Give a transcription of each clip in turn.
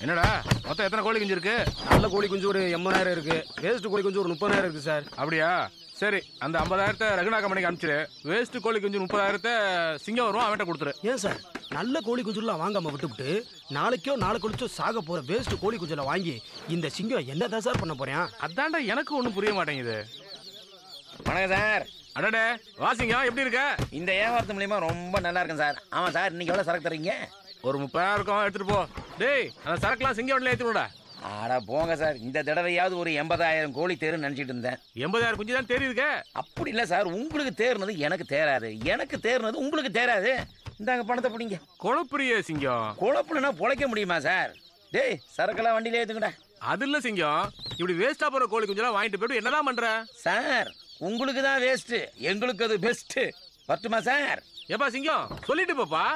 என்னடா மொத்தம் எத்தனை கோழி குஞ்சு இருக்கு நல்ல கோழி குஞ்சு ஒரு எண்பதாயிரம் இருக்கு வேஸ்ட் கோழி குஞ்சு ஒரு முப்பதாயிரம் இருக்கு சார் அப்படியா சரி அந்த ஐம்பதாயிரத்தை ரகுநா கம்பெனிக்கு அனுப்பிச்சிரு வேஸ்ட் கோழி குஞ்சு முப்பதாயிரத்தை சிங்கம் வரும் அவன்கிட்ட கொடுத்துரு ஏன் சார் நல்ல கோழி குஞ்சுலாம் வாங்காம விட்டுவிட்டு நாளைக்கோ நாளை கழிச்சோ சாக போற வேஸ்ட் கோழி குஞ்சுல வாங்கி இந்த சிங்கம் என்னதான் சார் பண்ண போறேன் அதான்டா எனக்கு ஒன்றும் புரிய மாட்டேங்குது வணக்கம் சார் அடடே வாசிங்கம் எப்படி இருக்க இந்த வியாபாரத்து மூலியமா ரொம்ப நல்லா இருக்கும் சார் ஆமா சார் இன்னைக்கு எவ்வளவு சரக்கு தரீங்க ஒரு முப்பதாயிரம் இருக்கும் எடுத்துட்டு போ டேய் அந்த சரக்குலாம் சிங்கம் வண்டியில் ஏற்றிவிடா ஆட போங்க சார் இந்த தடவையாவது ஒரு எண்பதாயிரம் கோழி தேருன்னு நினைச்சிட்டு இருந்தேன் எண்பதாயிரம் குஞ்சு தான் தெரியுதுக்க அப்படி இல்லை சார் உங்களுக்கு தேர்னது எனக்கு தேராது எனக்கு தேர்னது உங்களுக்கு தேராது இந்தாங்க பணத்தை பிடிங்க குழப்பிரிய சிங்கம் குழப்பணும்னா பொழைக்க முடியுமா சார் டேய் சரக்கெல்லாம் வண்டியில ஏத்துங்கடா அது இல்ல சிங்கம் இப்படி வேஸ்டா போற கோழி குஞ்செல்லாம் வாங்கிட்டு போயிட்டு என்னதான் பண்ற சார் உங்களுக்கு தான் வேஸ்ட் எங்களுக்கு அது பெஸ்ட் பட்டுமா சார் ஏப்பா சிங்கம் சொல்லிட்டு போப்பா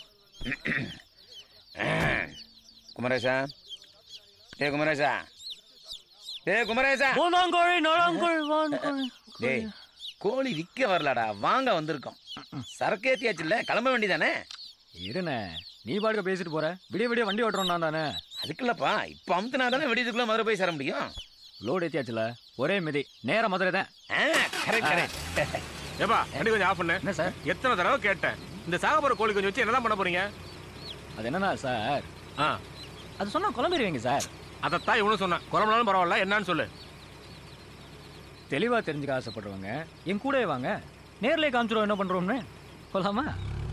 குமரேசா டே குமரேசா டே குமரேசா கோணாங்கோழி நோளாங்கோழி வான்கோழி டேய் கோழி விற்க வரலடா வாங்க வந்திருக்கோம் சரக்கு ஏத்தியாச்சுல்ல கிளம்ப வேண்டியதானே இருண்ணே நீ பாட்டுக்க பேசிட்டு போற விடிய விடிய வண்டி ஓட்டுறோம் நான் தானே அதுக்குல்லப்பா இப்ப அமுத்துனா தானே வெடியதுக்குள்ள மதுரை போய் சேர முடியும் லோடு ஏத்தியாச்சுல ஒரே மிதி நேரா மதுரை தான் கரெக்ட் கரெக்ட் ஏப்பா வண்டி கொஞ்சம் ஆஃப் பண்ணு என்ன சார் எத்தனை தடவை கேட்டேன் இந்த சாக போற கோழி கொஞ்சம் வச்சு என்னதான் பண்ண போறீங்க அது என்னன்னா சார் ஆ அது சொன்னா குழம்பிடுவீங்க சார் அதைத்தான் இவனும் சொன்னேன் குழம்புனாலும் பரவாயில்ல என்னன்னு சொல்லு தெளிவா தெரிஞ்சுக்க ஆசைப்படுறவங்க என் கூடவே வாங்க நேர்லயே காமிச்சிருவோம் என்ன பண்றோம்னு சொல்லாமா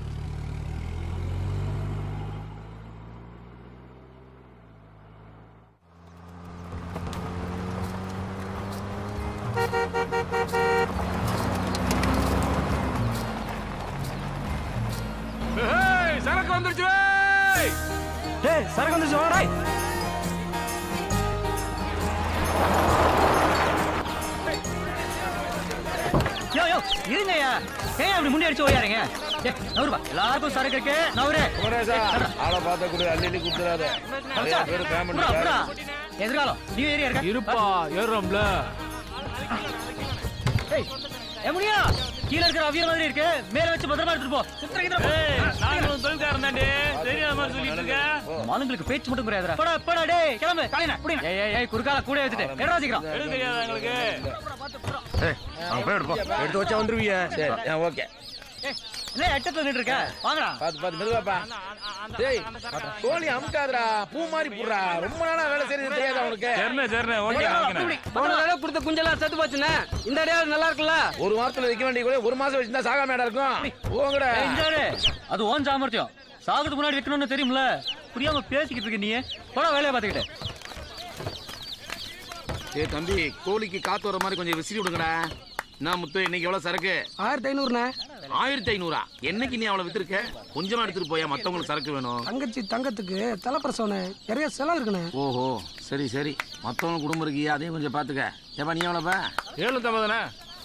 ஏய், சரக்கு வந்துருச்சு ஏய். டேய் சரக்கு வந்துச்சு வாடா யோ யோ இருங்கய்யா ஏன் அப்படி முன்னாடி அடிச்சு ஓடியாருங்க ஏ நவருப்பா எல்லாருக்கும் சரக்கு இருக்கு நவரு ஆளை பார்த்த கூட அள்ளி அள்ளி கொடுத்துறாத நிறைய பேர் புறா, புறா. எதிர்காலம் நீ ஏரியா இருக்க இருப்பா ஏறுறோம்ல ஏய், ஏ முனியா கீழ இருக்கிற அவியர் மாதிரி இருக்கு மேல வச்சு பத்திரமா எடுத்துட்டு போ சித்திர கித்திர போ. மானுங்களுக்கு பேச்சு மட்டும் புரியாதுடா போடா போடா டேய் கிளம்பு காலையில புடிங்க ஏய் ஏய் ஏய் குறுக்கால கூட வச்சுட்டு எடா சீக்கிரம் ஏய், அவன் போய் எடுப்போம் எடுத்து வச்சா வந்துருவிய சரி ஓகே ஏய் என்ன எட்டத்துல நின்று இருக்க வாங்கடா பாத்து பாத்து மெதுவாப்பா டேய் கோழி அமுக்காதடா பூ மாதிரி புடுறா ரொம்ப நாளா வேலை செய்யறது தெரியாது அவனுக்கு சரிண்ணே சரிண்ணே ஓகே அப்படி. போன தடவை கொடுத்த குஞ்செல்லாம் செத்து போச்சுண்ணே இந்த அடையாளம் நல்லா இருக்குல்ல ஒரு வாரத்துல வைக்க வேண்டிய கூட ஒரு மாசம் வச்சிருந்தா சாகாம இடம் இருக்கும் போங்கடா ஏய், இங்க பாரு. அது ஓன் சாமர்த்தியம் சாகுறதுக்கு முன்னாடி வைக்கணும்னு தெரியும்ல புரியாம பேசிக்கிட்டு இருக்க நீ போடா வேலையை பாத்துக்கிட்டு ஏய் தம்பி கோழிக்கு காத்து வர மாதிரி கொஞ்சம் விசிறி விடுங்கடா என்ன முத்து இன்னைக்கு எவ்வளவு சரக்கு ஆயிரத்தி ஐநூறுண்ணே ஆயிரத்தி ஐநூறா என்னைக்கு நீ அவ்வளவு வித்திருக்க கொஞ்சமா எடுத்துட்டு போயா மத்தவங்களுக்கு சரக்கு வேணும் தங்கச்சி தங்கத்துக்கு தலைப்பிரசவனே நிறைய செலவு இருக்குண்ணே ஓஹோ சரி சரி மத்தவங்க குடும்பம் இருக்கியா அதையும் கொஞ்சம் பாத்துக்க ஏப்பா நீ எவ்வளவுப்பா ஏழுநூத்தி ஐம்பதுண்ணே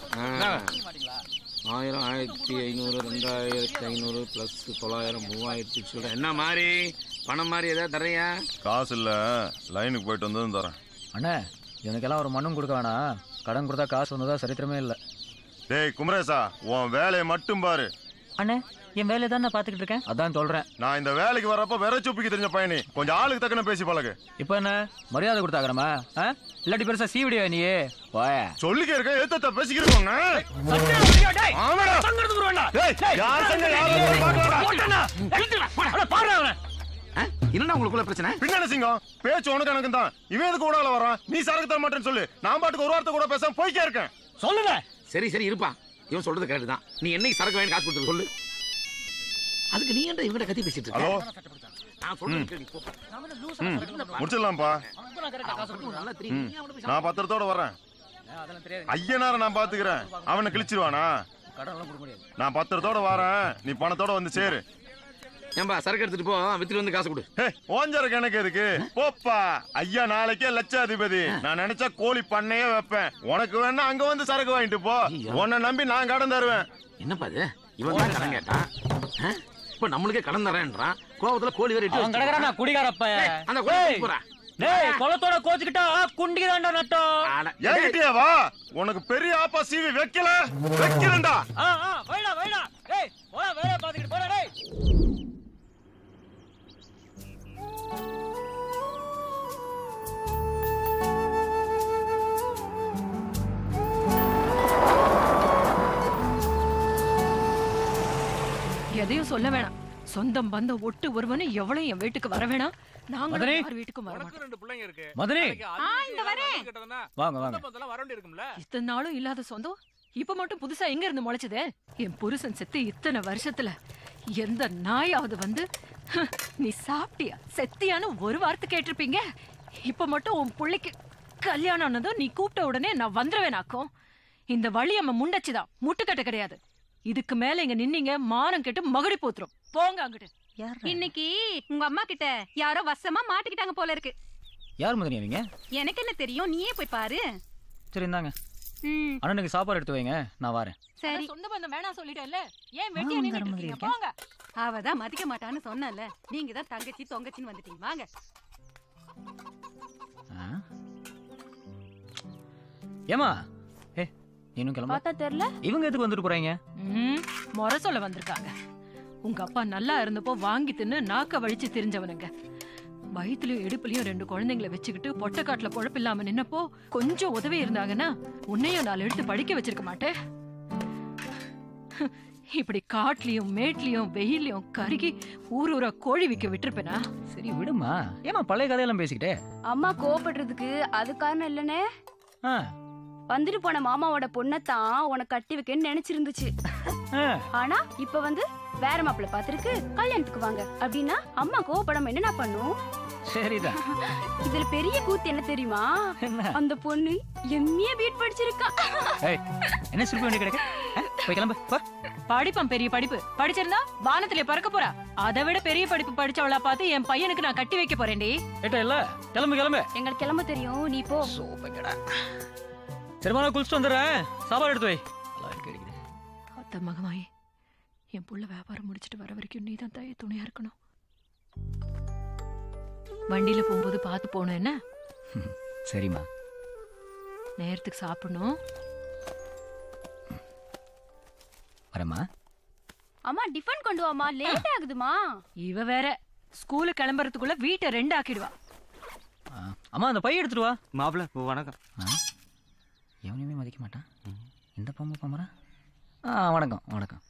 ஆயிரம் ஆயிரத்தி ஐநூறு ரெண்டாயிரத்தி ஐநூறு பிளஸ் தொள்ளாயிரம் மூவாயிரத்தி சொல்றேன் என்ன மாதிரி பணம் மாதிரி ஏதாவது தரையா காசு இல்ல லைனுக்கு போயிட்டு வந்ததும் தரேன் அண்ணே எனக்கெல்லாம் ஒரு மண்ணும் கொடுக்க வேணாம் கடன் கொடுத்தா காசு வந்ததா சரித்திரமே இல்ல டேய் குமரேசா உன் வேலையை மட்டும் பாரு அண்ணே என் வேலையை தான் நான் பாத்துக்கிட்டு இருக்கேன் அதான் சொல்றேன் நான் இந்த வேலைக்கு வர்றப்ப வெற சுப்பிக்கு தெரிஞ்ச பையனி கொஞ்சம் ஆளுக்கு தக்கன பேசி பழகு இப்போ என்ன மரியாதை கொடுத்தாக்கிறமா இல்லாட்டி பெருசா சீவிடியா நீ போய சொல்லிக்க இருக்க ஏத்தத்த பேசிக்கிறோங்க என்னடா உங்களுக்குள்ள பிரச்சனை பின்னாடி சிங்கம் பேச்சு உனக்கு எனக்கு தான் இவன் எதுக்கு கூட வரான் நீ சரக்கு தர மாட்டேன்னு சொல்லு நான் பாட்டுக்கு ஒரு வார்த்தை கூட பேசாம போய்க்கே இருக்கேன் சொல்லுங்க சரி சரி இருப்பா இவன் சொல்றது கரெக்ட் தான் நீ என்னைக்கு சரக்கு வாங்கி காசு கொடுத்து சொல்லு அதுக்கு நீ ஏன்டா இவங்கிட்ட கத்தி பேசிட்டு இருக்க ஹலோ நான் சொல்றது கேளு, போ. ம் முடிச்சிடலாம்ப்பா நல்லா தெரியும் நீ அவனை போய் நான் பத்திரத்தோட வர்றேன் அதெல்லாம் தெரியாது ஐயனார நான் பாத்துக்கிறேன் அவனை கிழிச்சிருவானா கடன்லாம் கொடுக்க முடியாது நான் பத்திரத்தோட வரேன் நீ பணத்தோட வந்து சேரு ஏன்பா சரக்கு எடுத்துட்டு போ வித்துட்டு வந்து காசு கொடு ஹே, ஓஞ்சருக்கு எனக்கு எதுக்கு போப்பா ஐயா நாளைக்கே லட்சாதிபதி நான் நினைச்சா கோழி பண்ணையே வைப்பேன் உனக்கு வேணா அங்க வந்து சரக்கு வாங்கிட்டு போ உன்னை நம்பி நான் கடன் தருவேன் என்னப்பா இது இவன் தான் கடன் கேட்டான் ஆ? இப்ப நம்மளுக்கே கடன் தரேன்றான் கோவத்துல கோழி வேற இட்டு அவன் கிடக்குறானா குடிகாரப்ப ஏய், அந்த கோழி போறா டேய் குளத்தோட கோச்சுக்கிட்டா குண்டிக்கு தாண்டா நட்டம் ஏங்கிட்டியா வா உனக்கு பெரிய ஆப்பா சீவி வைக்கல வைக்கிறேன்டா ஆ ஆ வைடா வைடா டேய் போடா வேலைய பாத்துக்கிட்டு போடா டேய் எதையும் சொல்ல வேணாம் சொந்தம் பந்தம் ஒட்டு ஒருவனு எவ்வளவு என் வீட்டுக்கு வர வேணாம் நாங்களும் மதனி. யார் வீட்டுக்கும் வர மாட்டோம் உனக்கு ரெண்டு பிள்ளைங்க இருக்கு மதனி நாளைக்கு அது வீட்டுக்கு இந்த வரேன். யாராவது கேட்டதுன்னா, வாங்க வாங்க சொந்த பந்தம்லாம் வர வேண்டியிருக்கும்ல இத்தனை நாளும் இல்லாத சொந்தம் இப்ப மட்டும் புதுசா எங்க இருந்து முளைச்சதே என் புருஷன் செத்து இத்தனை வருஷத்துல எந்த நாயாவது வந்து "ஹ், நீ சாப்பிட்டியா செத்தியான்னு ஒரு வார்த்தை கேட்டிருப்பீங்க இப்ப மட்டும் உன் பிள்ளைக்கு கல்யாணம் ஆனதும் நீ கூப்பிட்ட உடனே நான் வந்துருவேனாக்கும் இந்த வழி அம்ம முண்டச்சிதான் முட்டுக்கட்ட கிடையாது இதுக்கு மேல இங்க நின்னீங்க மானம் கெட்டு மகுடி போத்துரும் போங்க அங்கிட்டு இன்னைக்கு உங்க அம்மா கிட்ட யாரோ வசமா மாட்டிக்கிட்டாங்க போல இருக்கு யார் மதனி அவங்க எனக்கு என்ன தெரியும் நீயே போய் பாரு சரி இந்தாங்க ம் அண்ணனுக்கு சாப்பாடு எடுத்து வைங்க நான் வரேன் சரி அட, சொந்த பந்தம் வேணாம் சொல்லிட்டேன்ல ஏன் வெட்டியா ஆ, நின்னுட்டு தர மாதிரி இருக்கீங்க? இருக்கே. போங்க அவ தான் மதிக்க மாட்டான்னு சொன்னல நீங்க தான் தங்கச்சி தொங்கச்சின்னு வந்துட்டீங்க வாங்க ஆ? ஏமா ஏ நீனும் கிளம்ப பார்த்தா தெரியல இவங்க எதுக்கு வந்துட்டு போறாங்க ம், முறை சொல்ல வந்திருக்காங்க உங்க அப்பா நல்லா இருந்தப்போ வாங்கி தின்னு நாக்க வழிச்சு தெரிஞ்சவனுங்க வயித்துலயும் இடுப்புலயும் ரெண்டு குழந்தைங்களை வச்சுக்கிட்டு பொட்டக்காட்டுல பொழப்பில்லாம நின்னப்போ கொஞ்சம் உதவி இருந்தாங்கன்னா உன்னையும் நாலு எடுத்து படிக்க வச்சிருக்க மாட்டேன் இப்படி காட்டுலயும் மேட்லயும் வெயிலையும் கருகி ஊர் ஊரா கோழி விக்க விட்டுருப்பேனா சரி விடுமா ஏமா பழைய கதையெல்லாம் பேசிக்கிட்டே அம்மா கோவப்படுறதுக்கு அது காரணம் இல்லனே ஆ, வந்துட்டு போன மாமாவோட பொண்ணத்தான் உனக்கு கட்டி வைக்கன்னு நினைச்சிருந்துச்சு ஆ. ஆனா இப்ப வந்து வேற மாப்பிள்ளை பாத்துருக்கு கல்யாணத்துக்கு வாங்க அப்படின்னா அம்மா கோவப்படாம என்ன பண்ணும் சரிதான் இதுல பெரிய கூத்து என்ன தெரியுமா என்ன அந்த பொண்ணு எம்ஏ பீட் படிச்சிருக்கா ஏய் என்ன சிரிப்பு வேண்டி கிடக்கு ஆ, போய் கிளம்பு போ படிப்பான் பெரிய படிப்பு படிச்சிருந்தா வானத்திலே பறக்க போறா அதை விட பெரிய படிப்பு படிச்சவளா பார்த்து என் பையனுக்கு நான் கட்டி வைக்க போறேன்டி ஏட்டா இல்ல கிளம்பு கிளம்பு எங்களுக்கு கிளம்ப தெரியும் நீ போ சோப்பங்கடா சரிமா நான் குளிச்சுட்டு வந்துடுறேன் சாப்பாடு எடுத்து வை நல்லா இருக்கு அடிக்குது அத்த மகமாயி என் புள்ள வியாபாரம் முடிச்சிட்டு வர வரைக்கும் நீ தான் தாயே துணையா இருக்கணும் வண்டியில போகும்போது பார்த்து போகணும் என்ன சரிம்மா நேரத்துக்கு சாப்பிடணும் வரேம்மா அம்மா டிஃபன் கொண்டு வாமா லேட் ஆகுதுமா இவ வேற ஸ்கூலு கிளம்புறதுக்குள்ள வீட்டை ரெண்டு ஆக்கிடுவா ஆ, அம்மா அந்த பைய எடுத்துட்டு வா மாப்பிள்ள வணக்கம் ஆ, எவனையுமே மதிக்க மாட்டான் இந்த பொம்மை பொம்மரா ஆ வணக்கம் வணக்கம்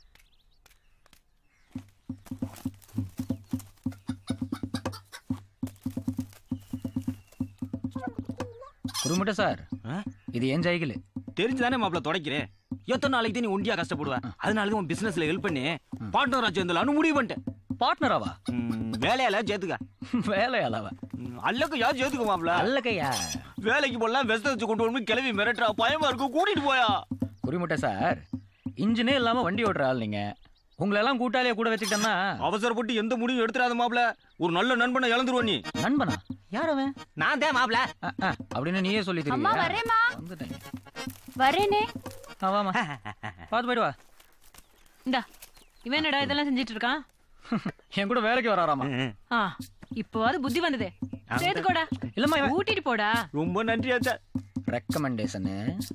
குருமுட்டை சார் ஆ? இது ஏன் சைக்கிள் தெரிஞ்சுதானே மாப்பிள்ள தொடக்கிறேன் எத்தனை நாளைக்கு தான் நீ ஒண்டியா கஷ்டப்படுவேன் அதனால தான் உன் பிசினஸ்ல ஹெல்ப் பண்ணி பார்ட்னர் ஆச்சு வந்து முடிவு பண்ணிட்டேன் பார்ட்னராவா ம், வேலையால சேர்த்துக்க வேலையாளவா ம், அல்லக்கு யார் சேர்த்துக்க மாப்பிள்ள அல்லக்கையா வேலைக்கு போடலாம் வெஸ்ட் வச்சு கொண்டு வரணும் கிளம்பி மிரட்டுறா பயமா இருக்கும் கூட்டிட்டு போயா குறிமுட்டை சார் இன்ஜினே இல்லாம வண்டி ஓட்டுற ஆள் நீங்க உங்களெல்லாம் கூட்டாளியா கூட வச்சுக்கிட்டோம்னா அவசரப்பட்டு எந்த முடிவும் எடுத்துறாத மாப்பிள்ள ஒரு நல்ல நண்பனை இழந்துருவ நீ நண்பனா யார் அவன் நான் தான் மாப்பிள்ள ஆ, ஆ, அப்படின்னு நீயே சொல்லி அம்மா தெரியுமா வரேம்மா வந்துட்டேன் வரேனே ஆ, வாம்மா பார்த்து போயிட்டு வா இந்தா இவன் என்னடா இதெல்லாம் செஞ்சிட்டு இருக்கான் என் கூட வேலைக்கு வராராமா ஆ இப்போவாது புத்தி வந்ததே சேர்த்துக்கோடா இல்லம்மா இவன் ஊட்டிட்டு போடா ரொம்ப நன்றி ஆச்சா ரெக்கமெண்டேஷனு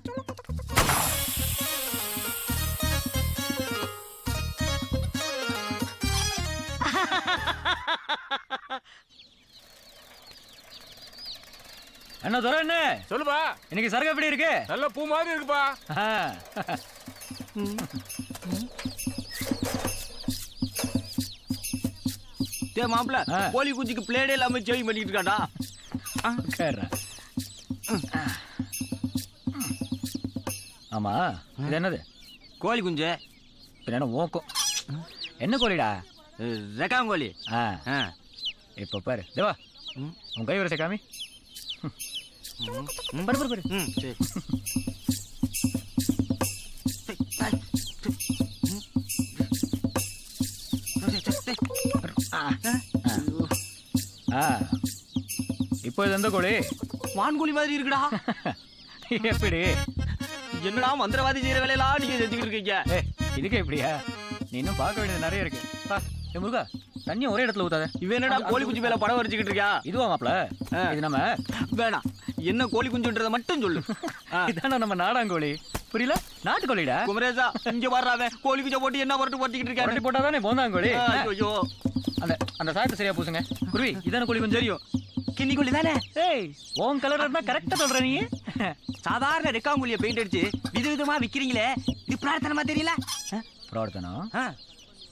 என்ன துறை என்ன சொல்லுப்பா இன்னைக்கு சரக்கு எப்படி இருக்கு நல்ல பூ மாதிரி இருக்குப்பா ஆ. டே மாப்பிள்ள ஆ. கோழி குஞ்சுக்கு பிளேடே இல்லாம சேவிங் பண்ணிட்டு இருக்காடா உட்கார்றா. ஆமா இது என்னது கோழி குஞ்சு பின்ன என்ன ஓக்கம் என்ன கோழிடா ரெக்காங்கோழி ஆ ஆ இப்ப பாரு தேவா ம். உன் கை வரிசை காமி பாரு பாரு பாரு ம் சரி ஆ இப்போ இது எந்த கோழி வான்கோழி மாதிரி இருக்குடா எப்படி என்னடா மந்திரவாதி செய்யற வேலையெல்லாம் நீங்க செஞ்சுக்கிட்டு இருக்கீங்க ஏ இதுக்கு எப்படியா நீ இன்னும் பார்க்க வேண்டியது நிறைய இருக்கு பா ஏ முருகா தண்ணி ஒரே இடத்துல ஊத்தாத இவன் என்னடா கோழி குஞ்சு மேல படம் வரைச்சுக்கிட்டு இருக்கா இதுவா மாப்ள இது நம்ம வேணாம் என்ன கோழி குஞ்சுன்றத மட்டும் சொல்லு ஆ. இதான நம்ம நாடாங்கோழி புரியல நாட்டுக்கோழிடா குமரேசா இங்க வர்றாவ கோழி குஞ்சை போட்டு என்ன வரட்டு போட்டிக்கிட்டு புரட்டி இருக்காரு போட்டாதானே போந்தாங்கோழி ஆ, ஐயோ அந்த அந்த சாயத்தை சரியா பூசுங்க குருவி இதான கோழி கொஞ்சம் தெரியும் கிண்ணி கோழி தானே ஏய் உன் கலர் இருந்தா கரெக்டா சொல்ற நீ சாதாரண ரெக்காங்குழிய பெயிண்ட் அடிச்சு விதவிதமா விக்கிறீங்களே இது பிரார்த்தனமா தெரியல பிரார்த்தனம் ஆ,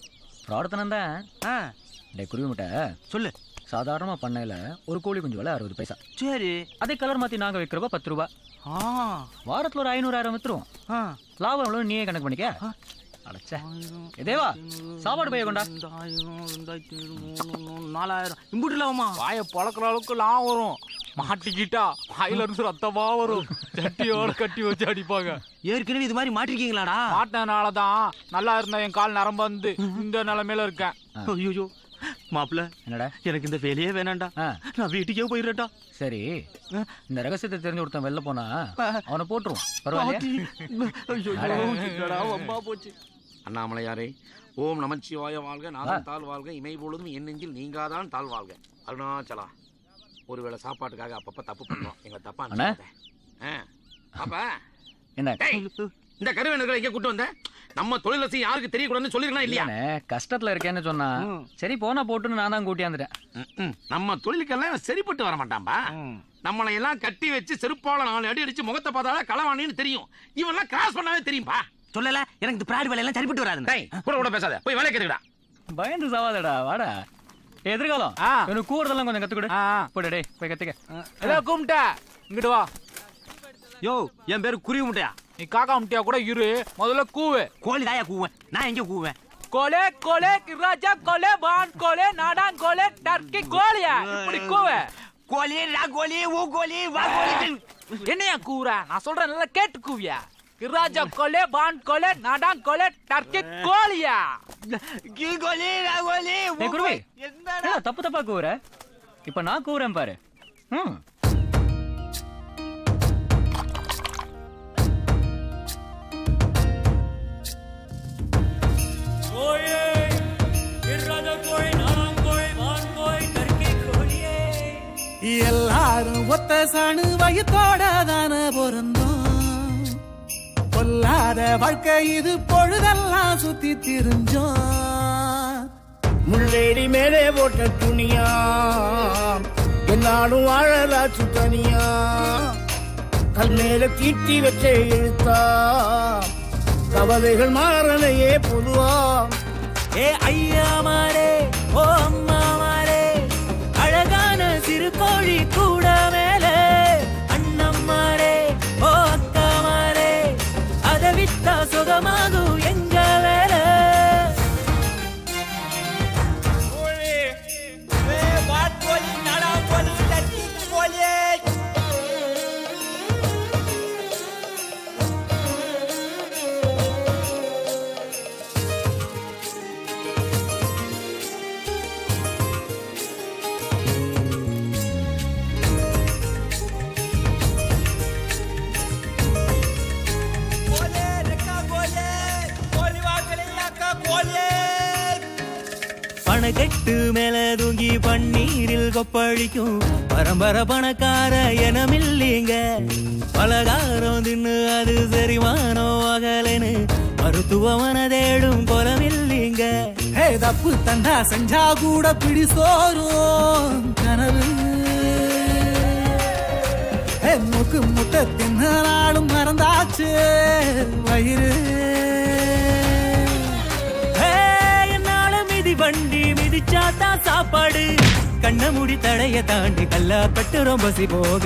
ஃப்ராடுத்தனம் தான் டே குருவி முட்டை சொல்லு சாதாரணமா பண்ணையில ஒரு கோழி குஞ்சு விலை அறுபது பைசா சரி அதே கலர் மாத்தி நாங்க வைக்கிறப்ப பத்து ரூபா ஆ வாரத்துல ஒரு ஐநூறாயிரம் வித்துருவோம் ஆ. லாபம் எவ்வளவு நீயே கணக்கு பண்ணிக்க அடைச்ச எதேவா சாப்பாடு பைய கொண்டா ரெண்டாயிரம் ரெண்டாயிரத்தி ஐநூறு, மூணு, நாலாயிரம் இம்புட்டு இல்லாமா வாயை பழக்கிற அளவுக்கு லாம் வரும் மாட்டிக்கிட்டா வாயில இருந்து ரத்தமா வரும் சட்டியோட கட்டி வச்சு அடிப்பாங்க ஏற்கனவே இது மாதிரி மாட்டிருக்கீங்களாடா மாட்டினால தான் நல்லா இருந்த என் கால் நரம்பு வந்து இந்த நிலைமையில இருக்கேன் ஐயோ மாப்பிள்ள என்னடா எனக்கு இந்த வேலையே வேணாம்டா ஆ, நான் வீட்டுக்கே போயிடுறேன்டா சரி இந்த ரகசியத்தை தெரிஞ்சு ஒருத்தன் வெளில போனா அவனை போட்டுருவோம் பரவாயில்லையா ஐயோ என்னடா வம்பா போச்சு அண்ணாமலையாரே ஓம் நமச்சிவாய வாழ்க நாதன் தாழ் வாழ்க இமை பொழுதும் என் நெஞ்சில் நீங்காதான் தாழ் வாழ்க அருணாச்சலா ஒருவேளை சாப்பாட்டுக்காக அப்பப்ப தப்பு பண்ணோம் எங்களை தப்பா அண்ணா. நினைச்சுக்காத. ஆ. பாப்பா என்ன டேய், இந்த கருவேனுக்களை எங்க கூட்டு வந்த நம்ம தொழில் ரசி யாருக்கு தெரியக்கூடாதுன்னு சொல்லிருக்கா இல்லையா இல்லையானே கஷ்டத்துல இருக்கேன்னு சொன்னா சரி போனா போட்டுன்னு நான் தான் கூட்டியாந்துட்டேன் ம், ம். நம்ம தொழிலுக்கெல்லாம் இவன் சரிப்பட்டு வர மாட்டான்பா நம்மளை எல்லாம் கட்டி வச்சு செருப்பால நாலு அடி அடிச்சு முகத்தை பார்த்தாலே களவாணின்னு தெரியும் இவன்லாம் கிராஸ் பண்ணாவே தெரியும்பா சொல்லல எனக்கு இந்த பிராடு வேலையெல்லாம் சரிப்பட்டு வராது டேய் கூட கூட பேசாத போய் வேலையை கேட்டுக்கடா பயந்து சாவாதடா வாடா ஏய், எதிர்காலம் ஆ. எனக்கு கூடுதலாம் கொஞ்சம் கத்துக்கொடு ஆ, ஆ. போடா டேய் போய் கத்துக்க ஏதோ கும்பிட்ட இங்கிட்டு வா யோ என் பேரு குருவி முட்டையா நீ காக்கா முட்டியா கூட இரு முதல்ல கூவு கோழி தாயா கூவேன் நான் எங்க கூவேன் கோலே கோலே கிராஜா கோலே பான் கோலே நாடான் கோலே டர்க்கி கோலியா இப்படி கூவு கோழி ரா கோழி ஊ கோழி வா கோழி என்னையா கூவுற நான் சொல்றேன் நல்லா கேட்டு கூவியா கிராஜா கோலே பான் கோலே நாடான் கோலே டர்க்கி கோலியா கீ கோழி ரா கோழி ஊ ஏய் குருவி கோழி. என்னடா என்ன தப்பு தப்பா கூவுற இப்ப நான் கூவுறேன் பாரு ம் எல்லாரும் ஒத்த சாணு வயித்தோட தான பொருந்தோம் பொல்லாத வாழ்க்கை இது பொழுதெல்லாம் சுத்தி திரிஞ்சோம் முள்ளேடி மேலே போட்ட துணியா என்னாலும் வாழலாச்சு தனியா கல் மேல தீட்டி வச்ச இழுத்தா கவலைகள் மாறலையே பொதுவா ஏ ஐயா மாறே ஓ அம்மா மாறே அழகான சிறு கோழி கூட மேலே அண்ணம்மாரே ஓ அக்கா மாறே அதை வித்தா சுகமாகும் எங்க வேலை பணக்கெட்டு மேல தூங்கி பன்னீரில் கொப்பளிக்கும் பரம்பர பணக்கார எனமில்லைங்க பலகாரம் தின்னு அது செரிமானோ அகலன்னு மருத்துவமன தேடும் குலமில்லைங்க ஹே தப்பு தண்டா செஞ்சா கூட பிடி சோறும் கனவு ஹே மூக்கு முட்டை தின்ன நாளும் மறந்தாச்சு வயிறு ஹே, என்னால மிதி வண்டி மிதிச்சாதான் சாப்பாடு கண்ண மூடி தடைய தாண்டி கல்லா கட்டு ரொம்ப சி போக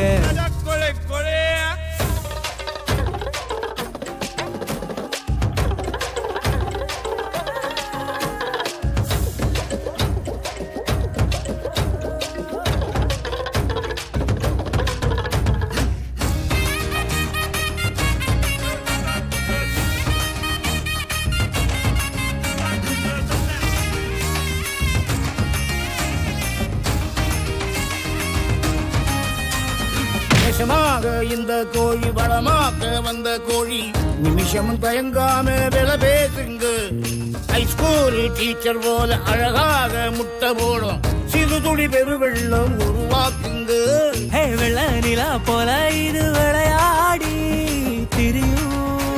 நிமிஷமாக இந்த கோழி வளமாக்க வந்த கோழி நிமிஷமும் தயங்காம விலை பேசுங்க ஹைஸ்கூல் டீச்சர் போல அழகாக முட்டை போடும் சிறு துளி பெருவெள்ளம் உருவாக்குங்க ஹே வெள்ள நிலா போல இது விளையாடி திரியும்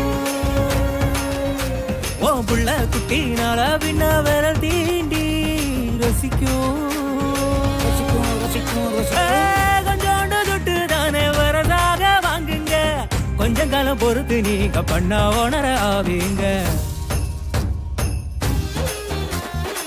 ஓ புள்ள குட்டினால பின்ன விரல் தீண்டி ரசிக்கும் ரசிக்கும் ரசிக்கும் ஏ, கொஞ்சோண்டு துட்டு தானே வரதாக வாங்குங்க கொஞ்சம் காலம் பொறுத்து நீங்க பண்ணா உணர ஆவீங்க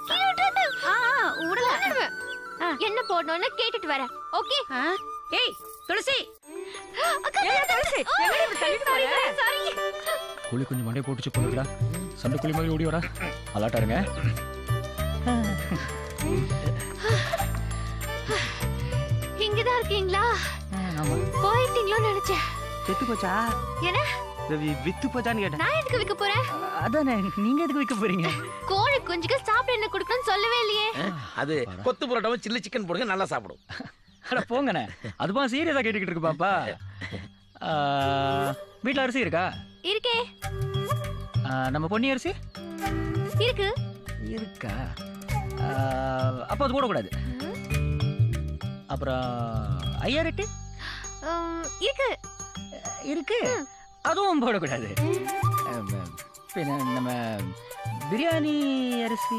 கீழே விட்டுறாத. விட்டுடுவேன். என்ன போடணும்னு கேட்டுட்டு வரேன் ஓகே ஏய் துளசி ஏய் துளசி சாரி சாரி கோழி கொஞ்சம் மண்டையை போட்டுச்சு போடுறா சண்டை கோழி மாதிரி ஓடி வரா அலாட்டா இருங்க இங்கதான் இருக்கீங்களா ஆமா போயிட்டீங்களோ நினைச்சேன் செத்து போச்சா என்ன வி- வித்து போச்சான்னு கேட்டேன் நான் எதுக்கு விற்க போறேன் அதானே நீங்க எதுக்கு விற்க போறீங்க கோழி குஞ்சுக்கு சாப்பிட என்ன கொடுக்கணும்னு சொல்லவே இல்லையே அது கொத்து புரோட்டாவும் சில்லி சிக்கன் போடுங்க நல்லா சாப்பிடும் அட போங்கண்ணே அதுபா சீரியஸா கேட்டுக்கிட்டு இருக்கு பாப்பா ஆ, வீட்ல அரிசி இருக்கா இருக்கே ஆ, நம்ம பொன்னி அரிசி இருக்கு இருக்கா ஆ, அப்போ அது போடக்கூடாது அப்புறம் ஐயா ரெட்டு உம், இருக்கு இருக்கு அதுவும் போடக்கூடாது ஆம், பின்ன நம்ம பிரியாணி அரிசி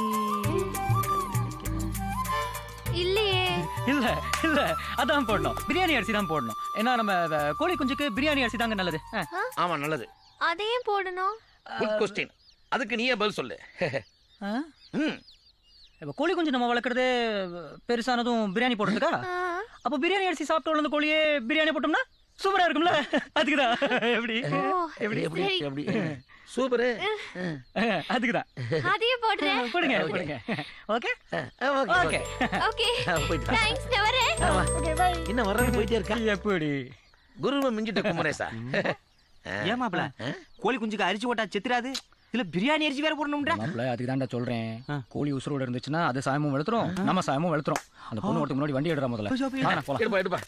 இல்லையே இல்ல இல்ல அதான் போடணும் பிரியாணி அரிசி தான் போடணும் ஏன்னா நம்ம அஹ், கோழி குஞ்சுக்கு பிரியாணி அரிசி தாங்க நல்லது ஆ. ஆமா நல்லது அதையும் போடணும் குட் கொஸ்டின் அதுக்கு நீயே பதில் சொல்லு ஆ? ம் இப்ப கோழி குஞ்சு நம்ம வளர்க்குறது பெருசானதும் பிரியாணி போடுறதுக்கா அப்போ பிரியாணி அரிசி சாப்பிட்டு வளர்ந்த கோழியே பிரியாணி போட்டோம்னா சூப்பரா இருக்கும்ல அதுக்குதான் எப்படி எப்படி எப்படி எப்படி சூப்பரு அதுக்குதான் அதையும் போடுறேன் போடுங்க போடுங்க ஓகே ஓகே ஓகே போயிட்டு வா. தேங்க்ஸ் நான் வரேன் என்ன வர்றது போயிட்டே இருக்கா எப்படி குருவை மிஞ்சிட்ட குமரேசா ஏன் மாப்பிள கோழி குஞ்சுக்கு அரிசி போட்டா செத்துறாது இல்ல பிரியாணி அரிசி வேற போடணும்டா மாப்பிள்ள அதுக்கு தான்டா சொல்றேன் கோழி உசுரோட இருந்துச்சுன்னா அது சாயமும் வெளுத்துரும் நம்ம சாயமும் வெளுத்துரும் அந்த பொண்ணு ஒருத்தர் முன்னாடி வண்டி எடுறா முதல்ல வாங்க, போலாம். எடுப்பா எடுப்பா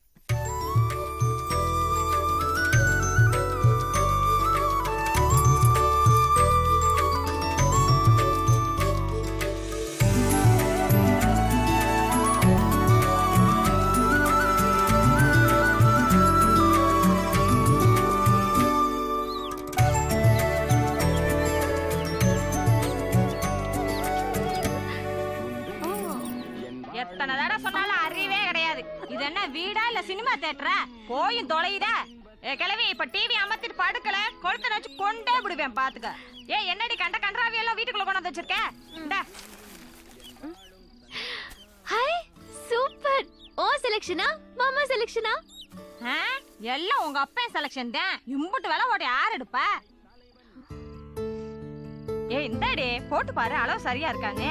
எத்தனை தடவை சொன்னாலும் அறிவே கிடையாது இது என்ன வீடா இல்ல சினிமா தேட்டரா போயும் தொலையுதா ஏ கிழவி இப்ப டிவி அமர்த்திட்டு படுக்கல கொளுத்த வச்சு கொண்டே விடுவேன் பாத்துக்க ஏ என்னடி கண்ட கன்றாவி எல்லாம் வீட்டுக்குள்ள கொண்டு வந்து வச்சிருக்க இந்தா ஹாய் சூப்பர் ஓ செலக்ஷனா மாமா செலக்ஷனா ஆ? எல்லாம் உங்க அப்பன் செலக்ஷன் தான் இம்புட்டு விலை ஓடி யார் எடுப்பா ஏ இந்தாடி போட்டு பாரு அளவு சரியா இருக்கான்னு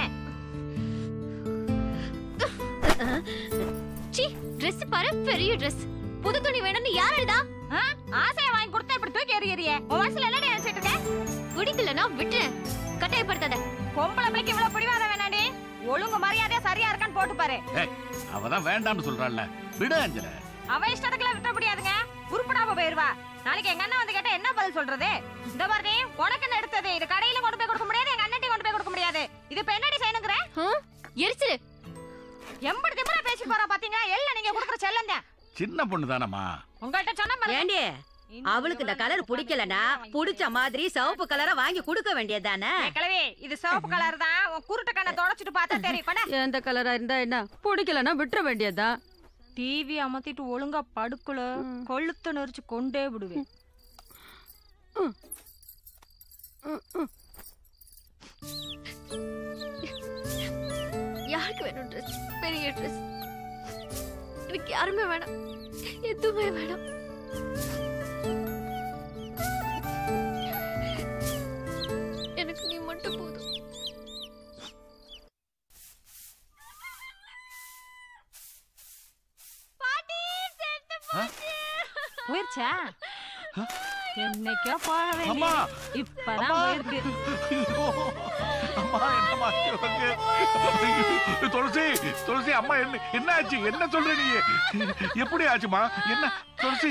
சி Dress பாரு பெரிய Dress புது துணி வேணும்னு யார் எழுதா ஆ? ஆசையை வாங்கி கொடுத்தா இப்படி தூக்கி எறியறியே உன் மனசுல என்னடி நினைச்சிட்டு இருக்க பிடிக்கலனா விட்டுறேன் கட்டாயப்படுத்தாத பொம்பளை பிள்ளைக்கு இவ்வளவு பிடிவாத வேணாடி ஒழுங்கு மரியாதையா சரியா இருக்கான்னு போட்டு பாரு ஏய், அவதான் வேண்டாம்னு சொல்றாள்ல விடு அஞ்சல அவ இஷ்டத்துக்குலாம் விட்ட முடியாதுங்க உருப்படாம போயிருவா நாளைக்கு எங்க அண்ணன் வந்து கேட்டா என்ன பதில் சொல்றது இந்த மாதிரி உனக்கு என்ன எடுத்தது இது கடையில கொண்டு போய் கொடுக்க முடியாது எங்க அண்ணன்ட்டி கொண்டு போய் கொடுக்க முடியாது இது இப்ப என்னடி செய்யணுங்கிற எரிச்சிரு எம்படி திமிரா பேசி போறா பாத்தீங்க எல்லாம் நீங்க கொடுக்குற செல்லம் தான் சின்ன பொண்ணு தானம்மா உங்கள்கிட்ட சொன்ன பாருங்க. ஏண்டி அவளுக்கு இந்த கலர் பிடிக்கலனா புடிச்ச மாதிரி சிவப்பு கலரா வாங்கி கொடுக்க வேண்டியதானே ஏய், கிழவி இது சிவப்பு கலர் தான் உன் குருட்டு கண்ணை தொடச்சிட்டு பார்த்தா தெரியும் கொண்டா. எந்த கலரா இருந்தா என்ன பிடிக்கலன்னா விட்டுற வேண்டியதுதான் டிவி அமர்த்திட்டு ஒழுங்கா படுக்கல கொளுத்து நெரிச்சு கொண்டே விடுவேன் யாருக்கு வேணும் Dress பெரிய Dress எனக்கு யாருமே வேணாம் எதுவுமே வேணாம் எனக்கு நீ மட்டும் போதும் போயிருச்சா என்னைக்கோ போக அம்மா! வேண்டிய இப்பதான் அம்மா! போயிருக்கு அம்மா என்னம்மா இவங்க? ஐயோ, துளசி துளசி அம்மா என்ன என்ன ஆச்சு என்ன சொல்ற நீ எப்படி ஆச்சுமா என்ன துளசி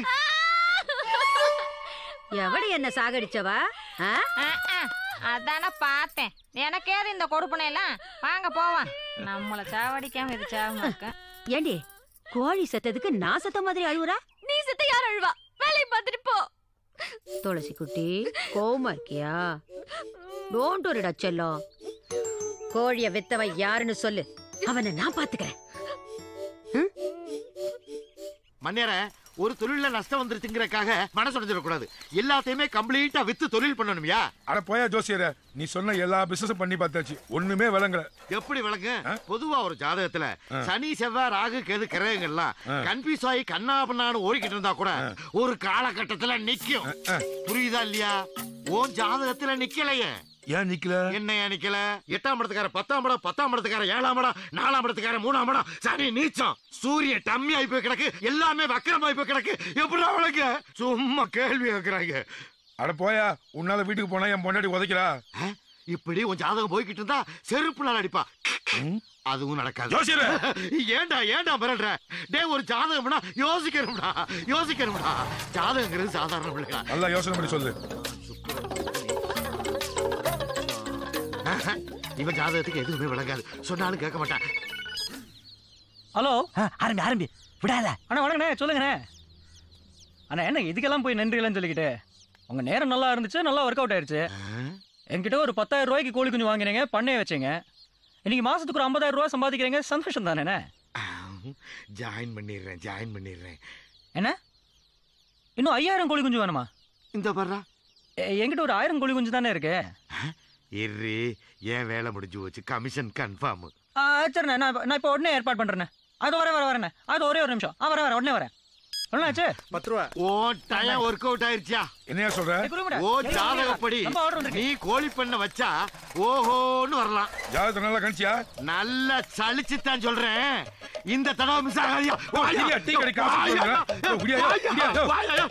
எவடி என்ன சாகடிச்சவா ஆ? அதான பார்த்தேன் எனக்கேது இந்த கொடுப்பனை எல்லாம் வாங்க போவான் நம்மள சாவடிக்காம இது சாவமா இருக்க ஏண்டி கோழி செத்ததுக்கு நான் செத்த மாதிரி அழுவுறா நீ செத்த யார் அழுவா வேலையை பார்த்துட்டு போ துளசி குட்டி கோவமா இருக்கியா டோன்ட் ஒரிடா செல்லம் கோழிய வித்தவன் யாருன்னு சொல்லு அவனை நான் பாத்துக்கிறேன் மன்னியர ஒரு தொழில நஷ்டம் வந்துருச்சுங்கிறக்காக மனசு உடைஞ்சிடக்கூடாது எல்லாத்தையுமே கம்ப்ளீட்டா வித்து தொழில் பண்ணணும்யா அட போயா ஜோசியர நீ சொன்ன எல்லா பிசினஸும் பண்ணி பார்த்தாச்சு ஒண்ணுமே விளங்கல எப்படி விளங்க பொதுவா ஒரு ஜாதகத்துல சனி செவ்வாய் ராகு கேது கிரகங்கள்லாம் கன்ஃபியூஸ் ஆகி கண்ணா பண்ணான்னு ஓடிக்கிட்டு இருந்தா கூட ஒரு காலகட்டத்துல நிக்கும் புரியுதா இல்லையா உன் ஜாதகத்துல நிக்கலையே ஏன் நிக்கல என்னையா நிக்கல எட்டாம் இடத்துக்கார பத்தாம் இடம் பத்தாம் இடத்துக்கார ஏழாம் இடம் நாலாம் இடத்துக்கார மூணாம் இடம் சனி நீச்சம் சூரிய டம்மி ஆகி போய் கிடக்கு எல்லாமே வக்கரமாயி போய் கிடக்கு எப்படி அவளுக்கு சும்மா கேள்வி கேட்கறாங்க அட போயா உன்னால வீட்டுக்கு போனா என் பொண்டாட்டி உதைக்கிறா இப்படி உன் ஜாதகம் போய்கிட்டு இருந்தா செருப்பு நாள் அடிப்பா அதுவும் நடக்காது ஜோசியரே! ஏன்டா ஏன்டா மிரடுற டேய் ஒரு ஜாதகம்னா யோசிக்கணும்டா யோசிக்கணும்டா ஜாதகங்கிறது சாதாரண பிள்ளையா நல்லா யோசனை பண்ணி சொல்லு இவன் ஜாதகத்துக்கு எதுவுமே விளங்காது சொன்னாலும் கேட்க மாட்டான் ஹலோ ஆரம்பி ஆரம்பி விடாத அண்ணா வணக்கண்ணே சொல்லுங்கண்ணே அண்ணா என்ன இதுக்கெல்லாம் போய் நன்றிகள்னு சொல்லிக்கிட்டு உங்க நேரம் நல்லா இருந்துச்சு நல்லா ஒர்க் அவுட் ஆயிருச்சு என்கிட்ட ஒரு பத்தாயிரம் ரூபாய்க்கு கோழி குஞ்சு வாங்கினீங்க பண்ணைய வச்சீங்க இன்னைக்கு மாசத்துக்கு ஒரு ஐம்பதாயிரம் ரூபாய் சம்பாதிக்கிறீங்க சந்தோஷம் தானே ஜாயின் பண்ணிடுறேன் ஜாயின் பண்ணிடுறேன் என்ன இன்னும் ஐயாயிரம் கோழி குஞ்சு வேணுமா இந்த பாருடா என்கிட்ட ஒரு ஆயிரம் கோழி குஞ்சு தானே இருக்கு இரு ஏன் வேலை முடிஞ்சு போச்சு கமிஷன் கன்ஃபார்ம் ஆ, சரிண்ணே நான் இப்ப- நான் இப்போ உடனே ஏற்பாடு பண்றேண்ணே அது வரேன் வர வரேண்ணே அது ஒரே ஒரு நிமிஷம் ஆ வரேன் வரேன் உடனே வரேன் என்ன ஆச்சு பத்து ரூபா ஓ டயம் ஒர்க் அவுட் ஆயிருச்சா என்னையா சொல்ற ஓ ஜாதகப்படி நீ கோழி பண்ண வச்சா ஓஹோன்னு வரலாம் ஜாதகத்தை நல்லா கணிச்சியா நல்லா சலிச்சுத்தான் சொல்றேன் இந்த தடவை மிஸ் ஆகாதியா இல்லையா, டீ கடை காசு கொடுக்குறேன். யோ, விடியா, யோ, விடியா, யோ.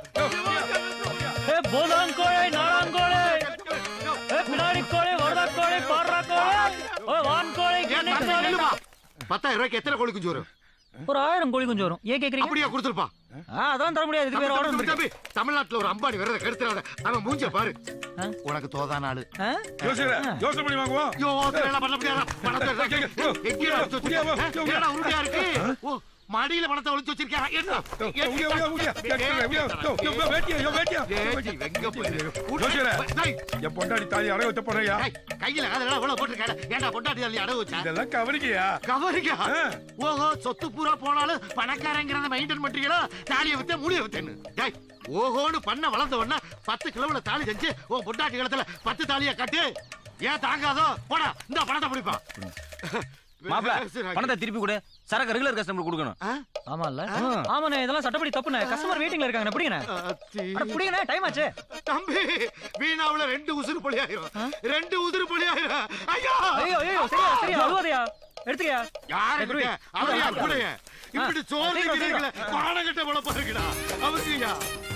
ஏ போதாம் கோழி நாலாம் கோழி ஏ பின்னாடி கோழி வரதா கோழி பாடுறா கோழி ஓ வான் கோழி கிண்ணி கோழி பத்தாயிரம் ரூபாய்க்கு எத்தனை கோழி குஞ்சு வரும் ஒரு ஆயிரம் கோழி குஞ்சு வரும் ஏன் கேக்குறீங்க அப்படியா கொடுத்துருப்பா ஆ அதான் தர முடியாது இதுக்கு வேற ஆர்டர் தம்பி, வந்துருக்கு தம்பி, தமிழ்நாட்டுல ஒரு அம்பானி வரத கெடுத்துறாத அவன் மூஞ்ச பாரு உனக்கு தோதா நாளு யோசியர யோசனை பண்ணி வாங்குவோம் ஐயோ இதெல்லாம் பண்ண முடியாதா பணத்தை எங்கேயா எடுத்து வச்சிருக்க? என்னடா உருண்டையா இருக்கு ஓ மடியில பணத்தை ஒளிச்சு வச்சிருக்கியா என்ன? உடியா, உடியா, உடியா. கேட்கல, உடியா. யோ, யோ, யோ, வேட்டியா, யோ, வேட்டியா. வேட்டி, வெங்க போயிரு. ஜோசியரே, டேய், என் பொண்டாட்டி தாலி அடகு வைத்த போறியா டேய், கையில அதெல்லாம் இவ்வளவு போட்டிருக்காரு ஏன்டா பொண்டாட்டி தள்ளி அடவு வச்சா இதெல்லாம் கவனிக்கையா கவரிக்கா ஓஹோ சொத்து பூரா போனாலும் பணக்காரங்கிறத மெயின்டைன் பண்றீங்களா தாலியை வித்த முடிய வித்தேன்னு டேய் ஓஹோன்னு பண்ண வளர்ந்த உடனே பத்து கிலோவுல தாலி செஞ்சு உன் பொண்டாட்டி காலத்துல பத்து தாலியை கட்டு ஏன் தாங்காதோ போடா இந்த பணத்தை பிடிப்பா மாப்பிள பணத்தை திருப்பி கொடு சரக்கு ரெகுலர் கஸ்டமர் கொடுக்கணும் ஆமா இல்ல ஆமாண்ணே இதெல்லாம் சட்டப்படி தப்புண்ணே கஸ்டமர் வெயிட்டிங்ல இருக்காங்க பிடிங்கண்ணே அட, பிடிங்கண்ணே டைம் ஆச்சு தம்பி வீணாவுல ரெண்டு உசுறு பொலி ஆயிரும் ரெண்டு உசுறு பொலி ஆயிரும் ஐயோ ஐயோ ஐயோ சரியா சரியா அழுவாதையா எடுத்துக்கயா யாரு ஏய், குருவி. அவரையா குருவி. கூடயே இப்படி ஆ, சோறு சீக்கிரம், திங்கிறீங்களே சீக்கிரம். பானகட்ட பொழப்பா இருக்குடா அவசியா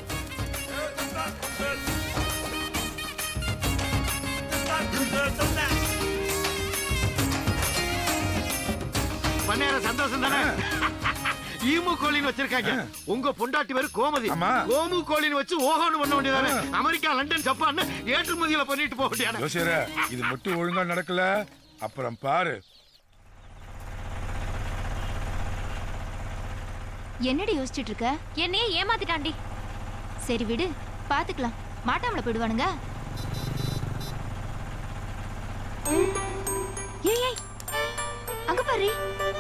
பண்ணையார சந்தோஷம் தானே ஈமு கோழின்னு வச்சிருக்காங்க உங்க பொண்டாட்டி பேரு கோமதி கோமு கோழின்னு வச்சு ஓஹோன்னு பண்ண வேண்டியதானே அமெரிக்கா லண்டன் ஜப்பான் ஏற்றுமதியில பண்ணிட்டு போக வேண்டியதானே யோசியர இது மட்டும் ஒழுங்கா நடக்கல அப்புறம் பாரு என்னடி யோசிச்சுட்டு இருக்க என்னையே ஏமாத்திட்டாண்டி சரி விடு பாத்துக்கலாம் மாட்டாமல போயிடுவானுங்க ஏய் ஏய் அங்க பாரு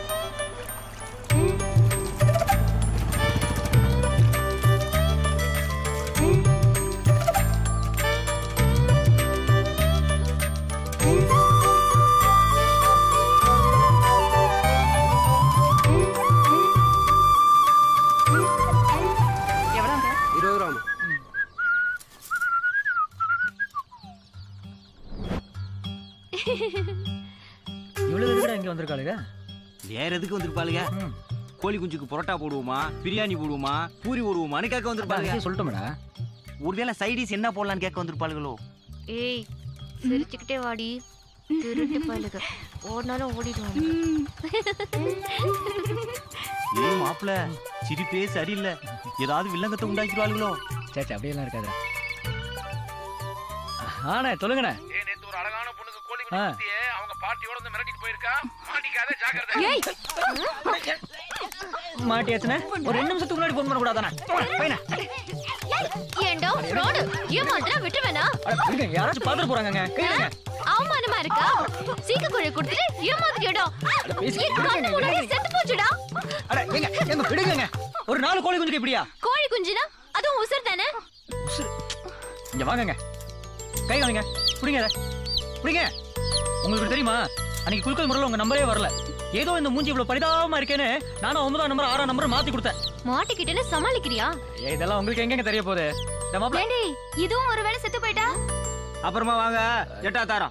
எவ்வளோங்க இருபது ரூபா இவ்வளவு எதுக்குடா இங்க வந்திருக்காளுங்க வேற எதுக்கு வந்திருப்பாளுங்க கோழி குஞ்சுக்கு புரோட்டா போடுவோமா பிரியாணி போடுவோமா பூரி போடுவோமான்னு கேட்க வந்திருப்பாளுங்க சொல்லிட்டோம்டா ஒருவேளை சைடிஸ் என்ன போடலான்னு கேட்க வந்திருப்பாளுகளோ ஏய் சிரிச்சுக்கிட்டே வாடி திருட்டு பயலுக ஓடினாலும் ஓடிடுவாங்க ஏய் மாப்பிள சிரிப்பே சரியில்லை ஏதாவது வில்லங்கத்தை உண்டாக்கிடுவாளுகளோ சேச்சா அப்படியெல்லாம் இருக்காது ஆண்ணே சொல்லுங்கண்ணே ஆ. அவங்க பாட்டியோட வந்து மிரட்டிட்டு போயிருக்கா மாட்டிக்காத ஜாக்கிரதை ஏய் மாட்டியாச்சுண்ணே ஒரு ரெண்டு நிமிஷத்துக்கு முன்னாடி ஃபோன் பண்ணக்கூடாதானே பையனா ஏண்டா ஃப்ராடு ஏமாத்தினா விட்டுருவேனா யாராச்சும் பார்த்துட்டு போறாங்கங்க கையிலங்க அவமானமா இருக்கா சீக்க குழி கொடுத்துட்டு ஏமாத்திட்டியோடா பேசி- என் கண்ணு முன்னாடி செத்து போச்சுடா அட எங்க எங்க விடுங்கங்க ஒரு நாலு கோழி குஞ்சுக்கு இப்படியா கோழி இங்க வாங்கங்க கை வாங்க புடிங்க இதை புடிங்க உங்களுக்கு தெரியுமா அன்னைக்கு குலுக்கல் முறையில் உங்க நம்பரே வரல ஏதோ இந்த மூஞ்சி இவ்வளவு பரிதாபமா இருக்கேன்னு நானும் ஒன்பதாம் நம்பர் ஆறாம் நம்பர் மாத்தி கொடுத்தேன் மாட்டிக்கிட்டேன்னு சமாளிக்கிறியா ஏய், இதெல்லாம் உங்களுக்கு எங்கெங்க தெரிய போகுது இந்த மாப்பிள ஏண்டி இதுவும் ஒருவேளை செத்து போயிட்டா அப்புறமா வாங்க எட்டா தாரம்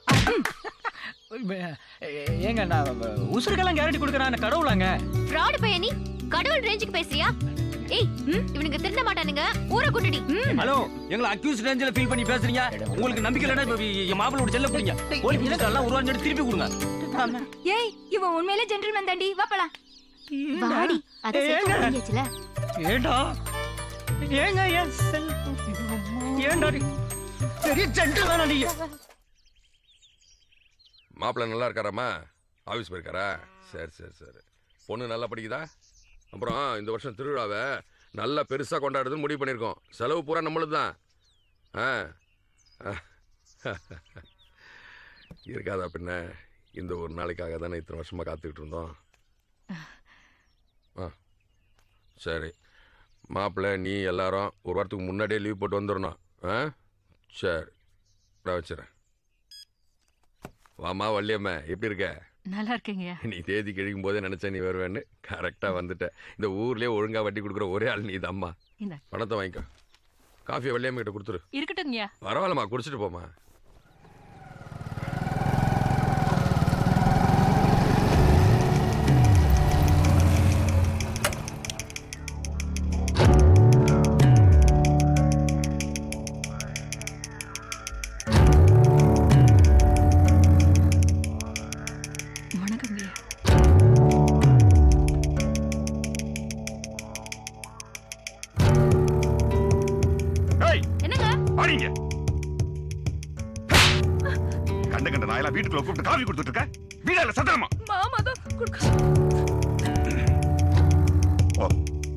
ஏங்க நான் உசுருக்கெல்லாம் கேரண்டி கொடுக்குறேன் கடவுளாங்க ஃப்ராட் பையன் நீ கடவுள் ரேஞ்சுக்கு பேசுறியா ஏய் இவனுங்க திருந்த மாட்டானுங்க ஊரை கூட்டடி ஹலோ எங்களை அக்யூஸ் ரேஞ்சில் ஃபீல் பண்ணி பேசுறீங்க உங்களுக்கு நம்பிக்கை இல்லைன்னா இப்ப என் மாப்பிளோட செல்ல பிடிங்க போலி புதுசு எல்லாம் ஒரு வாரம் திருப்பி கொடுங்க ஏய் இவன் உண்மையிலே ஜென்டில்மேன் தாண்டி வா போலாம் வாடி அத செத்து ஏங்க? வாங்கியாச்சுல ஏண்டா ஏங்க ஏன் செல் ஏண்டா நீ? பெரிய ஜென்டில்மேனா நீங்க மாப்பிள்ளை நல்லா இருக்காராம்மா ஆஃபீஸ் போயிருக்காரா சரி சரி சரி பொண்ணு நல்லா படிக்குதா அப்புறம் இந்த வருஷம் திருவிழாவை நல்லா பெருசாக கொண்டாடுறதுன்னு முடிவு பண்ணியிருக்கோம் செலவு பூரா நம்மளுது தான் ஆ இருக்காதா பின்ன இந்த ஒரு நாளைக்காக தானே இத்தனை வருஷமாக காத்துக்கிட்டு இருந்தோம் ஆ சரி மாப்பிள்ளை நீ எல்லாரும் ஒரு வாரத்துக்கு முன்னாடியே லீவ் போட்டு வந்துடணும் ஆ சரி நான் வச்சுறேன் வாமா வள்ளியம்மா எப்படி இருக்க நல்லா இருக்கீங்க நீ தேதி கிழிக்கும் போதே நினைச்ச நீ வருவேன்னு கரெக்டா வந்துட்ட இந்த ஊர்லயே ஒழுங்கா வட்டி கொடுக்குற ஒரே ஆள் நீ தாம்மா இந்த பணத்தை வாங்கிக்கோ காஃபியை வள்ளியம்மா கிட்ட கொடுத்துரு இருக்கட்டுங்கய்யா பரவாயில்லம்மா குடிச்சிட்டு போமா வணக்கங்கய்யா என்னங்க வாடிங்க கண்ட கண்ட நாயெல்லாம் வீட்டுக்குள்ள கூப்பிட்டு காஃபி கொடுத்துட்டு இருக்க வீடா இல்ல சத்திரமா மாமா தான் கொடுக்க ஓ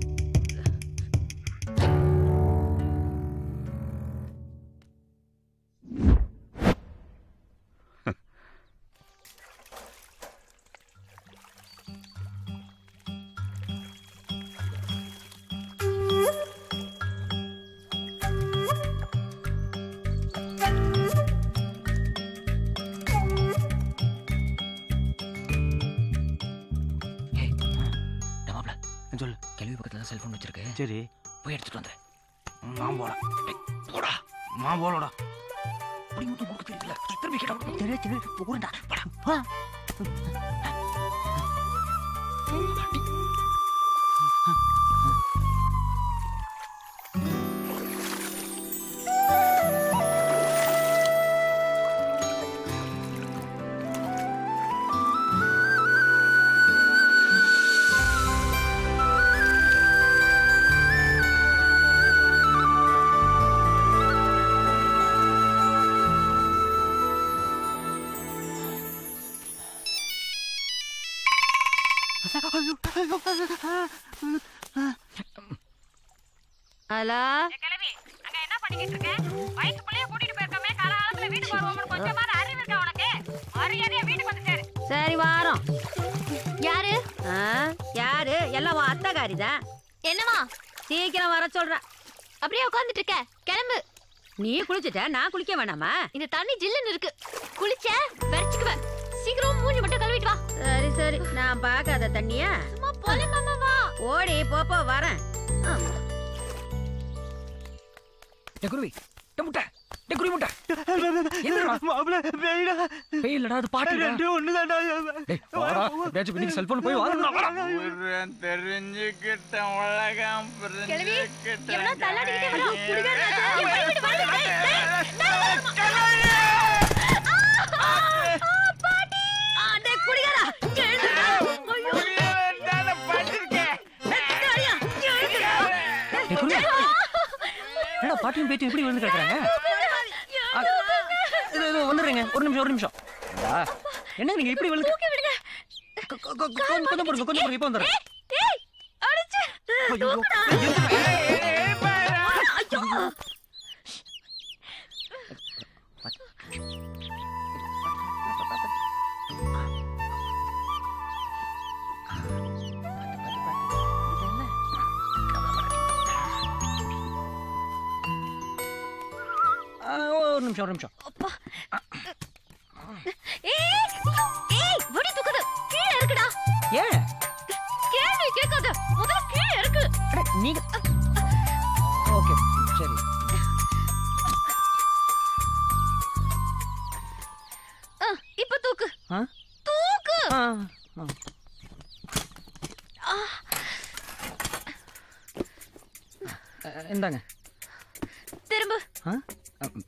மாப்பிள சொல்லு கேள்வி பக்கத்துல தான் செல்போன் வச்சிருக்கு சரி போய் எடுத்துட்டு வந்துரு நான் போறேன் போடா நான் போலடா அப்படி மட்டும் கொடுக்க தெரியல திரும்பி கேட்டா சரி சரி போறேன்டா போடா போ ஹலோ கிளவி அங்க என்ன பண்ணிக்கிட்டு இருக்க வயசுக்குள்ளேயே கூட்டிட்டு போயிருக்கோமே காலகாலத்துல வீட்டுக்கு வருவோம்னு கொஞ்சமாவது அறிவு இருக்கா உனக்கு மரியாதையா வீட்டுக்கு வந்து சேரு சரி வாரோம் யாரு ஆ, யாரு எல்லாம் உன் அத்தைக்காரி தான் என்னவா சீக்கிரம் வர சொல்றேன் அப்படியே உட்கார்ந்துட்டு இருக்க கிளம்பு நீ குளிச்சுட்ட நான் குளிக்க வேணாமா இந்த தண்ணி ஜில்லுன்னு இருக்கு குளிச்ச வெறச்சுக்குவ சீக்கிரம் மூஞ்சி மட்டும் கழுவிட்டு வா சரி சரி நான் பார்க்காத தண்ணியா சும்மா போல மாமா வா ஓடி போ போ வரேன் ஆமா. டே குருவி டே முட்டை டே குருவி முட்டை மாப்ள பேய்டா பேய் இல்லடா அது பாட்டு ரெண்டு ஒண்ணுதான்டா டேய் வாடா எப்படியாச்சும் இன்னைக்கு செல்போன் போய் வாங்கடா வாடா தெரிஞ்சுக்கிட்டேன் உலகம் கிளவி எவனோ புரிஞ்சுக்கிட்டேன் தள்ளாடிக்கிட்டே வரான் குடிகாரனாச்சே. என் வழி விட்டு வரல. டேய், டேய், டேய். ஆ, ஆ, பாட்டி. ஆ, டேய், குடிகாரா, இங்க எழுந்துடா. ஐயோ. வெத்தாரியா, இங்க எழுந்துடா. டேய் குருவி என்னடா பாட்டியும் பேட்டி எப்படி விழுந்து கிடக்குறாங்க ஆ, இது இது வந்துடுறீங்க ஒரு நிமிஷம் ஒரு நிமிஷம் இந்தா, என்ன நீங்க இப்படி விழுந்து தூக்கி விடுங்க. கொ- கொ- கொ- கொஞ்சம் கொஞ்சம் பொறுங்க கொஞ்சம் பொறுங்க இப்போ வந்துடுறேன் ஏய், ஏய், அடிச்சு. தூக்குடா. ஐயோ. நிமிஷம் ஒரு நிமிஷம் ஏய் ஏய் வடி தூக்குது கீழே இருக்குடா ஏன் கேள்வி கேட்காத முதல்ல கீழே இருக்கு நீங்க ஓகே சரி ஆ, இப்ப தூக்கு ஆ தூக்கு ஆ ஆ. ஆ, அஹ், இந்தாங்க திரும்ப ஆ அஹ்,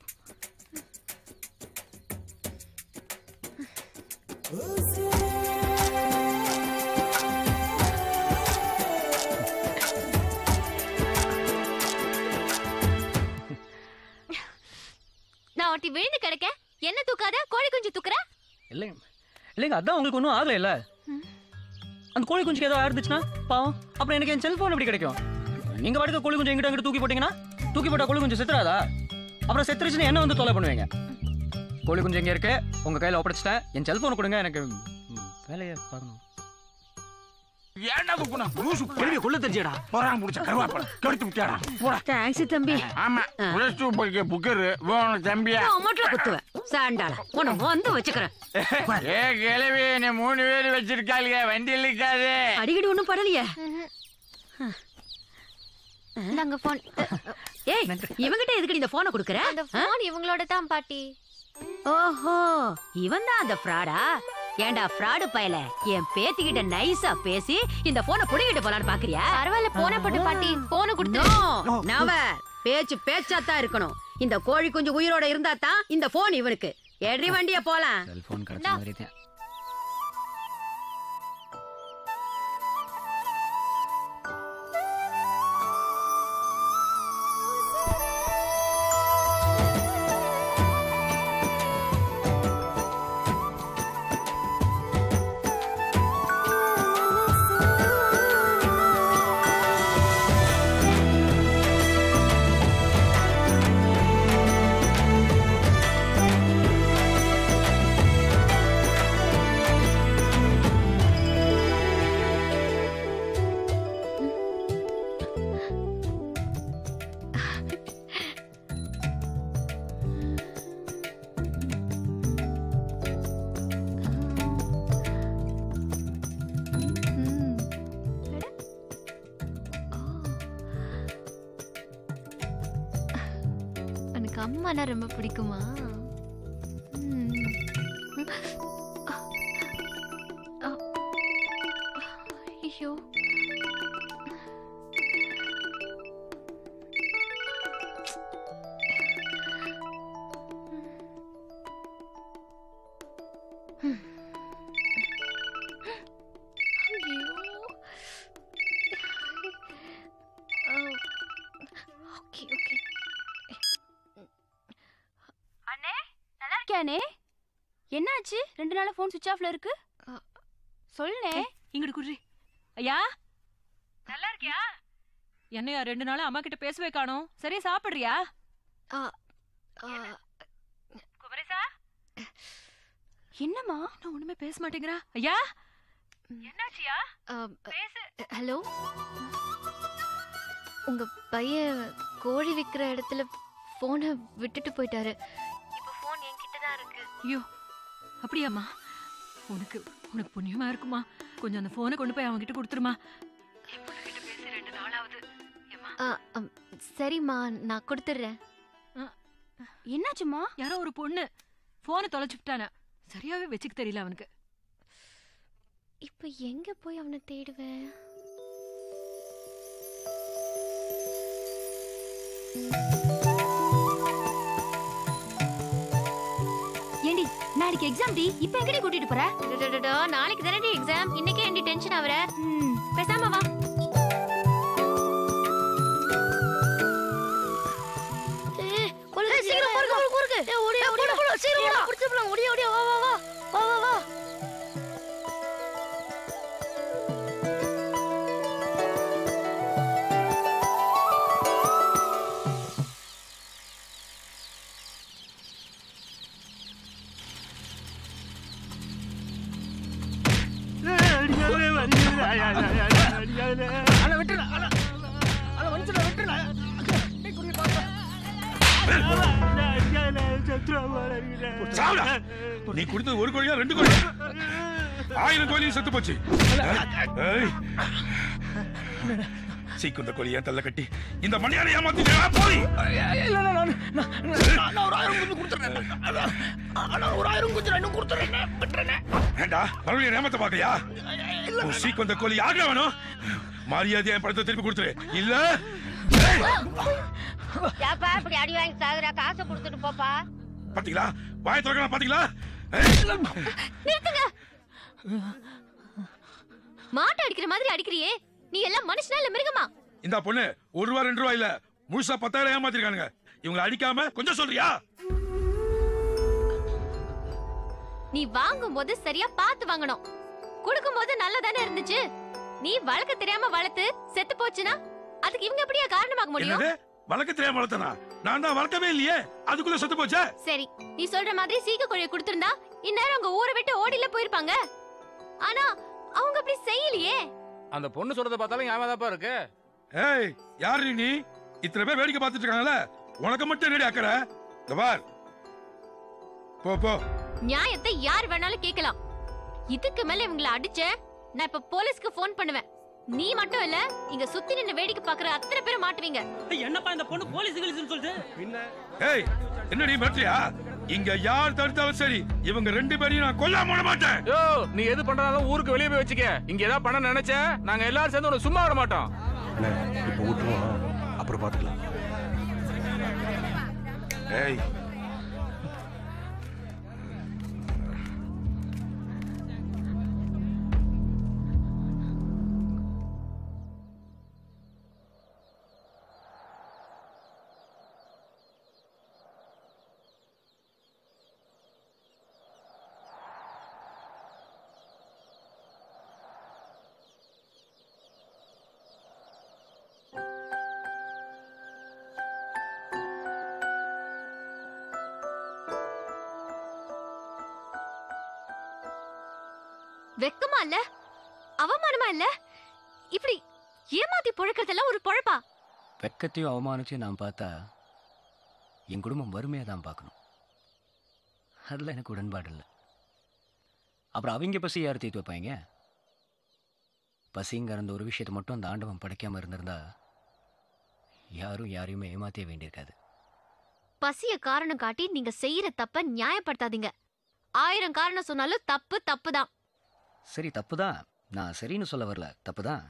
நான் ஒட்டி விழுந்து கிடக்க என்ன தூக்காத கோழி குஞ்சு தூக்குற இல்லைங்க இல்லைங்க அதான் உங்களுக்கு ஒன்றும் ஆகலை இல்ல அந்த கோழி குஞ்சுக்கு ஏதோ ஆயிருந்துச்சுன்னா பாவம் அப்புறம் எனக்கு என் செல்போன் எப்படி கிடைக்கும் நீங்க பாட்டுக்கு கோழி குஞ்சு எங்கிட்ட அங்கிட்ட தூக்கி போட்டீங்கன்னா தூக்கி போட்டா கோழி குஞ்சு செத்துறாதா அப்புறம் செத்துருச்சுன்னு என்ன வந்து தொலை பண்ணுவீங்க கோழி குஞ்சு எங்க இருக்கு உங்க கையில ஒப்படைச்சிட்டேன் என் செல்போன் கொடுங்க எனக்கு ம், வேலையை பார்க்கணும் ஏன்டா குக்குனா லூசு கேள்வி கொள்ள தெரிஞ்சடா போறாங்க முடிச்ச கருவாப்பழம் கெடுத்து விட்டாடா போடா தேங்க்ஸ் தம்பி ஆமா பிளஸ் டூ படிக்க புக்கரு வேணும் தம்பியா அமௌண்ட்ல குத்துவேன் சாண்டால உன்னை வந்து வச்சுக்கிறேன் ஏ கிளவி நீ மூணு பேர் வச்சிருக்காளுங்க வண்டி இருக்காது அடிக்கடி ஒண்ணும் படலையே நாங்க போன் ஏய் இவங்கிட்ட எதுக்கு இந்த போனை குடுக்குற அந்த போன் இவங்களோட தான் பாட்டி ஓஹோ இவன் தான் அந்த ஃப்ராடா ஏன்டா ஃப்ராடு பயல என் பேத்திக்கிட்ட நைஸா பேசி இந்த போனை புடிங்கிட்டு போலான்னு பாக்குறியா பரவாயில்ல போன போட்டு பாட்டி போன கொடுத்து நோ நவ பேச்சு பேச்சா தான் இருக்கணும் இந்த கோழி குஞ்சு உயிரோட இருந்தா தான் இந்த போன் இவனுக்கு எடி வண்டிய போலாம் செல்போன் கிடைச்ச மாதிரி தான் எனக்கு அம்மானா ரொம்ப பிடிக்குமா ம். அ- ஐயோ ம். ஐயோ ஓகே ஓகே அண்ணே நல்லா இருக்கியானே என்னாச்சு ரெண்டு நாளா ஃபோன் சுவிட்ச் ஆஃப்ல இருக்கு சொல்லுனே இங்கிட்டு குர்ரி ஐயா நல்லா இருக்கியா என்னையா ரெண்டு நாளா அம்மா கிட்ட பேசவே காணோம் சரியா சாப்பிடுறியா குமரேசா என்னம்மா நான் ஒண்ணுமே பேச மாட்டேங்கிறா ஐயா என்னாச்சியா ஹலோ உங்க பையன் கோழி விக்கிற இடத்துல போனை விட்டுட்டு போயிட்டாரு இப்போ போன் என்கிட்ட தான் இருக்கு ஐயோ அப்படியாம்மா உனக்கு உனக்கு புண்ணியமா இருக்குமா கொஞ்சம் அந்த போனை கொண்டு போய் அவன் கிட்ட கொடுத்துருமா என் பொண்ணுகிட்ட பேசி ரெண்டு நாளாவது ஆ, அம், சரிம்மா நான் கொடுத்துட்றேன் என்னாச்சுமா யாரோ ஒரு பொண்ணு போனை தொலைச்சு விட்டானா சரியாவே வச்சுக்க தெரியல அவனுக்கு இப்போ எங்க போய் அவனை தேடுவேன் ஏண்டி நாளைக்கு எக்ஸாம் டி இப்போ எங்கடி கூட்டிட்டு போற டடடடா, நாளைக்கு தானே எக்ஸாம் இன்னைக்கே ஏன்டி டென்ஷன் ஆவற பேசாம வா சீக்கிரம் பொறுக்கு பொறுக்கு பொறுக்கு ஓடி ஓடி சீக்கிரம் வா புடிச்சு போலாம் ஓடி ஓடி வா வா வா வா வா வா சாவுடா. நீ கொடுத்தது ஒரு கோழியா ரெண்டு கோழி ஆயிரம் கோழியும் செத்து போச்சு ஏய். சீக்குந்த கோழி ஏன் தள்ள கட்டி இந்த மணியாரை ஏமாத்தி போய் இல்ல இல்ல நான் நான் நான் ஒரு ஆயிரம் கொஞ்சம் கொடுத்துறேன் ஆனா ஒரு ஆயிரம் கொஞ்சம் இன்னும் கொடுத்துறேன் விட்டுறேன் ஏண்டா மறுபடியும் ஏமாத்த பாக்கலையா உன் சீக்குந்த கோழி யாருக்கா வேணும் மரியாதையா என் படத்தை திருப்பி கொடுத்துரு இல்ல ஏப்பா இப்படி அடி வாங்கி சாகுற காசை கொடுத்துட்டு போப்பா பாத்தீங்களா வாய திறக்கலாம் பாத்தீங்களா நிறுத்துங்க மாட்டை அடிக்கிற மாதிரி அடிக்கிறியே நீ எல்லாம் மனுஷனா இல்ல மிருகமா இந்த பொண்ணு ஒரு ரூபா ரெண்டு ரூபா இல்ல முழுசா பத்தாயிரம் ஏமாத்திருக்கானுங்க இவங்களை அடிக்காம கொஞ்சம் சொல்றியா நீ வாங்கும் போது சரியா பார்த்து வாங்கணும் கொடுக்கும் போது நல்லதானே இருந்துச்சு நீ வளர்க்க தெரியாம வளர்த்து செத்து போச்சுன்னா அதுக்கு இவங்க எப்படியா காரணமாக முடியும் என்னது வளர்க்க தெரியாம வளர்த்தனா நான் தான் வளர்க்கவே இல்லையே அதுக்குள்ள செத்து போச்சே சரி நீ சொல்ற மாதிரி சீக்க கோழியை கொடுத்திருந்தா இந்நேரம் அவங்க ஊரை விட்டு ஓடில போயிருப்பாங்க ஆனா அவங்க அப்படி செய்யலையே அந்த பொண்ணு சொல்றத பார்த்தாலும் ஞாபகம் இருக்கு ஏய் யாரு நீ இத்தனை பேர் வேடிக்கை பார்த்துட்டு இருக்காங்கல்ல உனக்கு மட்டும் என்னடி அக்கறை இந்த பார் போ போ நியாயத்தை யார் வேணாலும் கேட்கலாம் இதுக்கு மேல இவங்கள அடிச்ச நான் இப்ப போலீஸ்க்கு ஃபோன் பண்ணுவேன் நீ மட்டும் இல்ல இங்க சுத்தி நின்னு வேடிக்கை பாக்குற அத்தனை பேரும் மாட்டுவீங்க என்னப்பா இந்த பொண்ணு போலீஸ் கிழிச்சுன்னு சொல்லுது ஏய் என்னடி மிரட்டியா இங்க யார் தடுத்தாலும் சரி இவங்க ரெண்டு பேரையும் நான் கொல்லாம விட மாட்டேன் யோ நீ எது பண்றதாலும் ஊருக்கு வெளியே போய் வச்சுக்க இங்க ஏதாவது பண்ண நினைச்ச நாங்க எல்லாரும் சேர்ந்து உன்னை சும்மா விட மாட்டோம் இப்போ விட்டுருவோம் அப்புறம் பார்த்துக்கலாம் ஏய் வெக்கமா இல்ல அவமானமா இல்ல இப்படி ஏமாத்தி பொழக்கிறதெல்லாம் ஒரு பொழப்பா வெக்கத்தையும் அவமானத்தையும் நான் பார்த்தா என் குடும்பம் வறுமையாக தான் பார்க்கணும் அதில் எனக்கு உடன்பாடு இல்லை அப்புறம் அவங்க பசி யார் தீர்த்து வைப்பாங்க பசிங்கிற அந்த ஒரு விஷயத்தை மட்டும் அந்த ஆண்டவன் படைக்காம இருந்திருந்தா யாரும் யாரையுமே ஏமாத்திய வேண்டியிருக்காது பசிய காரணம் காட்டி நீங்க செய்யற தப்ப நியாயப்படுத்தாதீங்க ஆயிரம் காரணம் சொன்னாலும் தப்பு தப்பு தான் சரி தப்பு தான் நான் சரின்னு சொல்ல வரல தப்பு தான்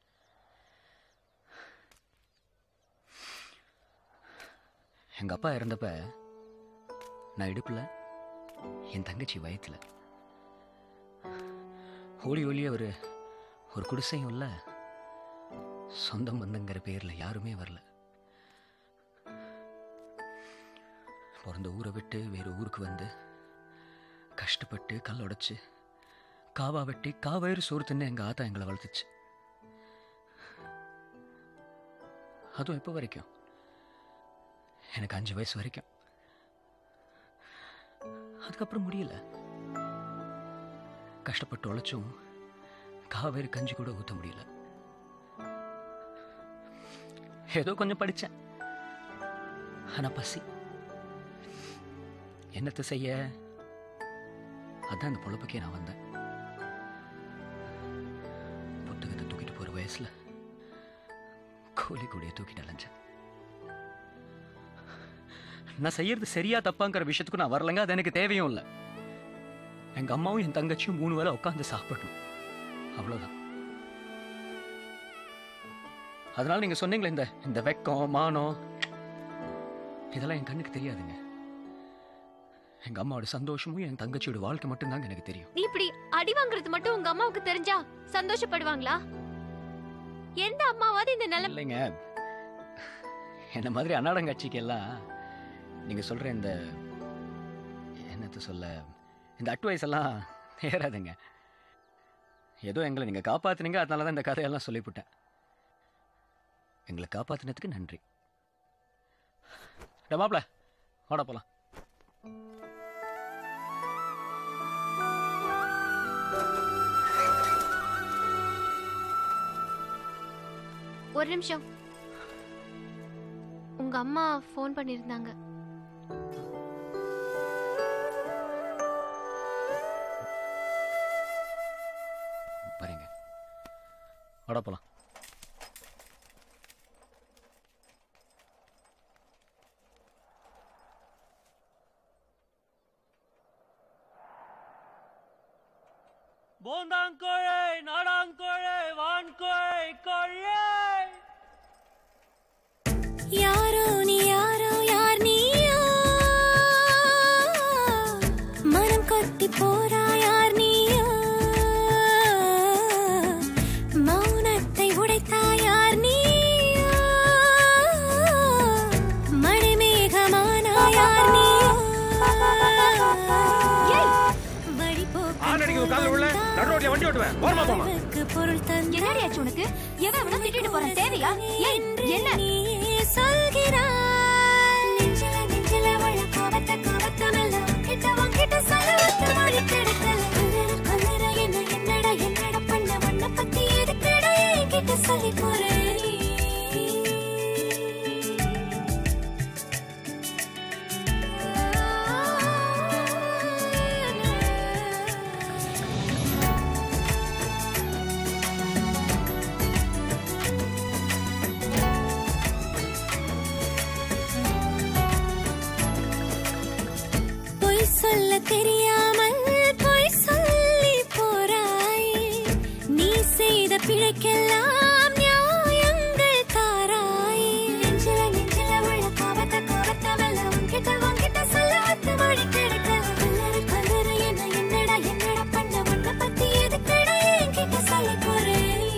எங்கள் அப்பா இறந்தப்ப நான் இடுப்பில் என் தங்கச்சி வயத்தில் ஓடி ஓடியே ஒரு ஒரு குடிசையும் இல்லை சொந்தம் பந்தங்கிற பேரில் யாருமே வரல பிறந்த ஊரை விட்டு வேறு ஊருக்கு வந்து கஷ்டப்பட்டு கல் உடைச்சு காவா வெட்டி காவயிறு சோறு தின்னு எங்கள் ஆத்தா எங்களை வளர்த்துச்சு அதுவும் இப்போ வரைக்கும் எனக்கு அஞ்சு வயசு வரைக்கும் அதுக்கப்புறம் முடியல கஷ்டப்பட்டு உழைச்சும் காவேரி கஞ்சி கூட ஊற்ற முடியல ஏதோ கொஞ்சம் படித்தேன் ஆனா பசி என்னத்தை செய்ய அதான் இந்த பொழப்புக்கே நான் வந்தேன் புத்தகத்தை தூக்கிட்டு போற வயசுல கோழி கூடைய தூக்கிட்டு அலைஞ்சேன் நான் செய்யறது சரியா தப்பாங்கிற விஷயத்துக்கு நான் வரலங்க அது எனக்கு தேவையும் இல்லை எங்க அம்மாவும் என் தங்கச்சியும் மூணு வேளை உட்காந்து சாப்பிடணும் அவ்வளவுதான் அதனால நீங்க சொன்னீங்களே இந்த இந்த வெக்கம் மானம் இதெல்லாம் என் கண்ணுக்கு தெரியாதுங்க எங்க அம்மாவோட சந்தோஷமும் என் தங்கச்சியோட வாழ்க்கை மட்டும்தாங்க எனக்கு தெரியும் நீ இப்படி அடி வாங்குறது மட்டும் உங்க அம்மாவுக்கு தெரிஞ்சா சந்தோஷப்படுவாங்களா எந்த அம்மாவாவது இந்த நிலைமை இல்லைங்க என்ன மாதிரி அன்னாடங்காட்சிக்கு எல்லாம் நீங்க சொல்ற இந்த என்னத்த சொல்ல இந்த அட்வைஸ் எல்லாம் ஏறாதுங்க ஏதோ எங்களை நீங்க காப்பாத்துனீங்க அதனால தான் இந்த கதையெல்லாம் சொல்லிவிட்டேன் எங்களை காப்பாத்தினதுக்கு நன்றி டே மாப்ள வாடா போலாம் ஒரு நிமிஷம் உங்க அம்மா ஃபோன் பண்ணிருந்தாங்க வாடா போலாம் போந்தாங்கோழை நாடாங்கோழை வான்கோழை கோழை யாரோ நீ யாரோ யார் நீயோ மனம் கொத்தி போறா யார் நீயோ மௌனத்தை உடைத்தா யார் நீயோ மணிமேகமானா யார் நீயோ வழி ஆன் அடிக்குது கால்ல உள்ள நடு ரோட்ல வண்டி ஓட்டுவேன் ஓரமா போமா போக்கு பொருள் தந்த என்னடியாச்சு உனக்கு எவன் வேணா திட்டிட்டு போறான் தேவையா ஏன் என்ன நீயே சொல்கிறாய் நெஞ்சில நெஞ்சில உள்ள கோபத்தை கோபத்தமல்ல கிட்ட உன்கிட்ட சொல்ல ஒத்த மொழி கிடைக்கல கொல்லுற கொல்லுற என்ன என்னடா என்னடா பண்ண உன்னை பத்தி எதுக்கடா என்கிட்ட சொல்லி போறேன் நீ பொய் சொல்ல தெரியாமல் பொய் சொல்லி போறாய் நீ செய்த பிழைக்கெல்லாம் நியாயங்கள் தாராய் நெஞ்சில நெஞ்சில உள்ள கோபத்தை கோபத்தமல்ல உன்கிட்ட உன்கிட்ட சொல்ல ஒத்து மொழி கிடைக்கல கொல்லற கொல்லற என்ன என்னடா என்னடா பண்ண உன்னை பத்தி எதுக்கடா என்கிட்ட சொல்லி போறேன் நீ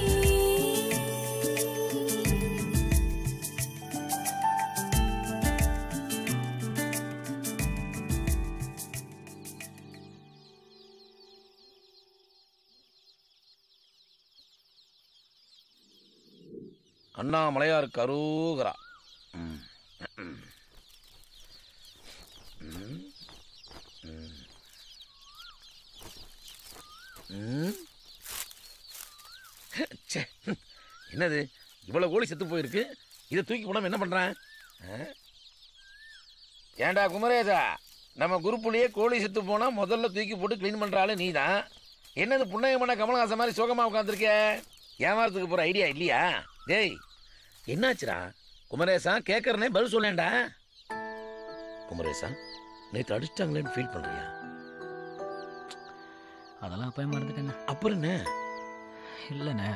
அண்ணாமலையார் கரூகரா ம். ம். ம். ம். ச்சே. என்னது இவ்வளவு கோழி செத்து போயிருக்கு இதை தூக்கி போடாம என்ன பண்றேன் ஆ? ஏன்டா குமரேசா நம்ம குரூப்புலயே கோழி செத்து போனா முதல்ல தூக்கி போட்டு க்ளீன் பண்ற ஆளு நீ தான் என்னது புன்னகமான கமலஹாசன் மாதிரி சோகமா உட்காந்துருக்க ஏமாறதுக்கு போற ஐடியா இல்லையா டேய் என்னாச்சுடா குமரேசா கேட்கறனே பதில் சொல்லேன்டா குமரேசா நேற்று அடிச்சிட்டாங்களேன்னு ஃபீல் பண்றியா அதெல்லாம் அப்பயே மறந்துட்டேண்ணே அப்புறம் என்ன இல்லைண்ணே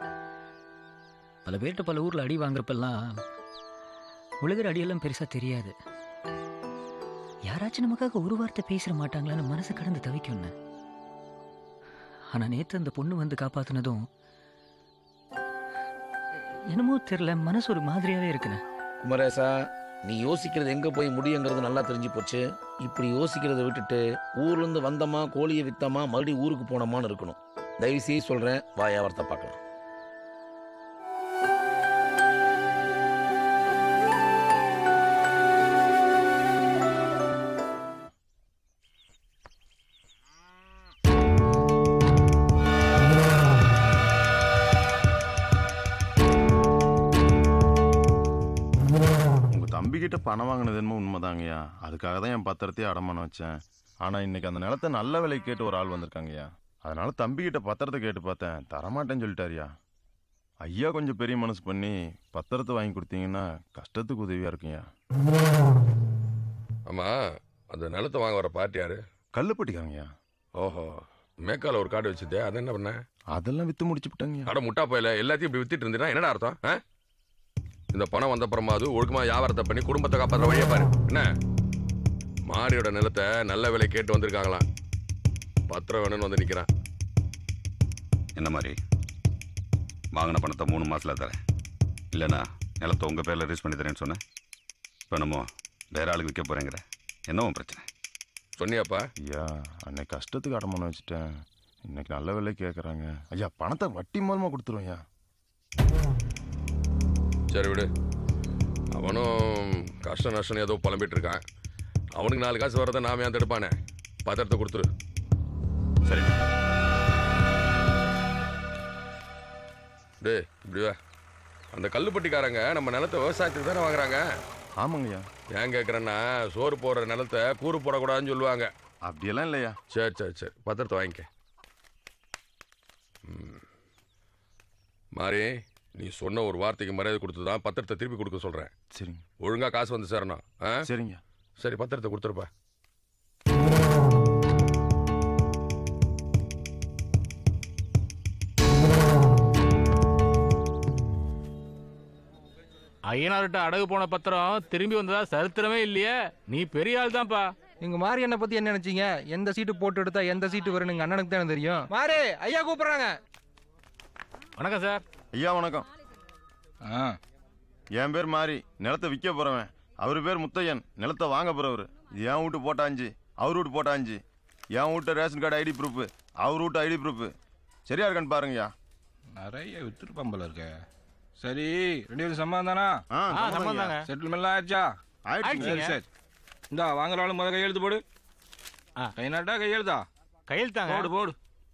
பல பேர்கிட்ட பல ஊரில் அடி வாங்குறப்பெல்லாம் விழுகிற அடியெல்லாம் பெருசாக தெரியாது யாராச்சும் நமக்காக ஒரு வார்த்தை பேசிட மாட்டாங்களான்னு மனசு கடந்து தவிக்கும்ண்ணே ஆனால் நேற்று அந்த பொண்ணு வந்து காப்பாத்துனதும் என்னமோ தெரியல மனசு ஒரு மாதிரியாவே இருக்குண்ணே குமரேசா நீ யோசிக்கிறது எங்க போய் முடியுங்கிறது நல்லா தெரிஞ்சு போச்சு இப்படி யோசிக்கிறதை விட்டுட்டு ஊர்ல இருந்து வந்தமா கோழியை வித்தமா மறுபடியும் ஊருக்கு போனோமான்னு இருக்கணும் தயவு செய்து சொல்றேன் வாயாவரத்தை பார்க்கலாம் உங்க தம்பி கிட்ட பணம் வாங்கினது என்னமோ உண்மைதாங்கய்யா அதுக்காக தான் என் பத்திரத்தையே அடமானம் வச்சேன் ஆனா இன்னைக்கு அந்த நிலத்தை நல்ல விலை கேட்டு ஒரு ஆள் வந்திருக்காங்கய்யா அதனால தம்பி கிட்ட பத்திரத்தை கேட்டு பார்த்தேன் தரமாட்டேன்னு சொல்லிட்டாருயா ஐயா கொஞ்சம் பெரிய மனசு பண்ணி பத்திரத்தை வாங்கி கொடுத்தீங்கன்னா கஷ்டத்துக்கு உதவியா இருக்குங்கய்யா ஆமா அந்த நிலத்தை வாங்க வர பார்ட்டி யாரு கல்லுப்பட்டிக்காங்கய்யா ஓஹோ மேக்கால ஒரு காடு வச்சுதே அதை என்ன பண்ண அதெல்லாம் வித்து முடிச்சு விட்டாங்க அட முட்டா போயில எல்லாத்தையும் இப்படி வித்துட்டு இருந்தீங்கன்னா என்னடா அர்த்தம் ஆ? இந்த பணம் வந்த அப்புறமா அது ஒழுக்கமா வியாபாரத்தை பண்ணி குடும்பத்தை காப்பாற்ற வழியை பாரு என்ன மாரியோட நிலத்தை நல்ல விலை கேட்டு வந்திருக்காங்களாம் பத்திரம் வேணும்னு வந்து நிக்கிறான் என்ன மாதிரி வாங்கின பணத்தை மூணு மாசத்துல தரேன் இல்லைண்ணா நிலத்தை உங்க பேர்ல ரிலீஸ் பண்ணி தரேன்னு சொன்னேன் இப்போ நம்ம வேற ஆளுக்கு விற்க போறேங்கிற என்ன உன் பிரச்சனை சொன்னியாப்பா ஐயா அன்னைக்கு கஷ்டத்துக்கு அடமானம் வச்சுட்டேன் இன்னைக்கு நல்ல விலை கேட்குறாங்க ஐயா பணத்தை வட்டி மூலமா கொடுத்துருவோம் ஐயா சரி விடு அவனும் கஷ்ட நஷ்டம் ஏதோ புலம்பிட்டு இருக்கான் அவனுக்கு நாலு காசு வரதை நாம ஏன் தடுப்பானே பத்திரத்தை கொடுத்துரு சரி டேய் இப்படி வா அந்த கல்லுப்பட்டிக்காரங்க நம்ம நிலத்தை விவசாயத்துக்கு தானே வாங்குறாங்க ஆமாங்கய்யா ஏன் கேட்குறேன்னா சோறு போடுற நிலத்தை கூறு போடக்கூடாதுன்னு சொல்லுவாங்க அப்படியெல்லாம் இல்லையா சரி சரி சரி பத்திரத்தை வாங்கிக்க ம். மாறி நீ சொன்ன ஒரு வார்த்தைக்கு மரியாதை கொடுத்து தான் பத்திரத்தை திருப்பி கொடுக்க சொல்றேன் சரிங்க ஒழுங்கா காசு வந்து சேரணும் ஆ? சரிங்க சரி பத்திரத்தை கொடுத்துருப்பா ஐயனார்கிட்ட அடகு போன பத்திரம் திரும்பி வந்ததா சரித்திரமே இல்லையே நீ பெரிய ஆள் தான்ப்பா நீங்க மாரி என்ன பத்தி என்ன நினைச்சீங்க எந்த சீட்டு போட்டு எடுத்தா எந்த சீட்டு வரும் எங்க அண்ணனுக்கு தானே தெரியும் மாரி ஐயா கூப்பிடுறாங்க வணக்கம் சார் ஐயா வணக்கம் என் பேர் மாறி நிலத்தை விற்க போறவன் அவர் பேர் முத்தையன் நிலத்தை வாங்க போறவர் இது என் வீட்டு போட்டாஞ்சு அவர் வீட்டு போட்டாஞ்சு என் வீட்டு ரேஷன் கார்டு ஐடி ப்ரூஃப் அவர் வீட்டு ஐடி ப்ரூஃப் சரியா இருக்கான்னு பாருங்கய்யா நிறைய வித்துருப்பான் போல இருக்க சரி ரெண்டு பேரும் சம்மதம் தானா ஆ, ஆ, சம்மதம் சம்மதம் தாங்க. செட்டில்மெண்ட் ஆயிடுச்சா ஆயிடுச்சுங்க. சரி சரி இந்தா வாங்குற ஆளு முதல்ல கையெழுத்து போடு கை நாட்டா கையெழுத்தா கையெழுத்தாங்க போடு போடு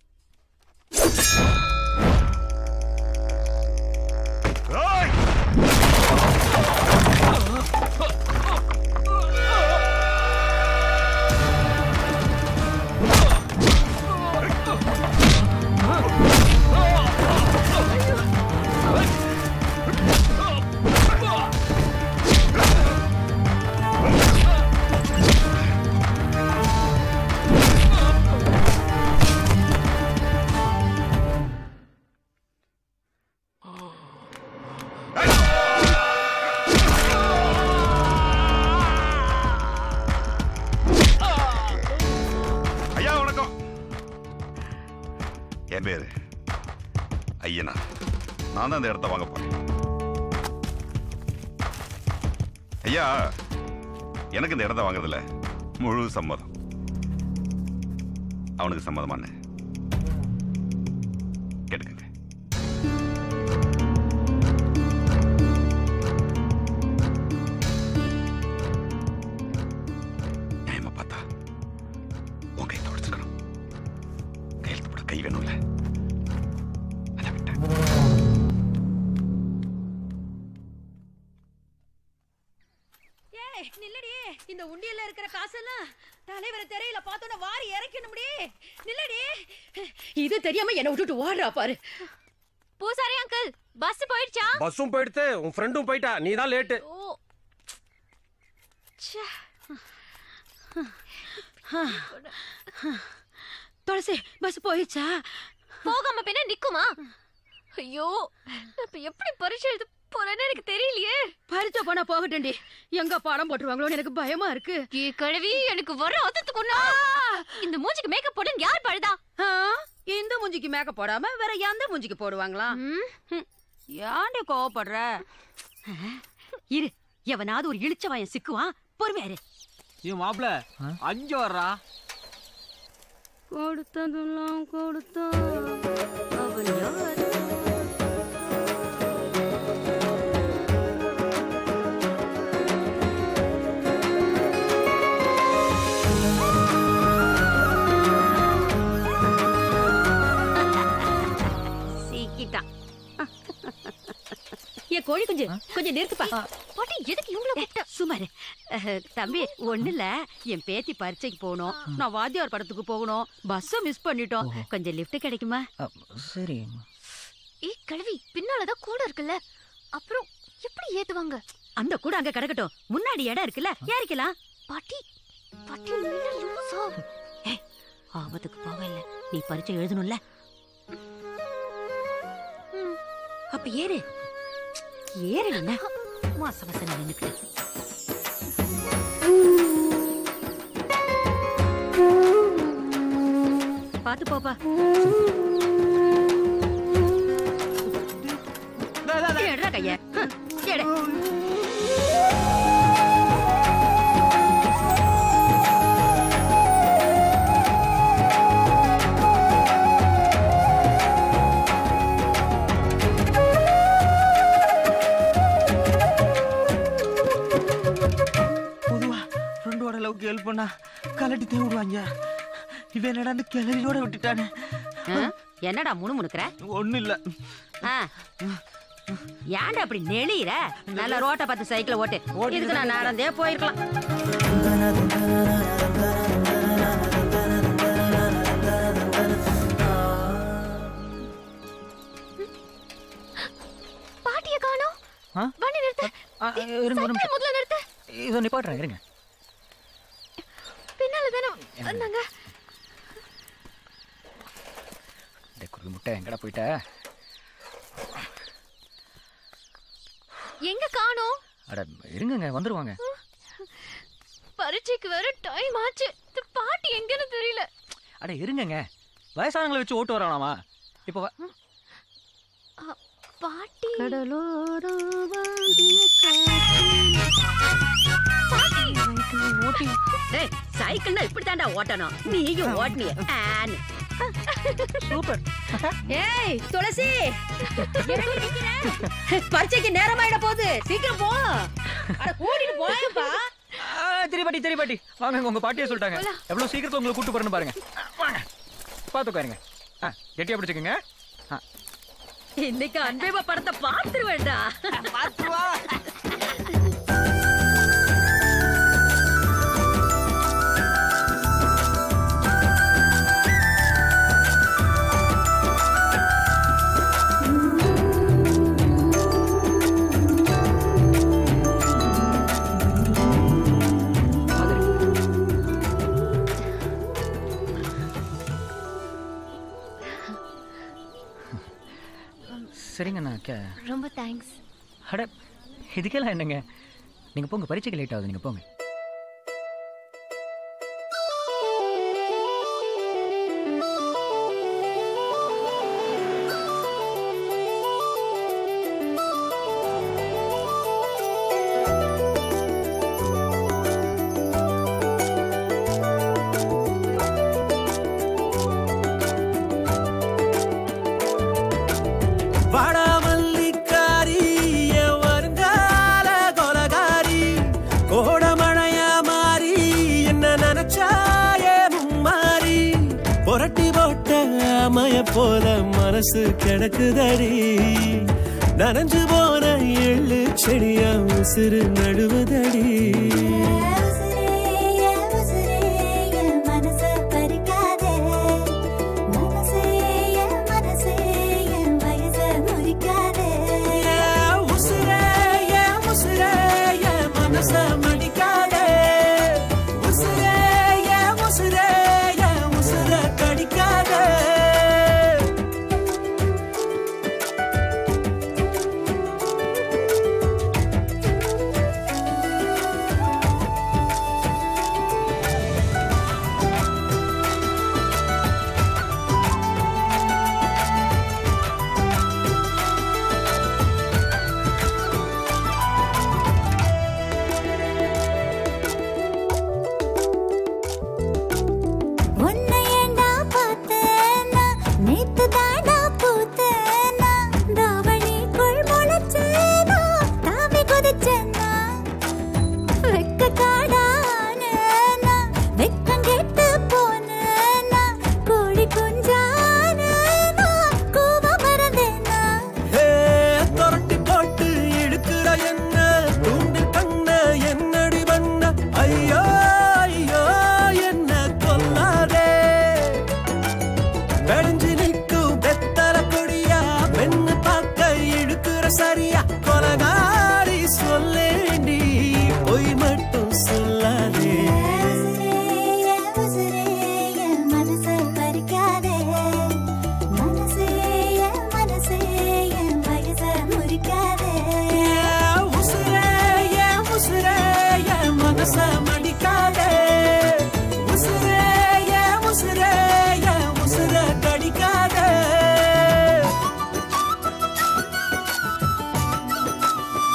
ஐயா வணக்கம் என் பேரு ஐயனா நான் தான் இந்த இடத்த வாங்க போறேன் ஐயா எனக்கு இந்த இடத்த வாங்குறதுல முழு சம்மதம் அவனுக்கு சம்மதமான கேட்டுக்கங்க நியாயமா பார்த்தா உன் கை தொடச்சுக்கணும் கையெழுத்து போட கை வேணும்ல ஏய் நில்லடி இந்த உண்டியல்ல இருக்கிற காசெல்லாம் தலைவரை தெரியல பார்த்தோன்னே வாரி இறக்கணும்டி நில்லடி இது தெரியாம என்ன விட்டுட்டு ஓடுறா பாரு பூசாரி அங்கிள் பஸ் போயிடுச்சா பஸ்ஸும் போயிடுத்து உன் ஃப்ரெண்டும் போயிட்டா நீ தான் லேட்டு ஓ ச்சே. துளசி பஸ் போயிடுச்சா போகாம பின்ன நிக்குமா ஐயோ நான் இப்ப எப்படி பரிசு எழுத போறேன்னு எனக்கு தெரியலையே பரிச்ச போனா போகட்டும்டி எங்க பாடம் போட்டுருவாங்களோன்னு எனக்கு பயமா இருக்கு ஏ கிழவி எனக்கு வர அத்தத்துக்குன்னா இந்த மூஞ்சிக்கு மேக்கப் போட யார் பழுதா ஆ, இந்த மூஞ்சிக்கு மேக்கப் போடாம வேற எந்த மூஞ்சிக்கு போடுவாங்களா ம். ஏன்டி கோவப்படுற இரு எவனாவது ஒரு இழிச்சவாயன் சிக்குவான் பொறுமையா இரு ஏன் மாப்பிள அஞ்சு வர்றா கொடுத்ததெல்லாம் கொடுத்தான் அவன் யார் சீக்கிட்டான் ஏ கோழி குஞ்சு கொஞ்சம் நிறுத்துப்பா பாட்டி எதுக்கு இவங்கள கூப்பிட்ட சுமாரு அஹ், தம்பி ஒண்ணு இல்ல என் பேத்தி பரீட்சைக்கு போகணும் நான் வாத்தியார் படத்துக்கு போகணும் பஸ்ஸ மிஸ் பண்ணிட்டோம் கொஞ்சம் லிஃப்ட் கிடைக்குமா சரி ஏய் கிழவி பின்னாலதான் கூட இருக்குல்ல அப்புறம் எப்படி ஏத்துவாங்க அந்த கூட அங்க கிடக்கட்டும் முன்னாடி இடம் இருக்குல்ல ஏறிக்கலாம் பாட்டி பாட்டி நீங்க லூசா ஏய், ஆபத்துக்கு போக இல்ல நீ பரீட்சை எழுதணும்ல அப்ப ஏறு ஏறு என்ன மாச மாசம் நின்னுக்கிட்டு பாத்து போப்பா எடுறா கைய ஹம், எடு பொதுவா ஃப்ரெண்டோட லவ்க்கு ஹெல்ப் பண்ணா கலட்டி தே விடுவாங்க இவன் என்னடா அந்த கிளறியோட விட்டுட்டானே ஆ, என்னடா முணுமுணுக்கிற ஒண்ணும் இல்ல ஆ. ஏன்டா அப்படி நெளியிற நல்ல ரோட்டை பார்த்து சைக்கிள் ஓட்டு இதுக்கு நான் நடந்தே போயிருக்கலாம் ஆ? வண்டி நிறுத்து ஆ, இருங்க ஒரு சைக்கிள் நிமிஷம் முதல்ல நிறுத்து இதோ நிப்பாட்டுறேன் இருங்க பின்னால தானே வந்தாங்க இந்த குருவி முட்டை எங்கடா போயிட்ட எங்க காணோம் அட இருங்கங்க வந்துருவாங்க பரீட்சைக்கு வேற டைம் ஆச்சு இந்த பாட்டி எங்கன்னு தெரியல அட இருங்கங்க வயசானவங்களை வச்சு ஓட்டு வரலாமா இப்போ வ- அ, பாட்டி டேய் சைக்கிள்னா இப்படி தாண்டா ஓட்டணும் நீயும் ஓட்டுனிய ஆன்னு சூப்பர் ஏய் துளசி என்னடி நிக்கிற? பரீட்சைக்கு நேரமாயிட போகுது சீக்கிரம் போ அட கூட்டிட்டு போயப்பா ஆ, தெரிய பாட்டி தெரிய பாட்டி வாங்க உங்க பாட்டியே சொல்லிட்டாங்க எவ்வளவு சீக்கிரத்துல உங்களை கூட்டு போறேன்னு பாருங்க வாங்க பார்த்து உட்காருங்க ஆ கெட்டியா பிடிச்சுக்கோங்க ஆ இன்னைக்கு அன்பேவா படத்தை பார்த்துருவேண்டா பார்த்துருவா சரிங்க நான் கே ரொம்ப தேங்க்ஸ் அட இதுக்கெல்லாம் என்னங்க நீங்க போங்க பரீட்சைக்கு லேட் ஆகுது நீங்க போங்க வடமல்லிக்காரி என் வருங்கால கொலகாரி கோடமழையா மாறி என்ன நினைச்சாயே மும்மாறி புரட்டி போட்ட அமைய போல மனசு கிடக்குதடி நனைஞ்சு போன எள்ளு செடியா உசுறு நடுவுதடி ஏன் உசுரே, ஏன் உசுரே, என் மனச மடிக்காதே. உசுரே, ஏன் உசுரே, என் உசுர கடிக்காதே. உன்னை ஏண்டா பார்த்தேனா நேத்து தாண்டா பூத்தேனா தாவணிக்குள் முளைச்சேனா தாவி குதிச்சேனா வெக்க காடானேனா வெக்கம் கெட்டு போனேனா கோழி குஞ்சானேனா கூவ மறந்தேனா ஏ, தொரட்டி போட்டு இழுக்கிற என்ன தூண்டில் பண்ண என்னடி பண்ண ஐயோ ஐயோ என்ன கொல்லாதே வெடிஞ்சு நிற்கும் பெத்தல கொடியா பெண்ணு பார்க்க இழுக்கிற சரியா கொலகாரி சொல்லேண்டி பொய் மட்டும் சொல்லாதே உசுரே என் மனசை பறிக்காதே மனசே என் மனசே என் வயசை முறிக்காதே ஏன் உசுரே, ஏன் உசுரே, என் மனச மடிக்காதே. உசுரே, ஏன் உசுரே, என் உசுர கடிக்காதே.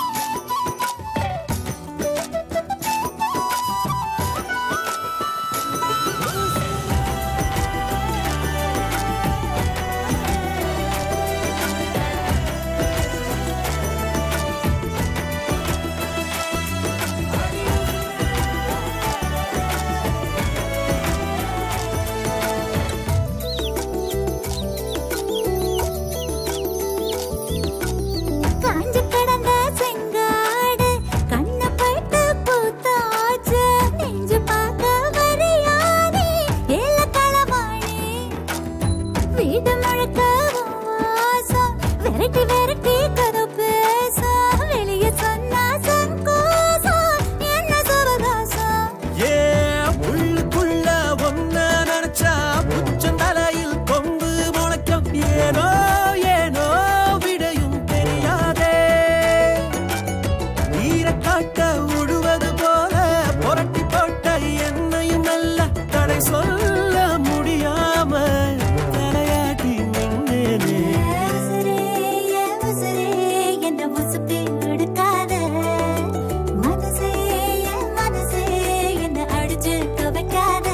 சுத்தி எடுக்காத மனசே என் மனசே என்ன அடிச்சு துவைக்காத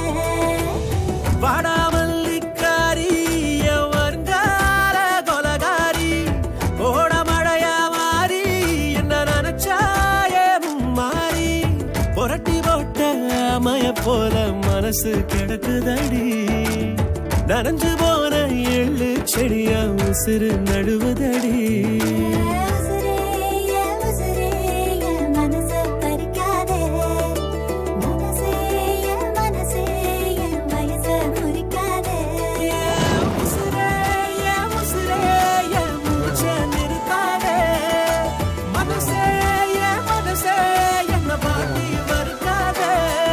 வாடாமல்லிக்காரி என் வருங்கால கொலகாரி ஓட மழையா மாறி என்ன நினைச்சாயே மாறி புரட்டி போட்ட அமய போல மனசு கிடக்குதடி நனைஞ்சு போன எள்ளு செடியா உசுறு நடுவுதடி உசுரே என் உசுரே என் மனசை பறிக்காதே மனசே என் மனசே என் வயசை முறிக்காதே உசுரே என் உசுரே என் மூச்சை நிறுத்தாதே மனசே என் மனசே என்ன பாட்டி மறுக்காதே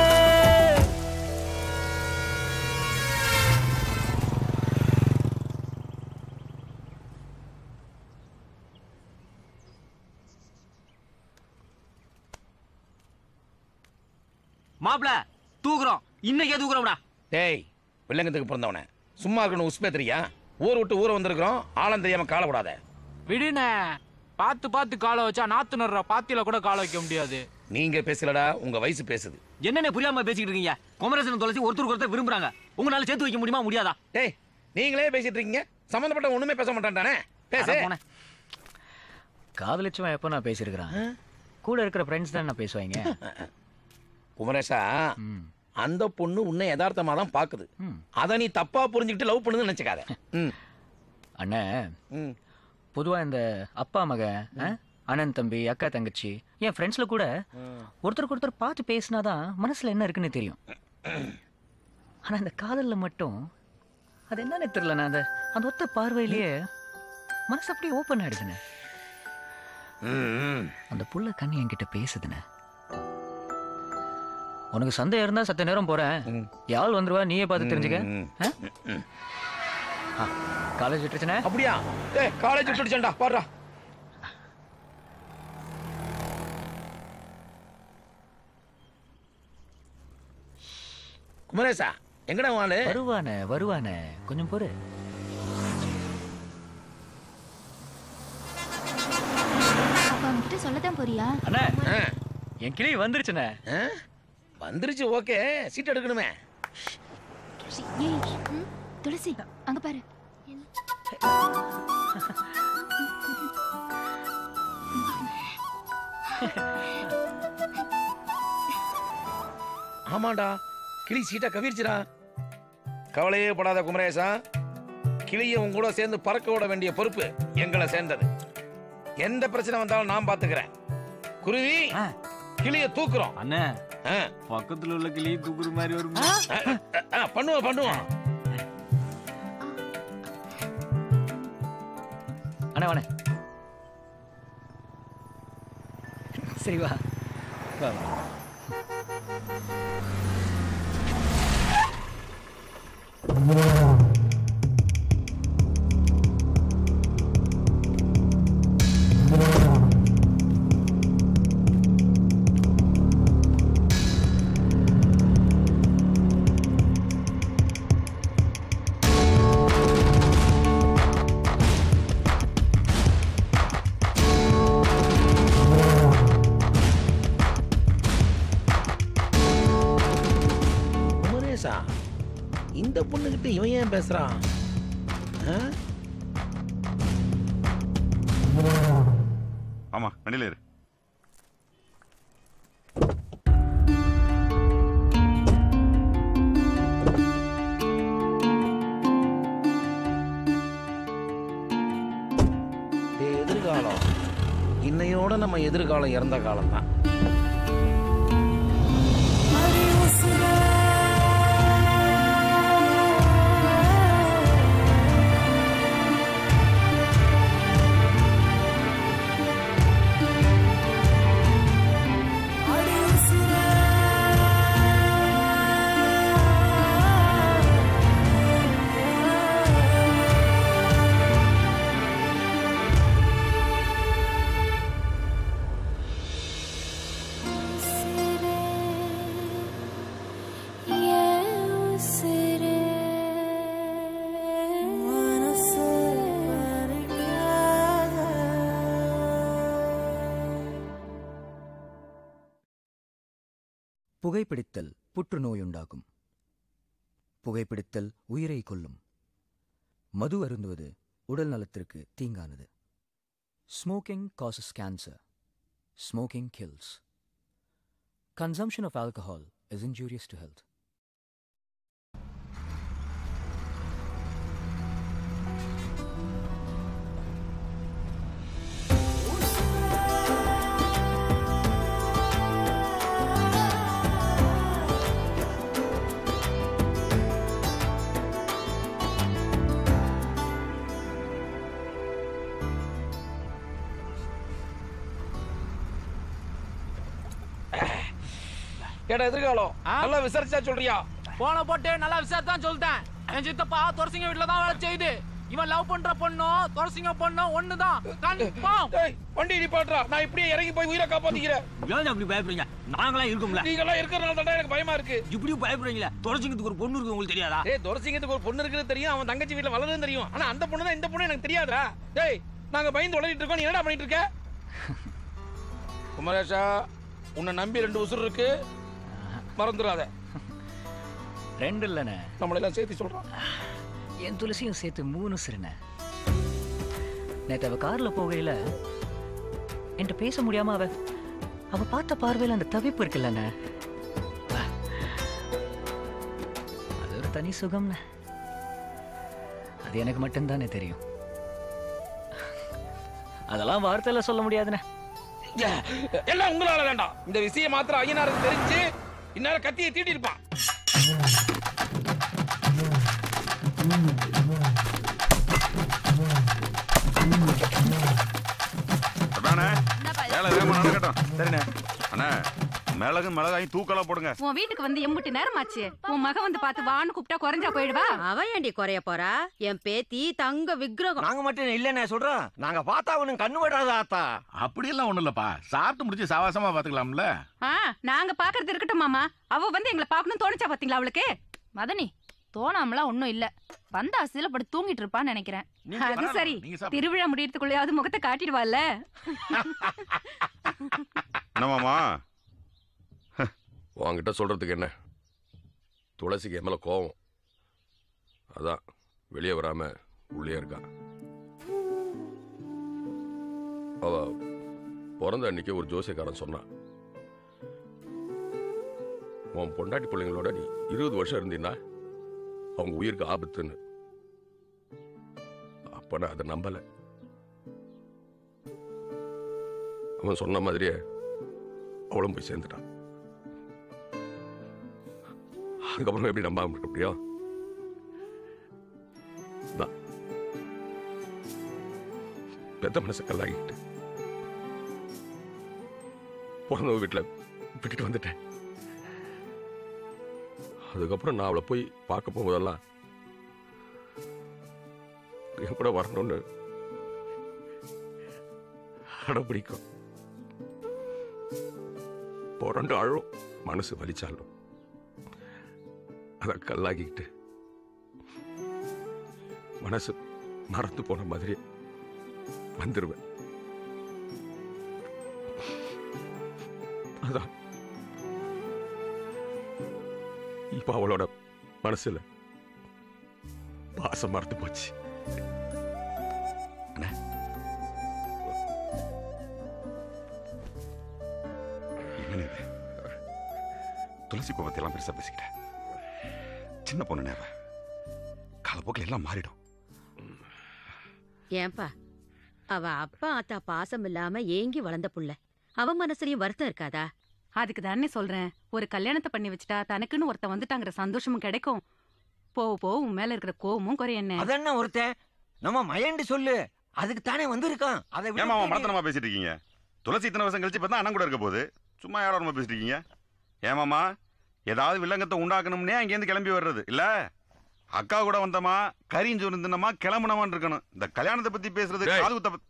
மாப்ள தூக்குறோம் இன்னைக்கே தூக்குறோம்டா டேய் வில்லங்கத்துக்கு பிறந்தவனே சும்மா இருக்கணும் உஸ்பே தெரியா ஊர் விட்டு ஊரை வந்திருக்கிறோம் ஆழம் தெரியாம கால விடாத விடுனே பார்த்து பார்த்து காலை வச்சா நாத்து நடுற பாத்தியில கூட காலை வைக்க முடியாது நீங்க பேசலடா உங்க வயசு பேசுது என்னென்ன புரியாம பேசிக்கிட்டு இருக்கீங்க குமரசன் துளசி ஒருத்தருக்கு ஒருத்தர் விரும்புறாங்க உங்களால சேர்த்து வைக்க முடியுமா முடியாதா டேய் நீங்களே பேசிட்டு இருக்கீங்க சம்பந்தப்பட்ட ஒண்ணுமே பேச மாட்டான்டானே பேசு அட போனே. காதலிச்சவன் எப்போ நான் பேசியிருக்கிறான் கூட இருக்கிற ஃப்ரெண்ட்ஸ் தான் நான் பேசுவாங்க குமரேஷா அந்த பொண்ணு உன்னை யதார்த்தமா தான் பாக்குது அத நீ தப்பா புரிஞ்சுக்கிட்டு லவ் பண்ணுன்னு நினைச்சுக்காத ம். அண்ணே பொதுவா இந்த அப்பா மக ஆ? அண்ணன் தம்பி அக்கா தங்கச்சி என் ஃப்ரெண்ட்ஸ்ல கூட ஒருத்தருக்கு ஒருத்தர் பார்த்து பேசினாதான் மனசுல என்ன இருக்குன்னு தெரியும் ஆனா இந்த காதல்ல மட்டும் அது என்னன்னு தெரியல நான் அந்த அந்த ஒத்த பார்வையிலேயே மனசு அப்படியே ஓப்பன் ஆயிடுதுண்ணே அந்த புள்ள கண்ணு என்கிட்ட பேசுதுண்ணே உனக்கு சந்தேகம் இருந்தா சத்த நேரம் போறேன் யாழ் வந்துருவா நீயே பார்த்து தெரிஞ்சுக்க ஆ? ஆ, காலேஜ் விட்டுருச்சுனே அப்படியா டேய் காலேஜ் விட்டுடுச்சேன்டா பாடுறா குமரேசா எங்கடா வாளு வருவானே வருவானே கொஞ்சம் பொறு அப்ப அவன்கிட்ட சொல்லத்தான் போறியா அண்ணே என் கிளி வந்துருச்சுண்ணே வந்துருச்சு ஓகே சீட் எடுக்கணுமே துளசி ஏய் ம், துளசி அங்க பாரு ஆமாண்டா கிளி சீட்டா கவிர்ச்சிடா கவலையே படாத குமரேசா கிளியை உன் கூட சேர்ந்து பறக்க விட வேண்டிய பொறுப்பு எங்களை சேர்ந்தது எந்த பிரச்சனை வந்தாலும் நான் பாத்துக்கிறேன் குருவி கிளிய தூக்குறோம் அண்ணே பக்கத்துல உள்ள கிளி தூக்குற மாதிரி ஒரு பண்ணுவோம் பண்ணுவோம் அண்ணே வாண்ணே சரி வா வா வா குமரேசா இந்த பொண்ணுகிட்ட இவன் ஏன் பேசுறான் ஆ? ஆமா வண்டியில இரு இது எதிர்காலம் இன்னையோட நம்ம எதிர்காலம் இறந்த காலம் தான் புகைப்பிடித்தல் புற்றுநோயுண்டாகும் புகைப்பிடித்தல் உயிரை கொல்லும் மது அருந்துவது உடல் நலத்திற்கு தீங்கானது smoking causes cancer smoking kills consumption of alcohol is injurious to health ஏடா எதிர்காலம் நல்லா விசாரிச்சா சொல்றியா போன போட்டு நல்லா விசாரித்தான் சொல்லிட்டேன் என் சித்தப்பா துரசிங்க வீட்டுல தான் வேலை செய்யுது இவன் லவ் பண்ற பொண்ணும் துரசிங்க பொண்ணும் ஒண்ணுதான் கன்ஃபார்ம் வண்டி நிப்பாட்றா நான் இப்படியே இறங்கி போய் உயிரை காப்பாத்திக்கிறேன் ஏன் அப்படி பயப்படுறீங்க நாங்களாம் இருக்கோம்ல நீங்க எல்லாம் இருக்கிறனால தான் எனக்கு பயமா இருக்கு இப்படி பயப்படுறீங்களா துரசிங்கத்துக்கு ஒரு பொண்ணு இருக்கு உங்களுக்கு தெரியாதா டேய் துரசிங்கத்துக்கு ஒரு பொண்ணு இருக்குன்னு தெரியும் அவன் தங்கச்சி வீட்டுல வளருன்னு தெரியும் ஆனா அந்த பொண்ணு தான் இந்த பொண்ணு எனக்கு தெரியாதா டேய் நாங்க பயந்து உளறிட்டு இருக்கோம் நீ என்னடா பண்ணிட்டு இருக்க குமரேஷா உன்னை நம்பி ரெண்டு உசுர் இருக்கு மறந்துடாத ரெண்டு இல்லைண்ணே நம்மளெல்லாம் சேர்த்து சொல்றான் என் துளசியும் சேர்த்து மூணு சிறுண்ணே நேற்று அவ கார்ல போகையில என்கிட்ட பேச முடியாம அவ அவ பார்த்த பார்வையில அந்த தவிப்பு இருக்குல்லண்ணே அது ஒரு தனி சுகம்ண்ணே அது எனக்கு மட்டும்தானே தெரியும் அதெல்லாம் வார்த்தையில சொல்ல முடியாதுண்ணே எல்லாம் உங்களால வேண்டாம் இந்த விஷயம் மாத்திரம் ஐயனாருக்கு தெரிஞ்சு இந்நேரம் கத்தியை தீட்டி இருப்பான் அதானே வேலை வேகமா நடக்கட்டும் சரிண்ணே அண்ணா மிளகு மிளகாயும் தூக்கலா போடுங்க உன் வீட்டுக்கு வந்து எம்புட்டு நேரமாச்சு உன் மக வந்து பார்த்து வான்னு கூப்பிட்டா குறைஞ்சா போயிடுவா அவ ஏண்டி குறைய போறா என் பேத்தி தங்க விக்கிரகம் நாங்க மட்டும் இல்லைண்ணே சொல்றோம் நாங்க பார்த்தா அவனுக்கு கண்ணு விடாத ஆத்தா அப்படியெல்லாம் ஒண்ணும் இல்லப்பா சாப்பிட்டு முடிச்சு சாவாசமா பாத்துக்கலாம்ல ஆ நாங்க பாக்குறது இருக்கட்டும் மாமா அவ வந்து எங்களை பார்க்கணும் தோணுச்சா பாத்தீங்களா அவளுக்கு மதனி தோணாமலாம் ஒண்ணும் இல்ல வந்த அசில படுத்து தூங்கிட்டு இருப்பான்னு நினைக்கிறேன் அது சரி திருவிழா முடியறதுக்குள்ளயாவது முகத்தை காட்டிடுவாள்ல என்னமாமா உன்கிட்ட சொல்றதுக்கு என்ன துளசிக்கு என் மேல கோவம் அதான் வெளியே வராம உள்ளே இருக்கா அவ பிறந்த அன்னைக்கு ஒரு ஜோசியக்காரன் சொன்னான் உன் பொண்டாட்டி பிள்ளைங்களோட நீ இருபது வருஷம் இருந்தீன்னா அவங்க உயிருக்கு ஆபத்துன்னு அப்ப நான் அதை நம்பல அவன் சொன்ன மாதிரியே அவளும் போய் சேர்ந்துட்டான் அதுக்கப்புறம் எப்படி நம்பாம இருக்க முடியும் தான். பெத்த மனசை கல்லாகிட்டு பிறந்தவங்க வீட்டில் விட்டுட்டு வந்துட்டேன் அதுக்கப்புறம் நான் அவளை போய் பார்க்க போகும்போதெல்லாம் என் கூட வரணும்னு அடம் பிடிக்கும் புரண்டு அழும் மனசு வலிச்சாலும் அதை கல்லாக்கிக்கிட்டு மனசு மறந்து போன மாதிரி வந்துருவேன் அதான் இப்ப அவளோட மனசுல பாசம் மறந்து போச்சு என்னண்ணே இது துளசி கோபத்தை எல்லாம் பெருசா பேசிக்கிட்டேன் சின்ன பொண்ணு நேவ காலப்போக்கில் எல்லாம் மாறிடும் ஏன்பா அவ அப்பா அத்தா பாசம் இல்லாம ஏங்கி வளர்ந்த புள்ள அவ மனசுலயும் வருத்தம் இருக்காதா அதுக்கு தானே சொல்றேன் ஒரு கல்யாணத்தை பண்ணி வச்சுட்டா தனக்குன்னு ஒருத்தன் வந்துட்டாங்கிற சந்தோஷமும் கிடைக்கும் போக போக உன் மேல இருக்கிற கோவமும் குறையண்ணே அதென்ன ஒருத்தன் நம்ம மயண்டு சொல்லு அதுக்கு தானே வந்திருக்கான் அதை விட ஏமா அவன் தெரியும். மடத்தனமா பேசிட்டு இருக்கீங்க துளசி இத்தனை வருஷம் கழிச்சு பார்த்தா அண்ணன் கூட இருக்க போகுது சும்மா யாரும் பேசிட்டு இருக்கீங்க ஏமாமா ஏதாவது வில்லங்கத்தை உண்டாக்கணும்னே அங்கேருந்து கிளம்பி வர்றது இல்ல அக்கா கூட வந்தமா கரிஞ்சு இருந்தனமா கிளம்புனமான்னு இருக்கணும் இந்த கல்யாணத்தை பத்தி பேசுறது டேய். காது குத்த பத்தி-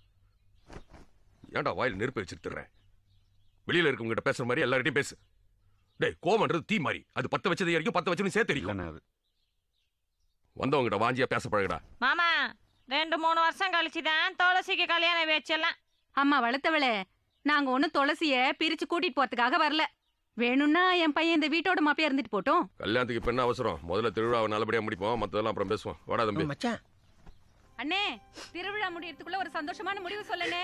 ஏன்டா வாயில் நெருப்பு வச்சுட்டுறேன் வெளியில இருக்கவங்க பேசுற மாதிரி எல்லார்ட்டையும் பேசு டேய் கோவம்ன்றது தீ மாதிரி அது பத்த வச்சது வரைக்கும் பத்த வச்சு சேர்த்து தெரியும் வந்தவங்ககிட்ட வாஞ்சியா பேச பழகுடா மாமா ரெண்டு மூணு வருஷம் கழிச்சு தான் துளசிக்கு கல்யாணம் வச்செல்லாம் அம்மா வளர்த்தவளே நாங்க ஒண்ணும் துளசிய பிரிச்சு கூட்டிட்டு போறதுக்காக வரல வேணும்னா என் பையன் இந்த வீட்டோட மாப்பியா இருந்துட்டு போட்டோம் கல்யாணத்துக்கு இப்ப என்ன அவசரம் முதல்ல திருவிழாவை நல்லபடியா முடிப்போம் மத்ததெல்லாம் அப்புறம் பேசுவோம் வாடா தம்பி மச்சான் அண்ணே திருவிழா முடியறதுக்குள்ள ஒரு சந்தோஷமான முடிவு சொல்லனே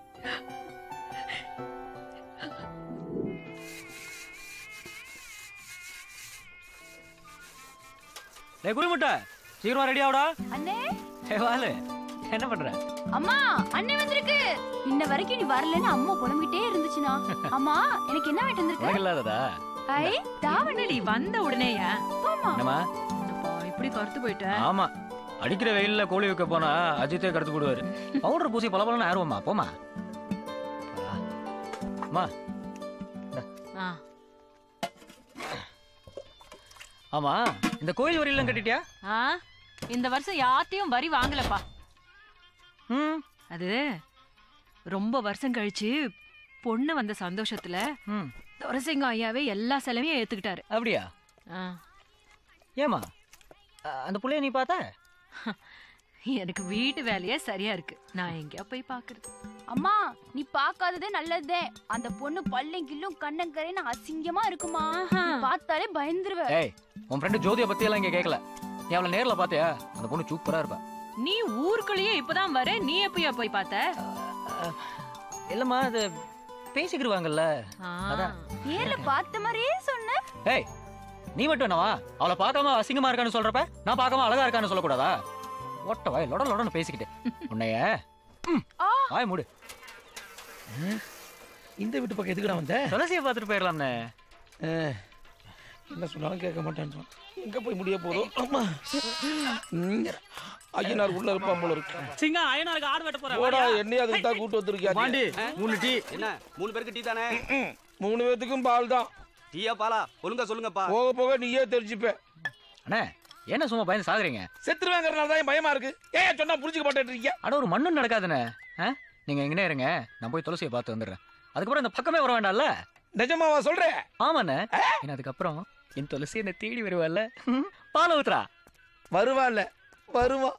டேய் குருமுட்டை சீக்கிரம் ரெடி ஆவுடா அண்ணே ஏ வாலு என்ன பண்ற அம்மா அண்ணே வந்திருக்கு இன்ன வரைக்கும் நீ வரலன்னு அம்மா புலம்பிட்டே இருந்துச்சுனா அம்மா எனக்கு என்ன வேட்டு உனக்கு வந்திருக்கு இல்லாததா ஐ தாவணி வந்த உடனேயா போமா என்னம்மா இப்படி கருத்து போயிட்ட ஆமா அடிக்கிற வெயில்ல கோழி வைக்க போனா அஜித்தே கடத்து போடுவாரு பவுடர் பூசி பல பலன்னு ஆர்வமா போமா அம்மா ஆ. ஆமா இந்த கோயில் வரியெல்லாம் கட்டிட்டியா ஆ இந்த வருஷம் யார்ட்டையும் வரி வாங்கலப்பா ம் அது ரொம்ப வருஷம் கழிச்சு பொண்ணு வந்த சந்தோஷத்துல துரசிங்க ஐயாவே எல்லா செலவையும் ஏத்துக்கிட்டாரு அப்படியா ஆ. ஏமா அந்த புள்ளைய நீ பார்த்த எனக்கு வீட்டு வேலையே சரியா இருக்கு நான் எங்கேயா போய் பாக்குறது அம்மா நீ பார்க்காததே நல்லதே அந்த பொண்ணு பல்லும் கில்லும் கண்ணங்கரைன்னு அசிங்கமா இருக்குமா நீ பார்த்தாலே பயந்துருவ ஏய் உன் ஃப்ரெண்டு ஜோதியை பத்தி எல்லாம் இங்க கேட்கல நீ அவளை நேர்ல பாத்தியா அந்த பொண்ணு சூப்பரா இருப்பா நீ ஊருக்குள்ளேயே இப்பதான் வர நீ எப்பயா போய் பார்த்த இல்லம்மா அது பேசிக்கிடுவாங்கல்ல அதான் நேர்ல பார்த்த மாதிரியே சொன்ன ஏய் நீ மட்டும் என்னவா அவளை பார்க்காம அசிங்கமா இருக்கான்னு சொல்றப்ப நான் பார்க்காம அழகா இருக்கான்னு சொல்லக்கூடாதா ஒட்ட வாய் லொட லொடன்னு பேசிக்கிட்டு உன்னைய ம், வாய் மூடு இந்த வீட்டு பக்கம் எதுக்குடா வந்த துளசியை பார்த்துட்டு போயிடலாம்னே என்ன சொன்னாலும் கேட்க மாட்டேன்னு எங்க போய் முடிய போதும் அம்மா ம். ஐயனார் உள்ள இருப்பான் போல இருக்கு சிங்கா ஐயனாருக்கு ஆடு வெட்ட போடா என்னையும் அதுக்கு தான் கூட்டு வந்திருக்கியா நீ? வாண்டி, மூணு டீ. என்ன மூணு பேருக்கு டீ தானே ம், மூணு பேத்துக்கும் பால் தான் டீயா பாலா ஒழுங்கா சொல்லுங்கப்பா போக போக நீயே தெரிஞ்சுப்ப அண்ணே என்ன சும்மா பயந்து சாகுறீங்க செத்துருவேங்கிறனால தான் என் பயமா இருக்கு ஏன் சொன்னா புரிஞ்சுக்க மாட்டேன் இருக்கீங்க அட ஒரு மண்ணும் நடக்காதுண்ணே ஆ? நீங்க எங்கனே இருங்க நான் போய் துளசியை பார்த்து வந்துடுறேன் அதுக்கப்புறம் இந்த பக்கமே வர வேண்டாம்ல நிஜமாவா சொல்றேன் ஆமாண்ணே என்ன அதுக்கப்புறம் என் துளசி என்ன தேடி வருவாள்ல ம், பால் ஊத்துறா வருவான்ல வருவா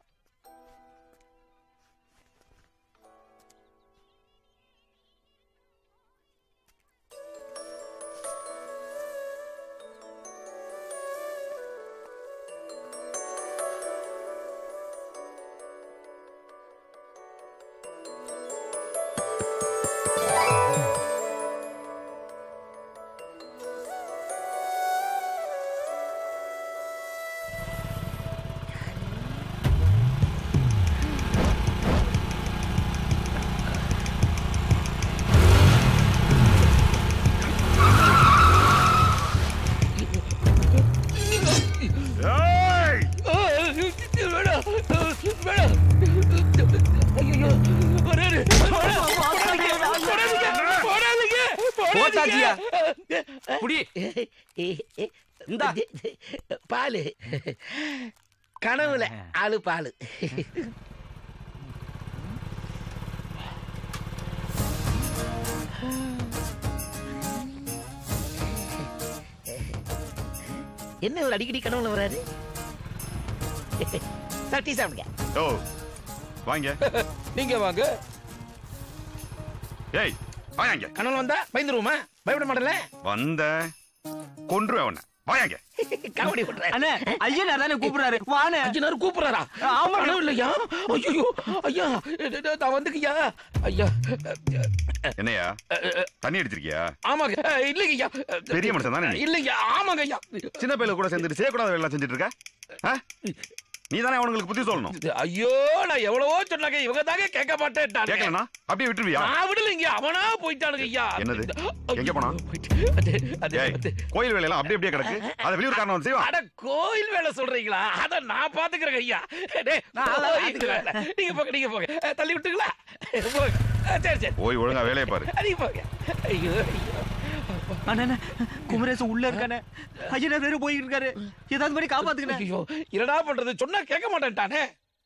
போட்டாச்சியா? புடி இந்தா பாலு கனவுல ஆளு பாலு என்ன ஒரு அடிக்கடி கனவுல வராரு சார் டீ சாப்பிடுங்க ஓ வாங்க நீங்க வாங்க ஏய் வாங்க கனவுல வந்தா பயந்துருவோமா பயப்பட மாட்டல வந்த கொன்றுவேன் உன்னை வாங்க காமெடி பண்றேன் அண்ணே ஐயனார் தானே கூப்பிடுறாரு வானே ஐயனார் கூப்பிடுறாரா ஆமா. கனவு இல்லையா ஐயோ ஐயா நான் வந்துக்கியா ஐயா என்னையா தண்ணி அடிச்சிருக்கியா ஆமாங்க அஹ், இல்லைங்க ஐயா பெரிய மனுஷன் தானே நீ? இல்லைங்க ஆமாங்க ஐயா சின்ன பையில கூட சேர்ந்துட்டு செய்யக்கூடாத வேலை செஞ்சுட்டு இருக்க ஆ? நீ தானே அவனுங்களுக்கு புத்தி சொல்லணும் ஐயோ நான் எவ்வளவோ சொன்னாங்க இவங்க தாங்க கேட்க மாட்டேன்ட்டாங்க கேட்கலனா அப்படியே விட்டுருவியா நான் விடலைங்க அவனா போயிட்டானுங்க ஐயா என்னது எங்க போனா ஏய், கோயில் வேலையெல்லாம் அப்படியே அப்படியே கிடக்கு அதை வெளியூர் காரணம் வந்து செய்வா அட கோயில் வேலை சொல்றீங்களா அத நான் பாத்துக்கிறேன் ஐயா டேய், நான் அதெல்லாம் கோயில் பாத்துக்கிறேன். வேலை. நீங்க போங்க நீங்க போங்க அஹ், தள்ளி விட்டுங்களா போங்க அஹ், சரி சரி போய் ஒழுங்கா வேலையை பாரு நீங்க போங்க ஐயோ ஐயோ அண்ணே குமரேசன் உள்ள இருக்கானே ஐயனார் வேற போயிட்டு இருக்காரு ஏதாவது பண்ணி காப்பாத்துக்கண்ணே ஐயோ என்னடா பண்றது சொன்னா கேட்க மாட்டேன்ட்டானே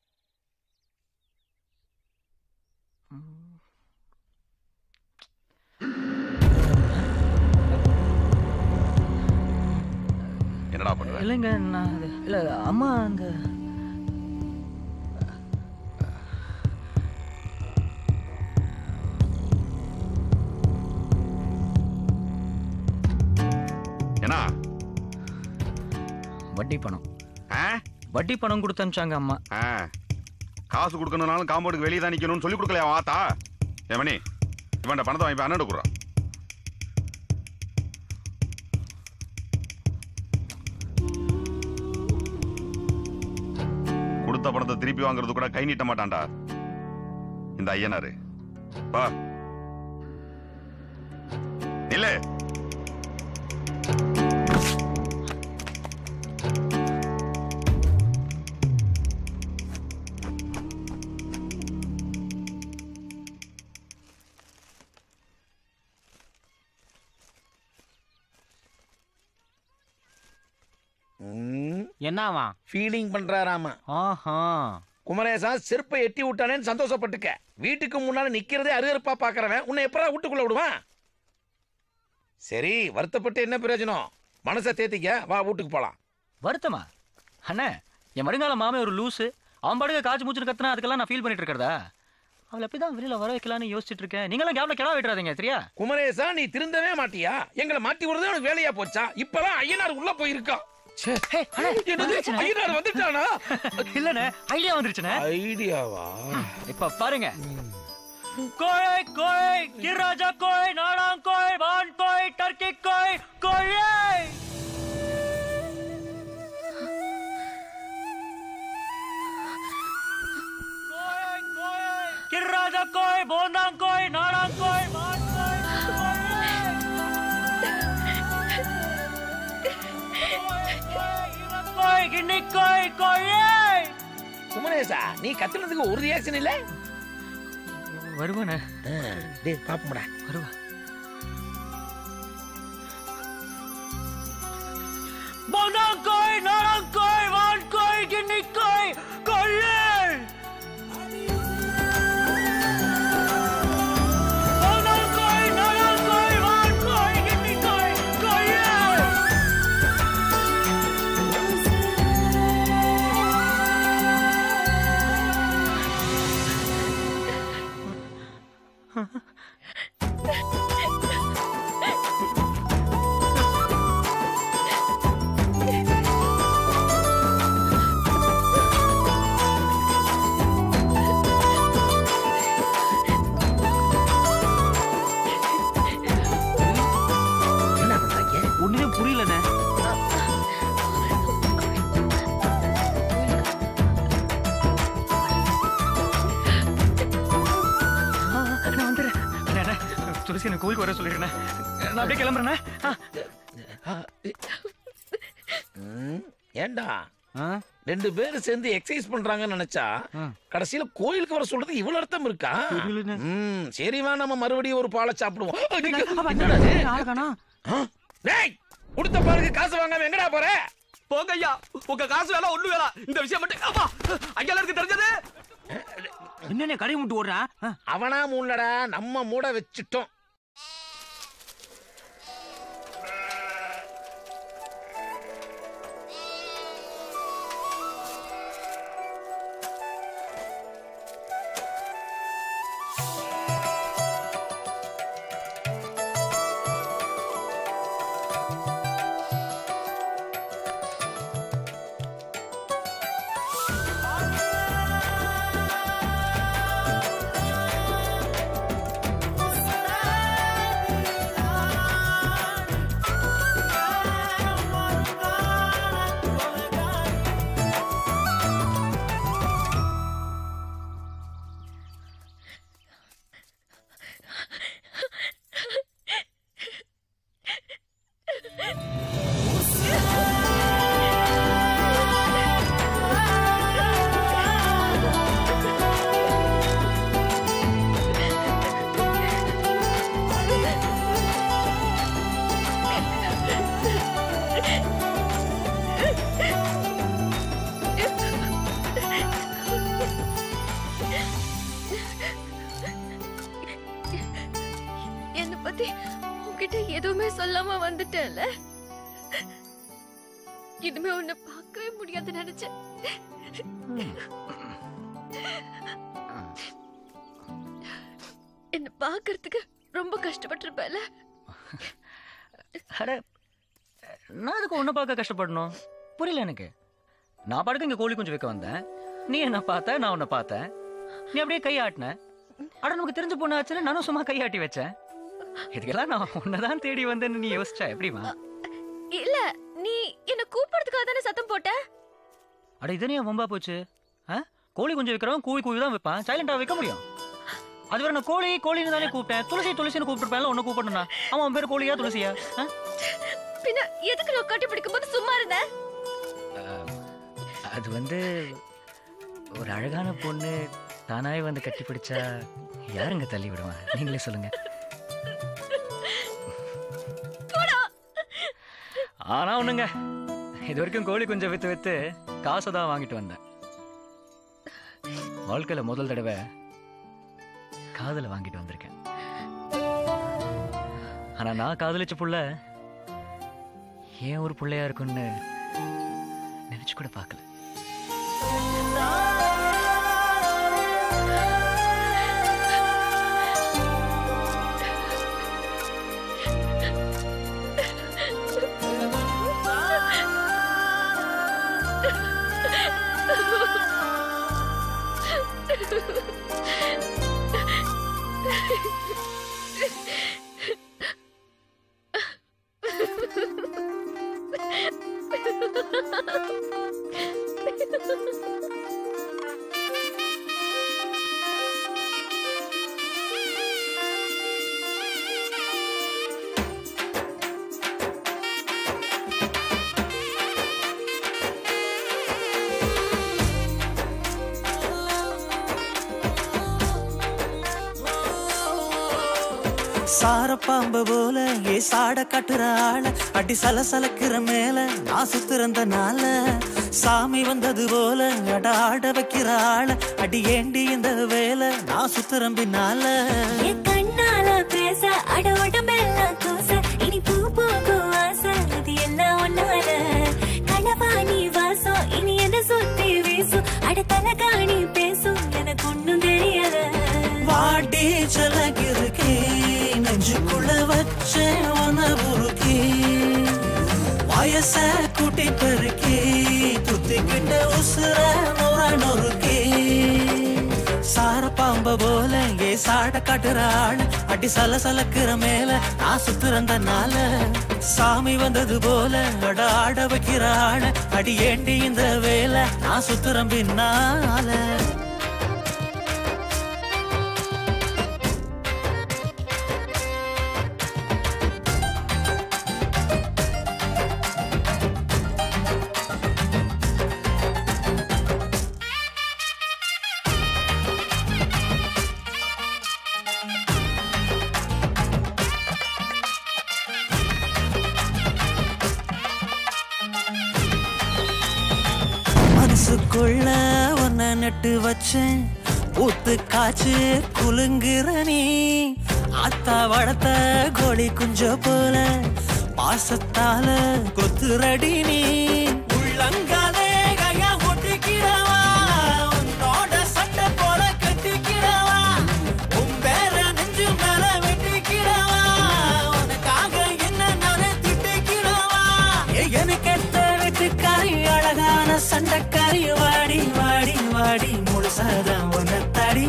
என்னடா பண்ற இல்லைங்க நான் அது இல்ல அம்மா அங்க வட்டி பணம் வட்டி பணம் கொடுத்து அனுப்பிச்சாங்க அம்மா காசு கொடுக்கணும்னாலும் காம்பவுண்டுக்கு வெளியே தான் நிக்கணும்னு சொல்லி கொடுக்கலையா வாத்தா ஏமணி இவன்ட பணத்தை வாங்கி அண்ணன் கொடுக்குறான் கொடுத்த பணத்தை திருப்பி வாங்குறது கூட கை நீட்ட மாட்டான்டா இந்த ஐயனாரு வா இல்ல என்னவா ஃபீலிங் பண்றாராமா ஆஹா குமரேசா செருப்பை எட்டி விட்டானேன்னு சந்தோஷப்பட்டுக்க வீட்டுக்கு முன்னால நிக்கிறதே அருகருப்பா பாக்குறவன் உன்னை எப்படா வீட்டுக்குள்ள விடுவான் சரி வருத்தப்பட்டு என்ன பிரயோஜனம் மனசை தேத்திக்க வா வீட்டுக்கு போலாம் வருத்தமா அண்ணே என் வருங்கால மாமே ஒரு லூசு அவன் பாடுக்க காய்ச்சி மூச்சுன்னு கத்துனா அதுக்கெல்லாம் நான் ஃபீல் பண்ணிட்டு இருக்கிறதா அவளை எப்படி தான் வெளியில வர வைக்கலாம்னு யோசிச்சுட்டு இருக்கேன் நீங்களும் கேப்ல கிடா விட்டுறாதீங்க சரியா குமரேசா நீ திருந்தவே மாட்டியா எங்களை மாட்டி விடுறதே உனக்கு வேலையா போச்சா இப்பதான் ஐயனார் உள்ள போயிருக்கான் ச்சே, என்னது ஐயனார் வந்துட்டானா இல்லண்ணே ஐடியா வந்துருச்சுண்ணே ஐடியாவா இப்ப பாருங்க கோழை கோழை கிராஜா கோழை நாடாங் கோழை வான் கோழை டர்க்கி கோழை கோழை கிராஜா கோழை போந்தாங் கோழை நாடாங் கோழை வான் கோழை கிண்ணி கோழை கோழை குமரேசா நீ கத்துனதுக்கு ஒரு ரியாக்ஷன் இல்ல வருவானே டேய் பாப்போம்டா வருவா போனாங்கோய் நாராங்கோய் வான்கோய் கிண்ணிக்கோய் கொள்ளை போனாங்கோய் நாராங்கோய் வான்கோய் கிண்ணிக்கோய் கொள்ளை ஒண்ணுமே புரியலண்ணே நான் வந்துடுறேன் அண்ணே, அண்ணே, துளசி எனக்கு கோயிலுக்கு வர சொல்லிடுறேன் நான் அப்படியே கிளம்புறேண்ணே ஆ. ம், ஏன்டா ரெண்டு பேரும் சேர்ந்து எக்ஸசைஸ் பண்றாங்கன்னு நினைச்சா கடைசியில கோயிலுக்கு வர சொல்றது இவ்வளவு அர்த்தம் இருக்கா ம், சரிவா நம்ம மறுபடியும் ஒரு பாலை சாப்பிடுவோம் என்னடா இது? ஆ? டேய் கொடுத்த பாலுக்கு காசு வாங்காம எங்கடா போற போங்க ஐயா உங்க காசு வேலை ஒண்ணு வேலை இந்த விஷயம் மட்டும் அப்பா ஐயா இருக்கு தெரிஞ்சது என்னென்ன கடை முட்டு ஓடுறான் அவனா மூடலடா நம்ம மூட வச்சுட்டோம் என்ன பத்தி உன்கிட்ட எதுவுமே சொல்லாம வந்துட்டேன்ல இனிமே உன்னை பார்க்கவே முடியாது நினைச்சேன் என்ன பார்க்கறதுக்கு ரொம்ப கஷ்டப்பட்டிருப்பேல அட நான் அதுக்கு ஒண்ணு பார்க்க கஷ்டப்படணும் புரியல எனக்கு நான் பாட்டுக்கு இங்க கோழி குஞ்சு வைக்க வந்தேன் நீ என்ன பார்த்த நான் உன்னை பார்த்தேன் நீ அப்படியே கை ஆட்டின அட நமக்கு தெரிஞ்ச பொண்ணு ஆச்சுன்னு நானும் சும்மா கையாட்டி வச்சேன் இதுக்கெல்லாம் நான் உன்னதான் தேடி வந்தேன்னு நீ யோசிச்சா எப்படிமா இல்ல நீ என்ன கூப்பிடுறதுக்காக தானே சத்தம் போட்ட அட இதனே வம்பா போச்சு ஆ? கோழி குஞ்சு வைக்கிறவன் கூவி கூவி தான் வைப்பான் சைலண்டா வைக்க முடியும் அது வேற நான் கோழி கோழின்னு தானே கூப்பிட்டேன் துளசி துளசின்னு கூப்பிட்டுருப்பேன்ல உன்னை கூப்பிடணும்னா அவன் அவன் பேர் கோழியா துளசியா ஆ? பின்ன எதுக்கு நான் கட்டி பிடிக்கும் போது சும்மா இருந்தேன் அது வந்து ஒரு அழகான பொண்ணு தானாய் வந்து கட்டி பிடிச்சா யாருங்க தள்ளி விடுவா நீங்களே சொல்லுங்க ஆனா ஒண்ணுங்க இது வரைக்கும் கோழி குஞ்சம் வித்து வித்து காசை தான் வாங்கிட்டு வந்தேன் வாழ்க்கையில முதல் தடவை காதலை வாங்கிட்டு வந்திருக்கேன் ஆனா நான் காதலிச்ச புள்ள ஏன் ஒரு புள்ளையா இருக்குன்னு நினைச்சு கூட பார்க்கல சாரப்பாம்பு போல ஏ சாட கட்டுற ஆள அடி சலசலக்கிற மேல நான் சுத்துறந்தனால சாமி வந்தது போல அட ஆட வைக்கிற ஆள அடி ஏண்டி இந்த வேலை நான் சுத்துறேன் பின்னால என் கண்ணால பேச அட உடம்பெல்லாம் கூச இனி பூ பூக்கும் ஆசை அது எல்லாம் ஒன்னால களவாணி வாசம் இனி என்ன சுத்தி வீசும் அட தலகாணி பேசும் எனக்கு ஒண்ணும் தெரியல வாடி சலகிருக்கே நெஞ்சுக்குள்ள வச்ச உன உருக்கி வயச கூட்டி பெருக்கி குத்திக்கிட்ட உசுர நுர நொறுக்கி சார பாம்ப போல ஏ சாட காட்டுற ஆளு அடி சல சலக்குற மேல நான் சுத்துறந்தனால சாமி வந்தது போல அட ஆட வைக்கிற ஆளு அடி ஏண்டி இந்த வேலை நான் சுத்துறேன் பின்னால மனசுக்குள்ள உன்னை நட்டு வச்சேன் ஊத்து காய்ச்சி குலுங்குற நீ ஆத்தா வளர்த்த கோழி குஞ்ச போல பாசத்தால கொத்துரடி நீ உள்ளங்காலே கையா ஒட்டிக்கிறவா உன்னோட சட்டை போல கட்டிக்கிறவா உன் பேர நெஞ்சு மேல வெட்டிக்கிறவா உனக்காக என்ன நானே திட்டிக்கிறவா எனக்கு எத்த வெட்டுக்காரி அழகான சண்டைக்காரி வாடி வாடி வாடி முழுசாதான் உன்னை தடி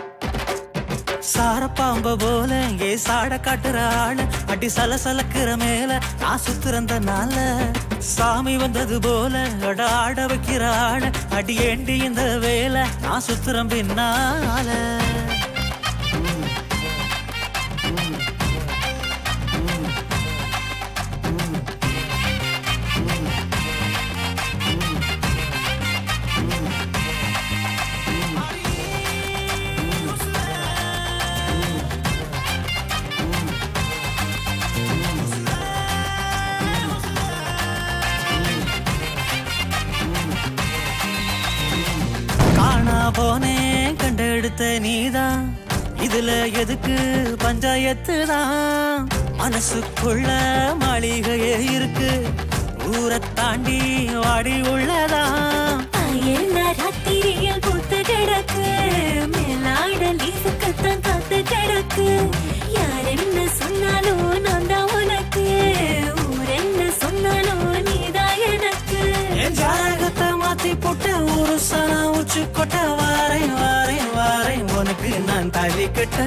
சாரப்பாம்ப போல ஏ சாட காட்டுற ஆளு அடி சலசலக்குற மேல நான் சுத்துறந்தனால சாமி வந்தது போல அட ஆட வைக்கிற ஆளு அடி ஏண்டி இந்த வேலை நான் சுத்துறேன் பின்னால காணா போனேன் கண்டெடுத்த நீதான் இதுல எதுக்கு பஞ்சாயத்து தான் மனசுக்குள்ள மாளிகையே இருக்கு ஊரை தாண்டி வாடி உள்ளதான் எல்லா ராத்திரியில் பூத்து கிடக்கு மேலாட லீசுக்குத்தான் காத்து கிடக்கு யார் என்ன சொன்னாலும் நான் தான் உனக்கு ஊர் என்ன சொன்னாலும் நீதான் எனக்கு மூச்சு கொட்ட வாரேன் வாரேன் வாரேன் உனக்கு நான் தாலி கட்ட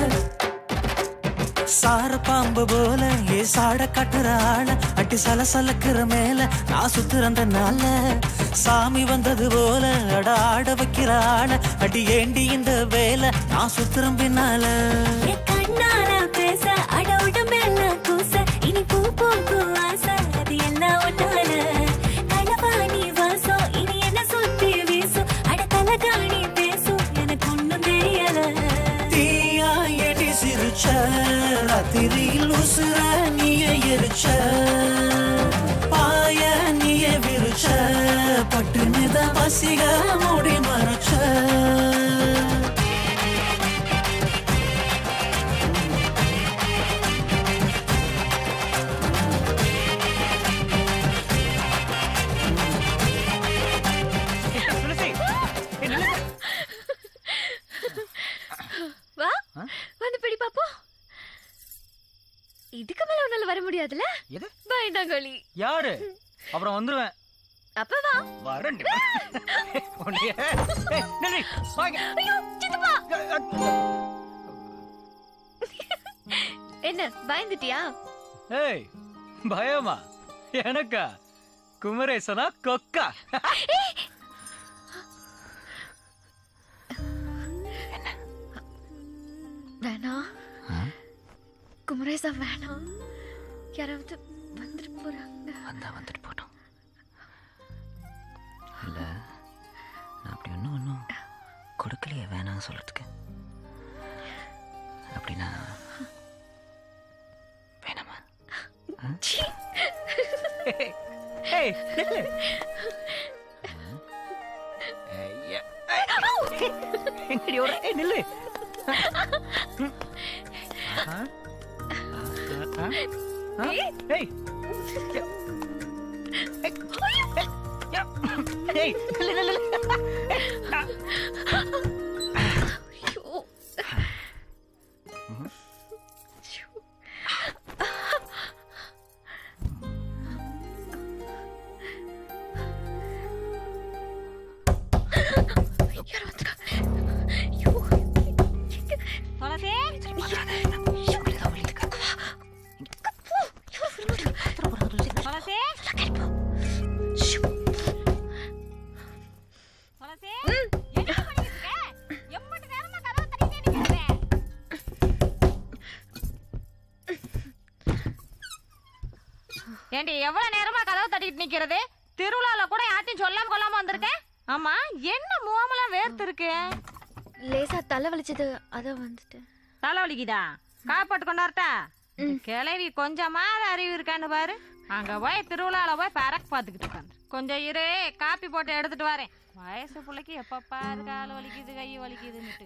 சார பாம்பு போல ஏ சாட கட்டுற ஆள அட்டி சல சலக்குற மேல நான் சுத்துறந்த நாள சாமி வந்தது போல அட ஆட வைக்கிற ஆள அடி ஏண்டி இந்த வேலை நான் சுத்துறேன் பின்னால கண்ணால பேச அட உடம்பெல்லாம் கூச இனி பூ பூக்கும் ஆசை அது எல்லாம் ஒன்னால களவாணி வாசம் இனி என்ன சுத்தி வீசும் அட தலகாணி பேசும் எனக்கு ஒண்ணும் தெரியல தீயா எடி சிரிச்ச ராத்திரியில் உசுர நீய எரிச்ச பாய நீய விரிச்ச பட்டு நித பசிக மூடி மறைச்ச துளசி ஏய், நில்லு. வா வந்து பிடி பாப்போம் இதுக்கு மேல உன்னால வர முடியாதுல எது பயந்தாங்கோலி யாரு அப்புறம் வந்துருவேன் அப்ப வா வரேன் உன்னைய ஏய், நில்லு. வாங்க. ஐயோ சித்தப்பா என்ன பயந்துட்டியா ஏய் பயமா எனக்கா குமரேசனா கொக்கா வேணாம் குமரேசா வேணாம் யாராவது வந்துட்டு போறாங்க வந்தா வந்துட்டு போட்டோம் இல்ல நான் அப்படி ஒன்றும் ஒன்றும் கொடுக்கலையே வேணாம் சொல்றதுக்கு அப்படின்னா வேணாமா ஏய் நில்லு. எங்கடி ஓடுற? ஏய் நில்லு ஆஹா. ஆஹா. ஆ? ஏய் ஏய் நில்லு நில்லு நில்லு. துளசி துளசி துளசி என்ன பண்ணிட்டு இருக்க? எம்புட்டு நேரமா கதவை தட்டிட்டே நிக்கிற? ஏண்டி எவ்வளவு நேரமா கதவை தட்டிட்டு நிக்கிறது திருவிழால கூட யார்ட்டையும் சொல்லாம கொள்ளாம வந்திருக்கேன் ஆமா என்ன முகமெல்லாம் வேர்த்து இருக்கு லேசா தலை வலிச்சது அத வந்துட்டு தலை வலிக்குதா காப்பாட்டு கொண்டாரட்டா இந்த கிளவி கொஞ்சமாவது அறிவு இருக்கான்னு பாரு அங்க போய் திருவிழால போய் பறக்க பாத்துக்கிட்டு உட்காந்து கொஞ்சம் இரு காப்பி போட்டு எடுத்துட்டு வரேன் வயசு பிள்ளைக்கு எப்ப பாரு கால் வலிக்குது கை வலிக்குதுன்னுட்டு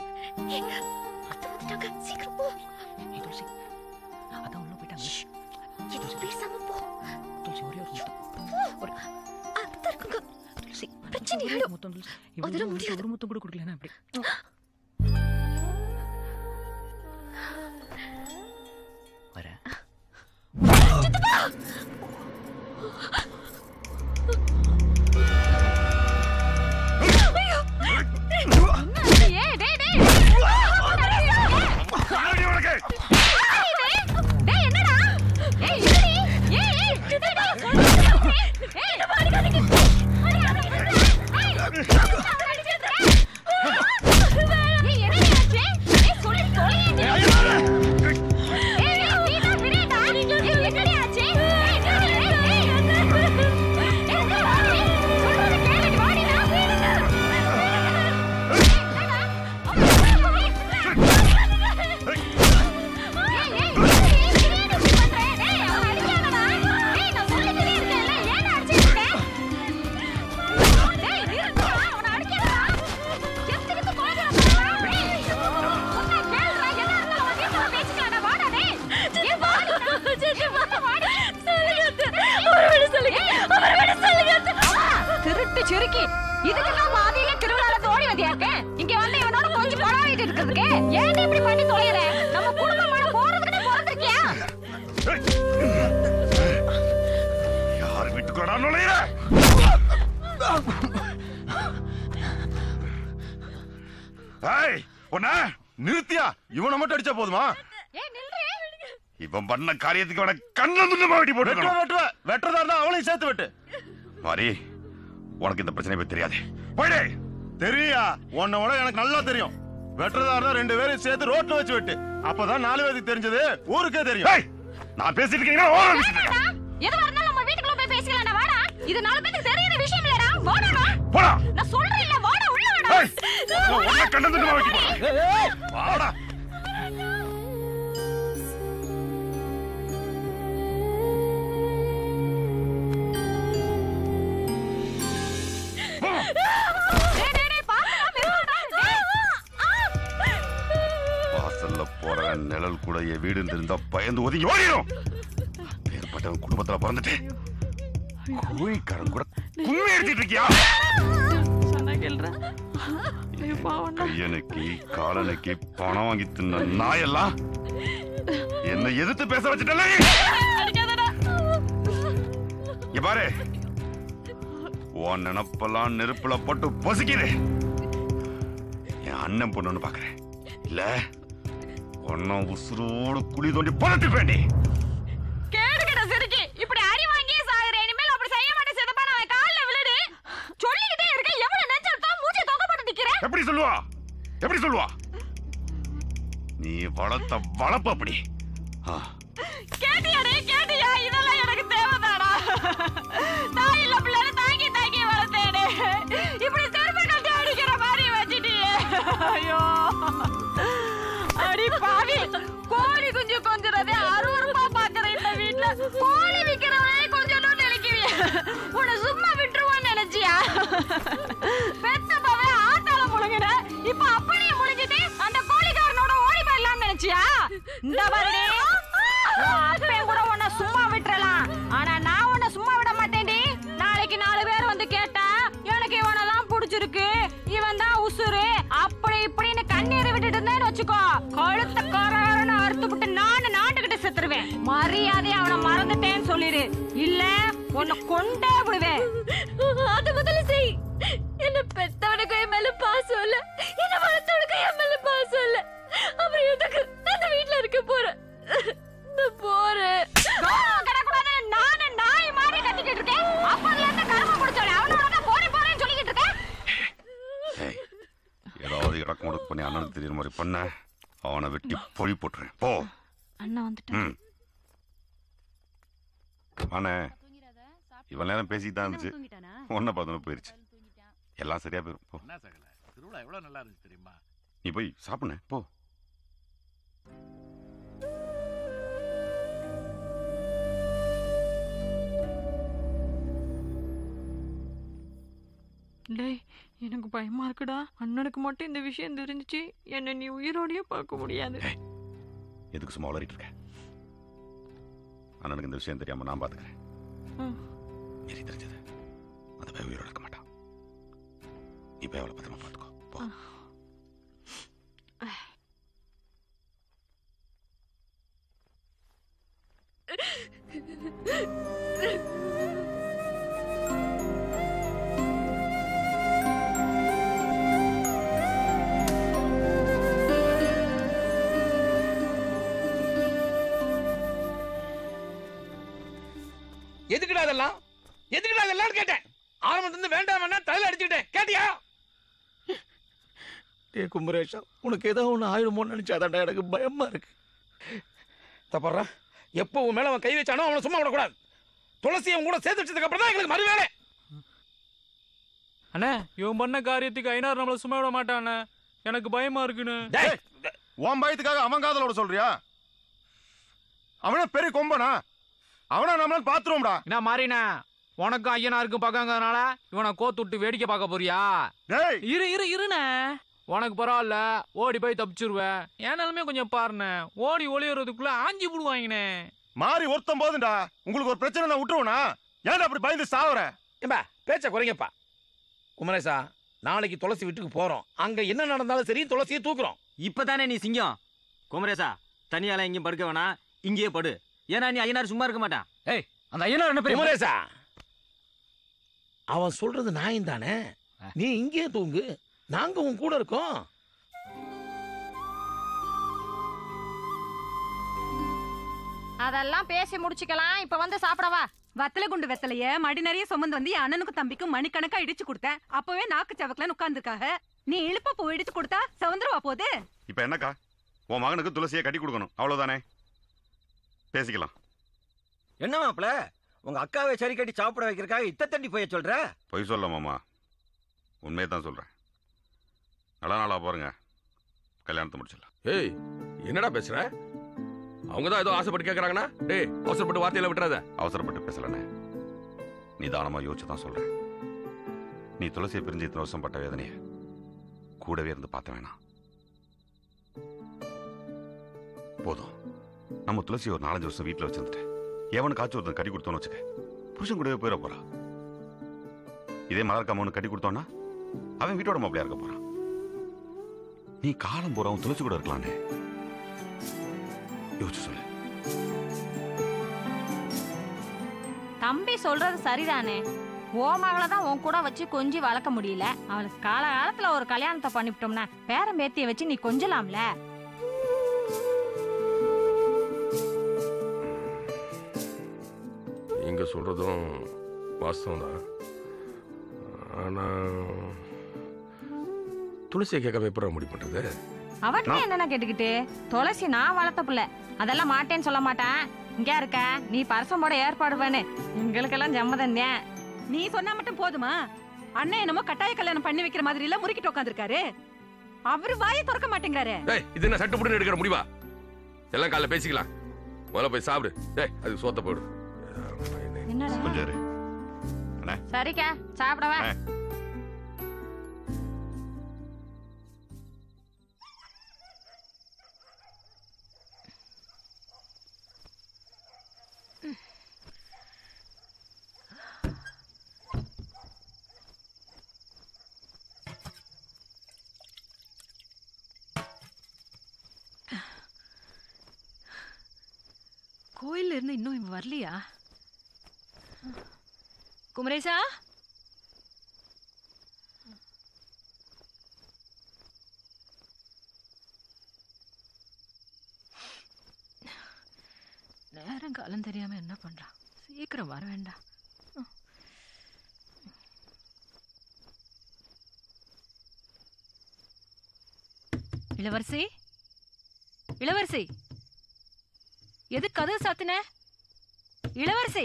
சீக்கிரம் போ அதான் உள்ள போயிட்டாங்க எதுவும் பேசாம போ துளசி ஒரே ஒரு முத்தம் போ அத்தை இருக்குங்க துளசி பிரச்சனை ஒரே ஆயிடும். முத்தம் துளசி அதெல்லாம் இவ்வளவு முடியாது. ஒரு முத்தம் கூட கொடுக்கலன்னா அப்படி வர ஏய், டேய், டேய். டேய், என்னடா? ஏய், இருடி. ஏய், ஏய், டேய், டேய், சொல்லுங்க. ஏய், அடிக்காதீங்க. ஏய், என்னடி ஆச்சு? ஏய், சொல்லி தொலையேண்டி. ஏய், ஏய், நீதான் விடுடா. ஏய், என்னடி ஆச்சு? ஏய், என்னடி? ஏய், ஏய், ஏய், என்னடா ஆச்சு? சொல்றத கேளுடி, வாடிடா. திருட்டு சுருக்கி இதுக்கெல்லாம் மாதிரியில திருவிழால ஓடி வந்தியாக்க இங்க வந்து இவனோட கொஞ்சம் பழாவிட்டு இருக்கிறதுக்கு ஏன் இப்படி பண்ணி தொலைற நம்ம குடும்பமான போறதுக்கு பிறந்திருக்கியா யார் வீட்டுக்கு நுழைய ஏய் உன்ன நிறுத்தியா இவனை மட்டும் அடிச்சா போதுமா இவன் பண்ண காரியத்துக்கு அவனை கண்ண துண்டமா வெட்டி போட்டு வெட்டுவ, வெட்டுவ வெட்டுறதா இருந்தா அவளையும் சேர்த்து வெட்டு மாறி உனக்கு இந்த பிரச்சனை பத்தி தெரியாது போயிடு தெரியா உன்னை விட எனக்கு நல்லா தெரியும் வெட்டுறதா இருந்தா ரெண்டு பேரும் சேர்த்து ரோட்ல வச்சு வெட்டு அப்பதான் நாலு பேருக்கு தெரிஞ்சது ஊருக்கே தெரியும் நான் பேசிட்டு இருக்கீங்கன்னா ஓரம் பேசிட்டு இருக்கேன். எதுவா இருந்தாலும் நம்ம வீட்டுக்குள்ள போய் பேசிக்கலாம் வாடா இது நாலு பேருக்கு தெரியாத விஷயம் இல்லடா வாடா போடா நான் சொல்றேன் இல்ல வாடா உள்ள வாடா ஏய், உன்னை கண்ண துண்டமா வெட்டி போடுறேன். வாடா வாசல்ல போற நிழல் கூட என் வீடு இருந்தா பயந்து ஒதுங்கி ஓடிடும் பேர்பட்டவன் குடும்பத்துல பிறந்துட்டு கோழிக்காரன் கூட கும்மி எடுத்துட்டு இருக்கியா கையனுக்கு காலனுக்கு பணம் வாங்கி தின்ன நாயெல்லாம் என்ன எதிர்த்து பேச வச்சுட்டல இங்க பாரு உன் நினப்பெல்லாம் நெருப்புல போட்டு பொசுக்கிடு என் அண்ணன் பொண்ணுன்னு பாக்குறேன் இல்ல ஒன்னும் உசுரோடு குழி தோண்டி புதட்டு வேண்டி கேடுகட சிரிக்கி இப்படி அடி வாங்கி சாகுற இனிமேல் அப்படி செய்ய மாட்டேன் சிதப்பா நான் கால்ல விழுடு சொல்லிக்கிட்டே இருக்க எவ்வளவு நெஞ்செடுத்தா மூஞ்சி தொங்க போட்டு நிக்கிறேன் எப்படி சொல்லுவா எப்படி சொல்லுவா நீ வளர்த்த வளர்ப்பு அப்படி ஆ, கேட்டியாடே கேட்டியா இதெல்லாம் எனக்கு தேவைதாடா தாய் இல்ல பிள்ளை தாங்கி தாங்கி வளர்த்தேனே இப்படி செருப்பு கட்டி அடிக்கிற மாதிரி வச்சிட்டியே ஐயோ அடி பாவி கோழி குஞ்சு கொஞ்சறதே அருவருப்பா பாக்குற இந்த வீட்ல கோழி விக்கிறவனே கொஞ்சம் நினைக்கிறிய உன்னை சும்மா விட்டுருவான்னு நினைச்சியா பெத்தப்பாவே ஆட்டால முழுங்கின இப்ப அப்படியே முழுங்கிட்டு அந்த கோழிக்காரனோட ஓடி போயிடலாம்னு நினைச்சியா இந்த பாருடி உன் அப்பன் கூட உன்னை சும்மா விட்டுறலாம் ஆனா நான் உன்னை சும்மா விட மாட்டேன்டி நாளைக்கு நாலு பேர் வந்து கேட்டா எனக்கு இவனை தான் பிடிச்சிருக்கு இவன் தான் உசுரு அப்படி இப்படின்னு கண்ணீர் விட்டுட்டு இருந்தேன்னு வச்சுக்கோ கழுத்த காரன்னு அறுத்து விட்டு நானு நாட்டுக்கிட்ட செத்துருவேன் மரியாதையா அவனை மறந்துட்டேன்னு சொல்லிடு இல்ல உன்னை கொண்டே விடுவேன் அது முதல்ல செய் என்ன பெத்தவனுக்கு என் மேல பாசம் இல்ல என்ன வளர்த்தவனுக்கு என் மேல பாசம் இல்ல அப்புறம் எதுக்கு அந்த வீட்ல இருக்க போறேன் நான் போறேன் கௌரவம் கிடக்கூடாது நானு நாய் மாதிரி கத்திக்கிட்டு இருக்கேன் அப்பதுல இருந்து கரும பிடிச்சோட அவனோட தான் போறேன் போறேன்னு சொல்லிக்கிட்டு இருக்கேன் ஏய், ஏதாவது இறக்கம் முடக்கு பண்ணி அண்ணனுக்கு தெரியுற மாதிரி பண்ண அவனை வெட்டி பொழி போட்டுறேன் போ அண்ணா வந்துட்டு ம் அண்ணே இவ்வளவு நேரம் பேசிட்டு தான் இருந்துச்சு ஒன்ன பார்த்தோன்னு போயிருச்சு எல்லாம் சரியா போயிரும் போ என்ன சகல திருவிழா எவ்வளவு நல்லா இருந்துச்சு தெரியுமா நீ போய் சாப்பிடுன போ டேய் எனக்கு பயமா இருக்குடா அண்ணனுக்கு மட்டும் இந்த விஷயம் தெரிஞ்சுச்சு என்ன நீ உயிரோடயே பார்க்க முடியாது எதுக்கு சும்மா வளரிட்டு இருக்க அண்ணனுக்கு இந்த விஷயம் தெரியாம நான் பாத்துக்கிறேன் ம். எரி தெரிஞ்சது அந்த பய உயிரோட இருக்க மாட்டான் நீ போய் அவளை பத்திரமா பாத்துக்கோ போ எதுக்குடா அதெல்லாம் எதுக்குடா அதெல்லாம் கேட்டேன் ஆரம்பத்துல இருந்து வேண்டாம் தலையில அடிச்சுக்கிட்டேன் கேட்டியா டே குமரேஷா உனக்கு ஏதோ ஒன்று ஆயிடுமோன்னு நினைச்சாதான்டா எனக்கு பயமா இருக்கு தப்படுறா எப்போ உன் மேல அவன் கை வச்சானோ அவனை சும்மா விடக்கூடாது துளசி அவன் கூட சேர்த்து வச்சதுக்கு அப்புறம் தான் எங்களுக்கு மறு வேலை அண்ணே இவன் பண்ண காரியத்துக்கு ஐநாறு நம்மள சும்மா விட மாட்டானே எனக்கு பயமா இருக்குன்னு உன் பயத்துக்காக அவன் காதலோட சொல்றியா அவன பெரிய கொம்பனா அவனா நம்மள பாத்துருவோம்டா என்ன மாறினே உனக்கும் ஐயனாருக்கும் பக்கங்கிறதுனால இவனை கோத்து விட்டு வேடிக்கை பார்க்க போறியா இரு இரு இருண்ணே உனக்கு பரவாயில்ல ஓடி போய் தப்பிச்சிருவேன் என் நிலைமை கொஞ்சம் பாருண்ணே ஓடி ஒளியறதுக்குள்ள ஆஞ்சி விடுவாங்கண்ணே மாறி ஒருத்தம் போதுண்டா உங்களுக்கு ஒரு பிரச்சனை நான் விட்டுருவனா ஏன்டா அப்படி பயந்து சாவற ஏம்பா பேச்ச குறைங்கப்பா குமரேசா நாளைக்கு துளசி வீட்டுக்கு போறோம் அங்க என்ன நடந்தாலும் சரி துளசியை தூக்குறோம் இப்பதானே நீ சிங்கம் குமரேசா தனியால எங்கேயும் படுக்க வேணாம் இங்கேயே படு ஏன்னா நீ ஐயனார் சும்மா இருக்க மாட்டான் ஏய் அந்த ஐயனார் என்ன பெரிய குமரேசா அவன் சொல்றது நியாயம் தானே நீ இங்கேயே தூங்கு நாங்க உன் கூட இருக்கோம் அதெல்லாம் பேசி முடிச்சுக்கலாம் இப்ப வந்து சாப்பிடவா வத்தல குண்டு வெத்தலைய மடி நிறைய சுமந்து வந்து என் அண்ணனுக்கும் தம்பிக்கும் மணிக்கணக்கா இடிச்சு கொடுத்தேன் அப்பவே நாக்கு சவக்கலன்னு உட்கார்ந்துருக்காக நீ இழுப்ப பூ இடிச்சு கொடுத்தா சவுந்தரவா போகுது இப்ப என்னக்கா உன் மகனுக்கு துளசியை கட்டி கொடுக்கணும் அவ்வளவுதானே பேசிக்கலாம் என்ன மாப்பிள உங்க அக்காவை சரி கட்டி சாப்பிட வைக்கிறதுக்காக இத்த தண்டி போய் சொல்ற பொய் சொல்ல மாமா உண்மையை தான் சொல்றேன் நல்ல நாளா பாருங்க கல்யாணத்தை முடிச்சிடலாம் ஏய் என்னடா பேசுற அவங்க தான் ஏதோ ஆசைப்பட்டு கேக்குறாங்கன்னா டேய் அவசரப்பட்டு வார்த்தையில விட்டுறாத அவசரப்பட்டு பேசலண்ணே நிதானமா யோசிச்சு தான் சொல்றேன் நீ துளசியை பிரிஞ்சு இத்தனை வருஷம் பட்ட வேதனைய கூடவே இருந்து பார்த்த வேணாம் போதும் நம்ம துளசி ஒரு நாலஞ்சு வருஷம் வீட்டில் வச்சிருந்துட்டு எவனுக்கு ஆச்சு ஒருத்தன் கட்டி கொடுத்தோன்னு வச்சுக்க புருஷன் கூடவே போயிட போறா இதே மலர்க்காம அவனுக்கு கட்டி கொடுத்தோன்னா அவன் வீட்டோட மாப்பிளையா இருக்க போறான் நீ காலம் போறவன் துளசி கூட இருக்கலானே யோசிச்சு சொல்லு தம்பி சொல்றது சரிதானே ஓ மகளை தான் உன் கூட வச்சு கொஞ்சி வளர்க்க முடியல அவளுக்கு காலகாலத்துல ஒரு கல்யாணத்தை பண்ணிவிட்டோம்னா பேரன் பேத்திய வச்சு நீ கொஞ்சலாம்ல நீங்க சொல்றதும் வாஸ்தவம் தான் ஆனா துளசியை கேட்காம எப்படி முடிவு பண்றது அவன்கிட்ட என்னென்ன கேட்டுக்கிட்டு துளசி நான் வளர்த்த புள்ள அதெல்லாம் மாட்டேன்னு சொல்ல மாட்டான் இங்க இருக்க நீ பரசம் போட ஏற்பாடு பண்ணு எங்களுக்கெல்லாம் ஜம்மதன் தான் நீ சொன்னா மட்டும் போதுமா அண்ணன் என்னமோ கட்டாய கல்யாணம் பண்ணி வைக்கிற மாதிரி எல்லாம் முறுக்கிட்டு உட்காந்துருக்காரு அவரு வாயை திறக்க மாட்டேங்கிறாரு டேய் இது என்ன சட்டு புட்டு எடுக்கிற முடிவா எல்லாம் காலைல பேசிக்கலாம் முதல்ல போய் சாப்பிடு டேய் அது சோத்த போயிடு என்னடா கொஞ்சம் இரு. சரிக்கா சாப்பிடவா கோயில்ல இருந்து இன்னும் இவன் வரலையா குமரேசா நேரம் காலம் தெரியாம என்ன பண்றான் சீக்கிரம் வர வேண்டாம் இளவரசி இளவரசி எது கதவு சாத்தின இளவரசி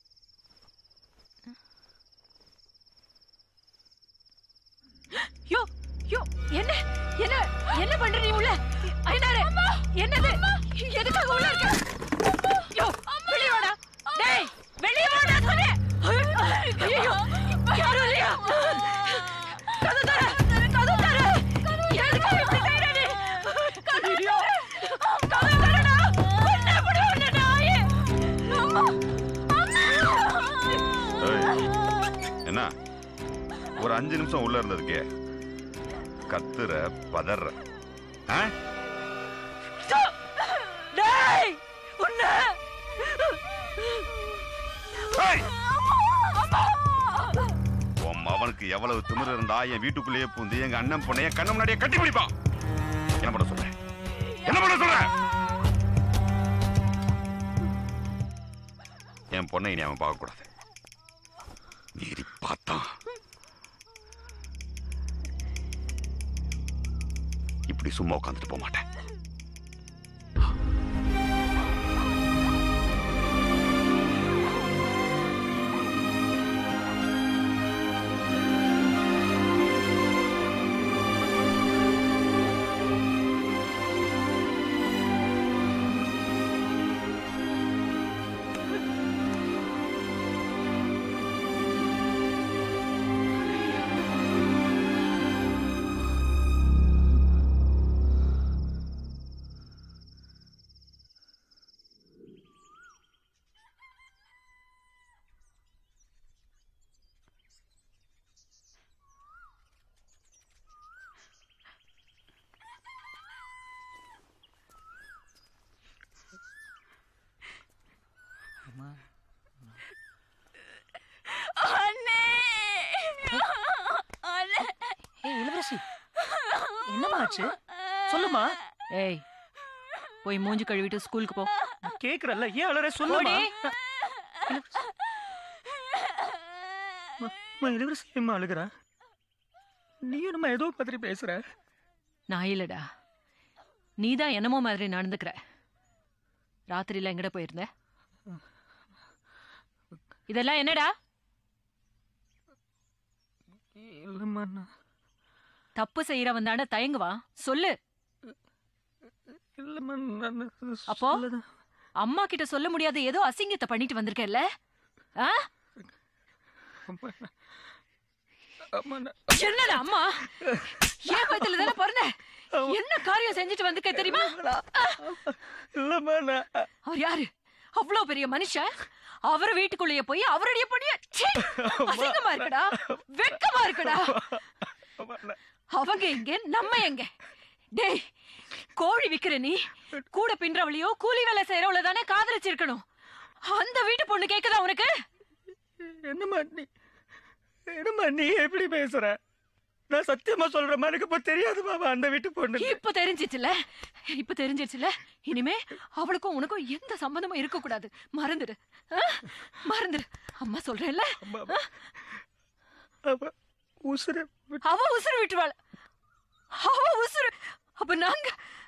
யோ யோ என்ன என்ன என்ன பண்ற நீ உள்ள ஐனாரே என்னது எதுக்காக உள்ள இருக்க யோ வெளிய வாடா டேய் வெளிய வாடா சொன்னே ஐயோ யாரும் இல்லையா கதவு தர கதவு தர எதுக்கு இப்படி செய்யற நீ ஐயோ கதவு தரடா என்ன பண்ணி உன்ன நாயே ஏய், என்ன ஒரு அஞ்சு நிமிஷம் உள்ள இருந்ததுக்கே கத்துற பதற ஆ? டேய் உன்ன ஏய்! உன் மவனுக்கு எவ்வளவு திமிரு இருந்தா என் வீட்டுக்குள்ளேயே பூந்து எங்க அண்ணன் பொண்ணை என் கண்ணு முன்னாடியே கட்டி பிடிப்பான் என்ன பண்ண சொல்ற என்ன பண்ண சொல்ற என் பொண்ணை இனி அவன் பார்க்க கூடாது மீறி பார்த்தான் இப்படி சும்மா உட்காந்துட்டு போக மாட்டேன் அண்ணே அண்ணே ஏய் இளவரசி என்னம்மா ஆச்சு சொல்லுமா ஏய் போய் மூஞ்சி கழுவிட்டு ஸ்கூலுக்கு போ நான் கேக்குறல்ல ஏன் அழற சொல்லுமா இளவரசி ஏம்மா அழுகிறா நீயும் நம்ம ஏதோ மாதிரி பேசுற நான் இல்லடா நீதான் என்னமோ மாதிரி நடந்துக்கிற ராத்திரியில எங்கட போயிருந்த இதெல்லாம் என்னடா இல்லம்மா நான் தப்பு செய்யறவன் தானே தயங்குவான் சொல்லு இல்லம்மா நான் அப்போ அம்மா கிட்ட சொல்ல முடியாத ஏதோ அசிங்கத்தை பண்ணிட்டு வந்திருக்கேல்ல ஆ? அம்மா நான் என்னடா அம்மா ஏன் பயத்துல தானே பிறந்த என்ன காரியம் செஞ்சுட்டு வந்திருக்க தெரியுமா இல்லம்மா நான் அவர் யாரு அவ்வளவு பெரிய மனுஷன் அவர் வீட்டுக்குள்ளேயே போய் அவருடைய பொடிய ச்சீ! அசிங்கமா இருக்குடா வெட்கமா இருக்குடா அவங்க எங்க நம்ம எங்க டேய் கோழி விக்கிற நீ கூட பின்றவளையோ கூலி வேலை செய்யறவள தானே காதலிச்சிருக்கணும் அந்த வீட்டு பொண்ணு கேக்குதா உனக்கு என்னம்மா நீ என்னம்மா நீ எப்படி பேசுற நான் சத்தியமா சொல்றேன் எனக்கு இப்ப தெரியாது பாபா அந்த வீட்டு பொண்ணு இப்ப தெரிஞ்சிச்சுல இப்ப தெரிஞ்சிச்சுல இனிமே அவளுக்கும் உனக்கும் எந்த சம்பந்தமும் இருக்க கூடாது மறந்துடு ஆ? மறந்துடு அம்மா சொல்றேன்ல ஆ? அவ உசுர அவ உசுறு விட்டுருவாள் அவ உசுறு அப்ப நாங்க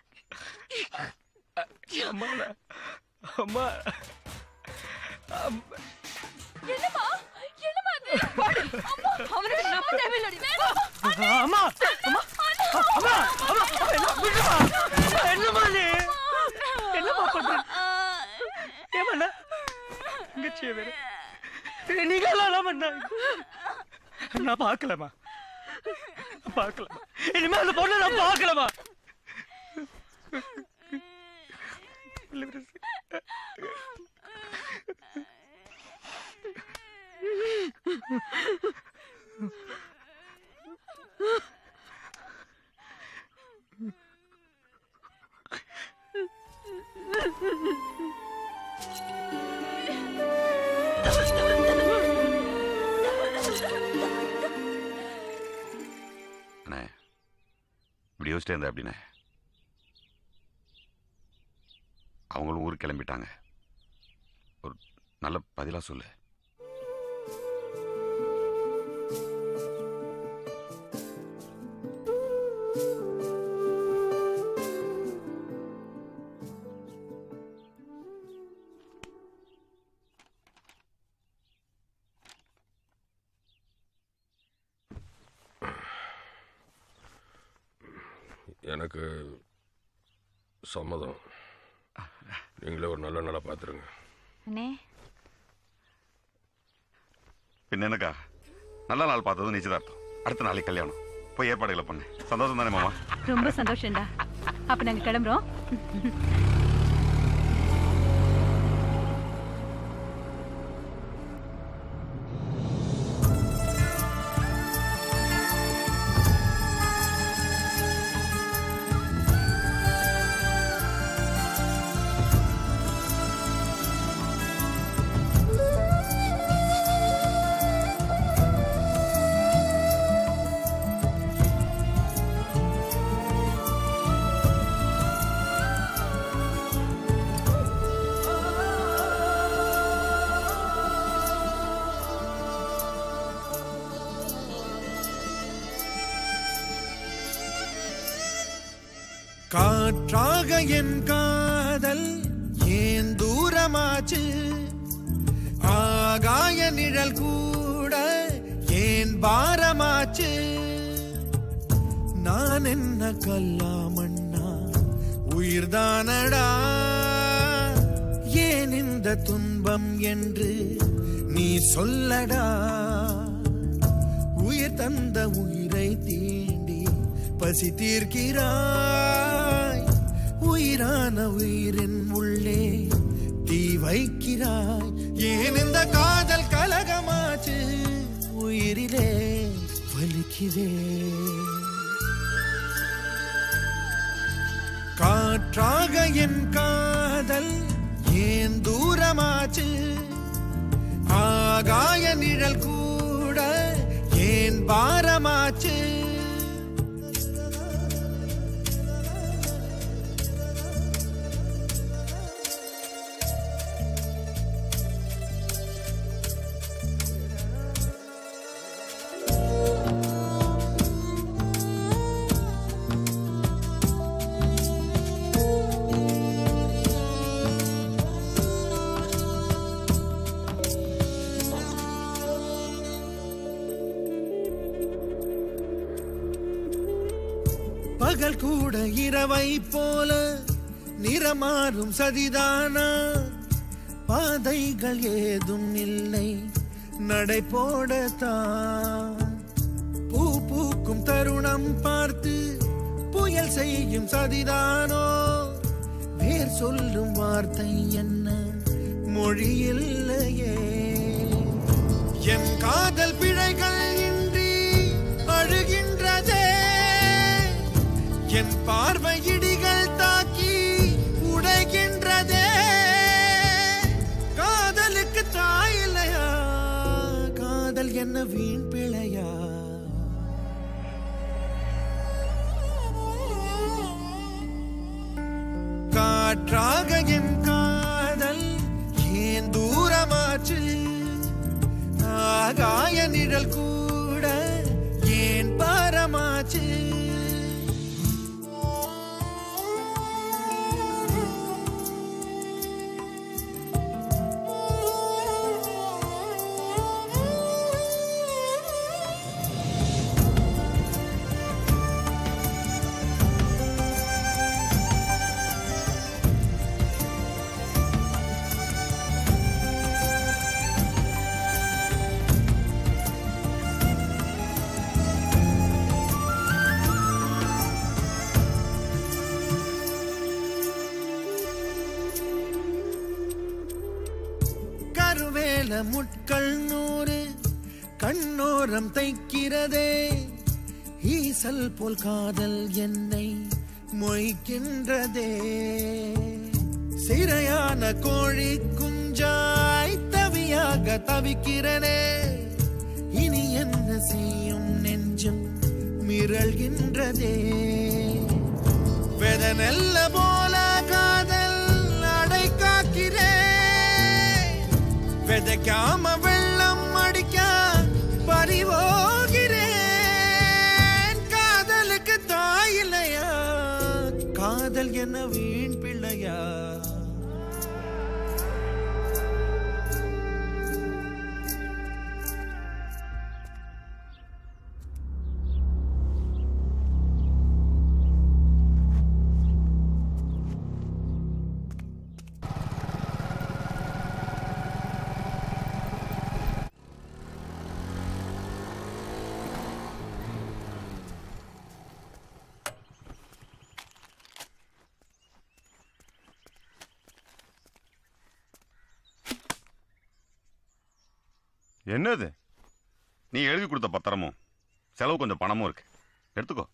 அம்மா நான்- அம்மா அம்மா என்னம்மா என்னம்மா அது பாடு. அம்மா, அவனுக்கு நம்ம தேவையில்லடி அம்மா அம்மா அம்மா அம்மா அம்மா என்ன விடுமா அம்மா என்னம்மா நீ என்னம்மா பண்ற ஏமண்ணா தங்கச்சியை வேற நீங்க எல்லாம் பண்ணா நான் பார்க்கலமா பார்க்கலமா இனிமே அந்த பொண்ணை நான் பார்க்கலமா அண்ணே இப்படி யோசிச்சிட்டே இருந்தேன் அப்படின்னே அவங்களும் ஊருக்கு கிளம்பிட்டாங்க ஒரு நல்ல பதிலா சொல்லு எனக்கு சம்மதம் நீங்களே ஒரு நல்ல நாளாக பார்த்துருங்க அண்ணே பின்ன என்னக்கா நல்ல நாள் பார்த்ததும் நிச்சயதார்த்தம் அடுத்த நாளைக்கு கல்யாணம் போய் ஏற்பாடுகளை பண்ணு சந்தோஷம் தானே மாமா ரொம்ப சந்தோஷம்டா அப்ப நாங்க கிளம்புறோம் காற்றாக என் காதல் ஏன் தூரமாச்சு ஆகாய நிழல் கூட ஏன் பாரமாச்சு நான் என்ன கல்லாமண்ணா உயிர்தானடா ஏன் இந்த துன்பம் என்று நீ சொல்லடா உயிர் தந்த உயிரை தீண்டி பசி தீர்க்கிறாய் உயிரான உயிரின் உள்ளே தீ வைக்கிறாய் ஏன் இந்த காதல் கலகமாச்சு உயிரிலே வலிக்குதே காற்றாக என் காதல் ஏன் தூரமாச்சு ஆகாய நிழல் கூட ஏன் பாரமாச்சு பகல் கூட இரவை போல நிறமாறும் சதிதானா பாதைகள் ஏதும் இல்லை நடை போடத்தான் பூ பூக்கும் தருணம் பார்த்து புயல் செய்யும் சதிதானோ வேர் சொல்லும் வார்த்தை என்ன மொழி இல்லையே என் காதல் பிழைகள் இன்றி அழுகின்றதே என் பார்வை இடிகள் தாக்கி உடைகின்றதே காதலுக்கு தாயில்லையா காதல் என்ன வீண் பிழையா காற்றாக என் காதல் ஏன் தூரமாச்சு ஆகாய நிழல் கூட ஏன் பாரமாச்சு கருவேல முட்கள் நூறு கண்ணோரம் தைக்கிறதே ஈசல் போல் காதல் என்னை மொய்க்கின்றதே சிறையான கோழி குஞ்சாய் தவியாக தவிக்கிறனே இனி என்ன செய்யும் நெஞ்சம் மிரள்கின்றதே வெத நெல்ல போல காதல் அடை காக்கிறேன் விதைக்காம வெள்ளம் அடிக்க பறிவோகிறேன் காதலுக்கு தாயில்லையா காதல் என்ன வீண் பிள்ளையா என்னது நீ எழுதி கொடுத்த பத்திரமும் செலவு கொஞ்சம் பணமும் இருக்கு எடுத்துக்கோ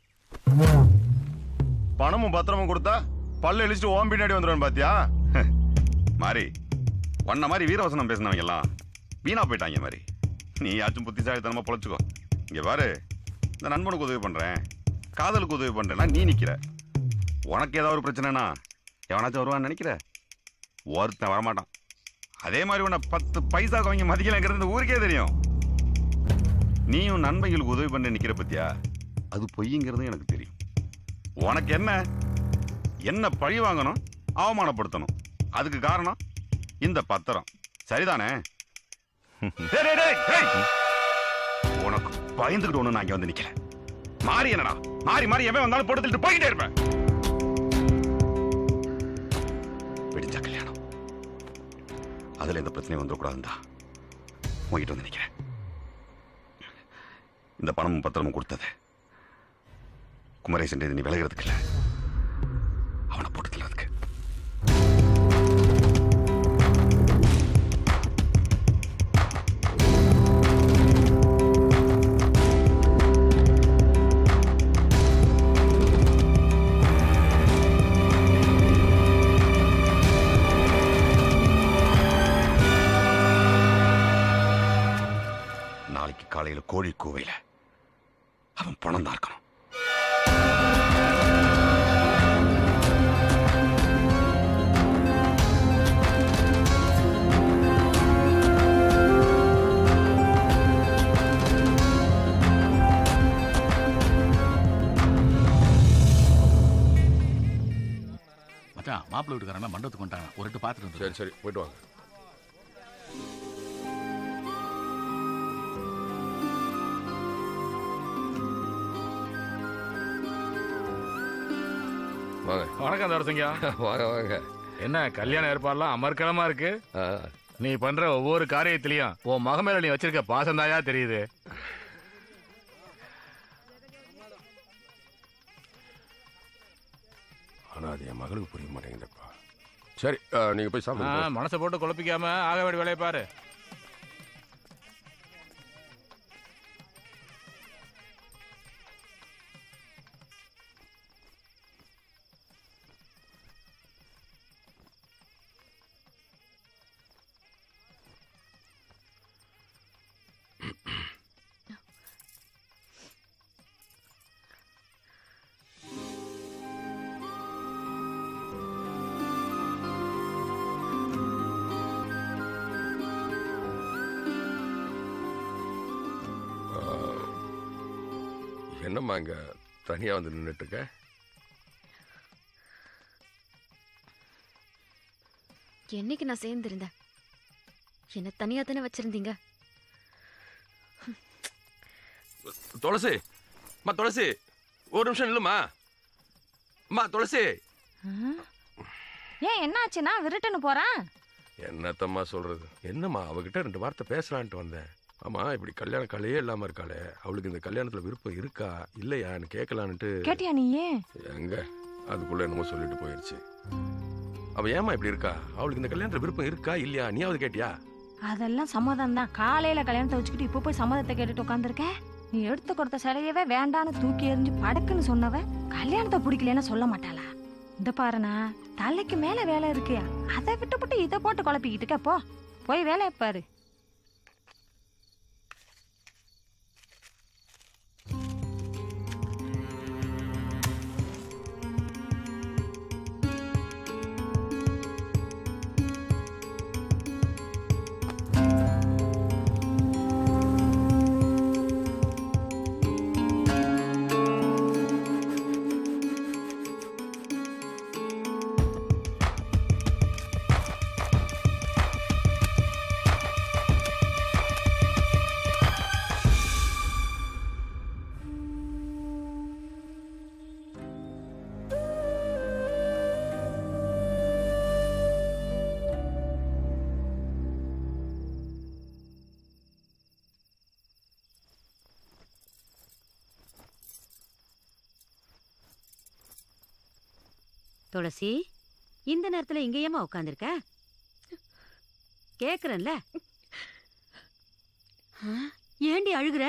பணமும் பத்திரமும் கொடுத்தா பல்ல இழிச்சிட்டு ஓம் பின்னாடி வந்துடுவேன் பாத்தியா மாறி உன்ன மாதிரி வீரவசனம் பேசினவங்க எல்லாம் வீணா போயிட்டாங்க மாதிரி நீ யாச்சும் புத்திசாலித்தனமா பொழைச்சுக்கோ இங்க பாரு இந்த நண்பனுக்கு உதவி பண்றேன் காதலுக்கு உதவி பண்றேன்னா நீ நிக்கிற உனக்கு ஏதாவது ஒரு பிரச்சனைனா எவனாச்சும் வருவான்னு நினைக்கிற ஒருத்தன் வரமாட்டான் அதே மாதிரி உன்னை பத்து பைசா அவங்க மதிக்கலைங்கிறது இந்த ஊருக்கே தெரியும் நீயும் நண்பர்களுக்கு உதவி பண்ண நிக்கிற பத்தியா அது பொய்ங்கிறது எனக்கு தெரியும் உனக்கு என்ன என்ன பழி வாங்கணும் அவமானப்படுத்தணும் அதுக்கு காரணம் இந்த பத்திரம் சரிதானே டேய், டேய், டேய், டேய். உனக்கு பயந்துகிட்டு ஒண்ணு நான் இங்க வந்து நிக்கிறேன் மாறி என்னடா மாறி மாறி எவன் வந்தாலும் போட்டு தள்ளிட்டு போய்கிட்டே இருப்பேன் வெடிஞ்ச கல்யாணம் அதுல எந்த பிரச்சனையும் வந்துடக்கூடாதுந்தா உங்ககிட்ட வந்து நிக்கிறேன் இந்த பணமும் பத்திரமும் கொடுத்தது குமரேசன் நீ விலகிறதுக்கு இல்ல அவனை போட்டு தள்ளுறதுக்கு நாளைக்கு காலையில கோழி கூவையில அவன் பணம் தான் இருக்கணும் மச்சான் மாப்பிள்ளை வீட்டுக்காரங்க மண்டபத்துக்கு வந்துட்டாங்க ஒரு எட்டு பார்த்துட்டு வந்து சரி சரி போயிட்டு வாங்க வாங்க வணக்கம் தரசிங்கா வாங்க வாங்க என்ன கல்யாண ஏற்பாடுலாம் அமர்க்கலமா இருக்கு நீ பண்ற ஒவ்வொரு காரியத்திலயும் உன் மக மேல நீ வச்சிருக்க பாசந்தாயா தெரியுது ஆனா அது என் மகளுக்கு புரிய மாட்டேங்குதுப்பா சரி ஆ, நீங்க போய் ஆ, சாப்பிடுங்க மனசை போட்டு குழப்பிக்காம ஆக வேண்டிய வேலையை பாரு ஆ, என்னம்மா இங்க தனியா வந்து நின்றுட்டு இருக்க என்னைக்கு நான் சேர்ந்திருந்தேன் என்ன தனியா தானே வச்சிருந்தீங்க துளசி அம்மா துளசி ஒரு நிமிஷம் இல்லம்மா அம்மா துளசி ஏன் என்னாச்சுன்னா விருட்டுன்னு போறான் என்னத்தம்மா சொல்றது என்னம்மா அவகிட்ட ரெண்டு வார்த்தை பேசலான்ட்டு வந்தேன் ஆமா இப்படி கல்யாண கலையே இல்லாம இருக்காளே அவளுக்கு இந்த கல்யாணத்துல விருப்பம் இருக்கா இல்லையான்னு கேட்கலான்ட்டு கேட்டியா நீ ஏன் எங்க அதுக்குள்ள என்னமோ சொல்லிட்டு போயிருச்சு அவ ஏமா இப்படி இருக்கா அவளுக்கு இந்த கல்யாணத்துல விருப்பம் இருக்கா இல்லையா நீயாவது கேட்டியா அதெல்லாம் சம்மதம் தான் காலையில கல்யாணத்தை வச்சுக்கிட்டு இப்போ போய் சம்மதத்தை கேட்டுட்டு உட்காந்துருக்க நீ எடுத்து கொடுத்த சிலையவே வேண்டான்னு தூக்கி எறிஞ்சு படக்குன்னு சொன்னவ கல்யாணத்தை பிடிக்கலன்னு சொல்ல மாட்டாளா இந்த பாருண்ணா தலைக்கு மேல வேலை இருக்கு அதை விட்டுப்புட்டு இதை போட்டு குழப்பிக்கிட்டு இருக்க போ போய் வேலையை பாரு துளசி இந்த நேரத்துல இங்க ஏமா உட்காந்துருக்க கேக்குறேன்ல ஆ, ஏண்டி அழுகுற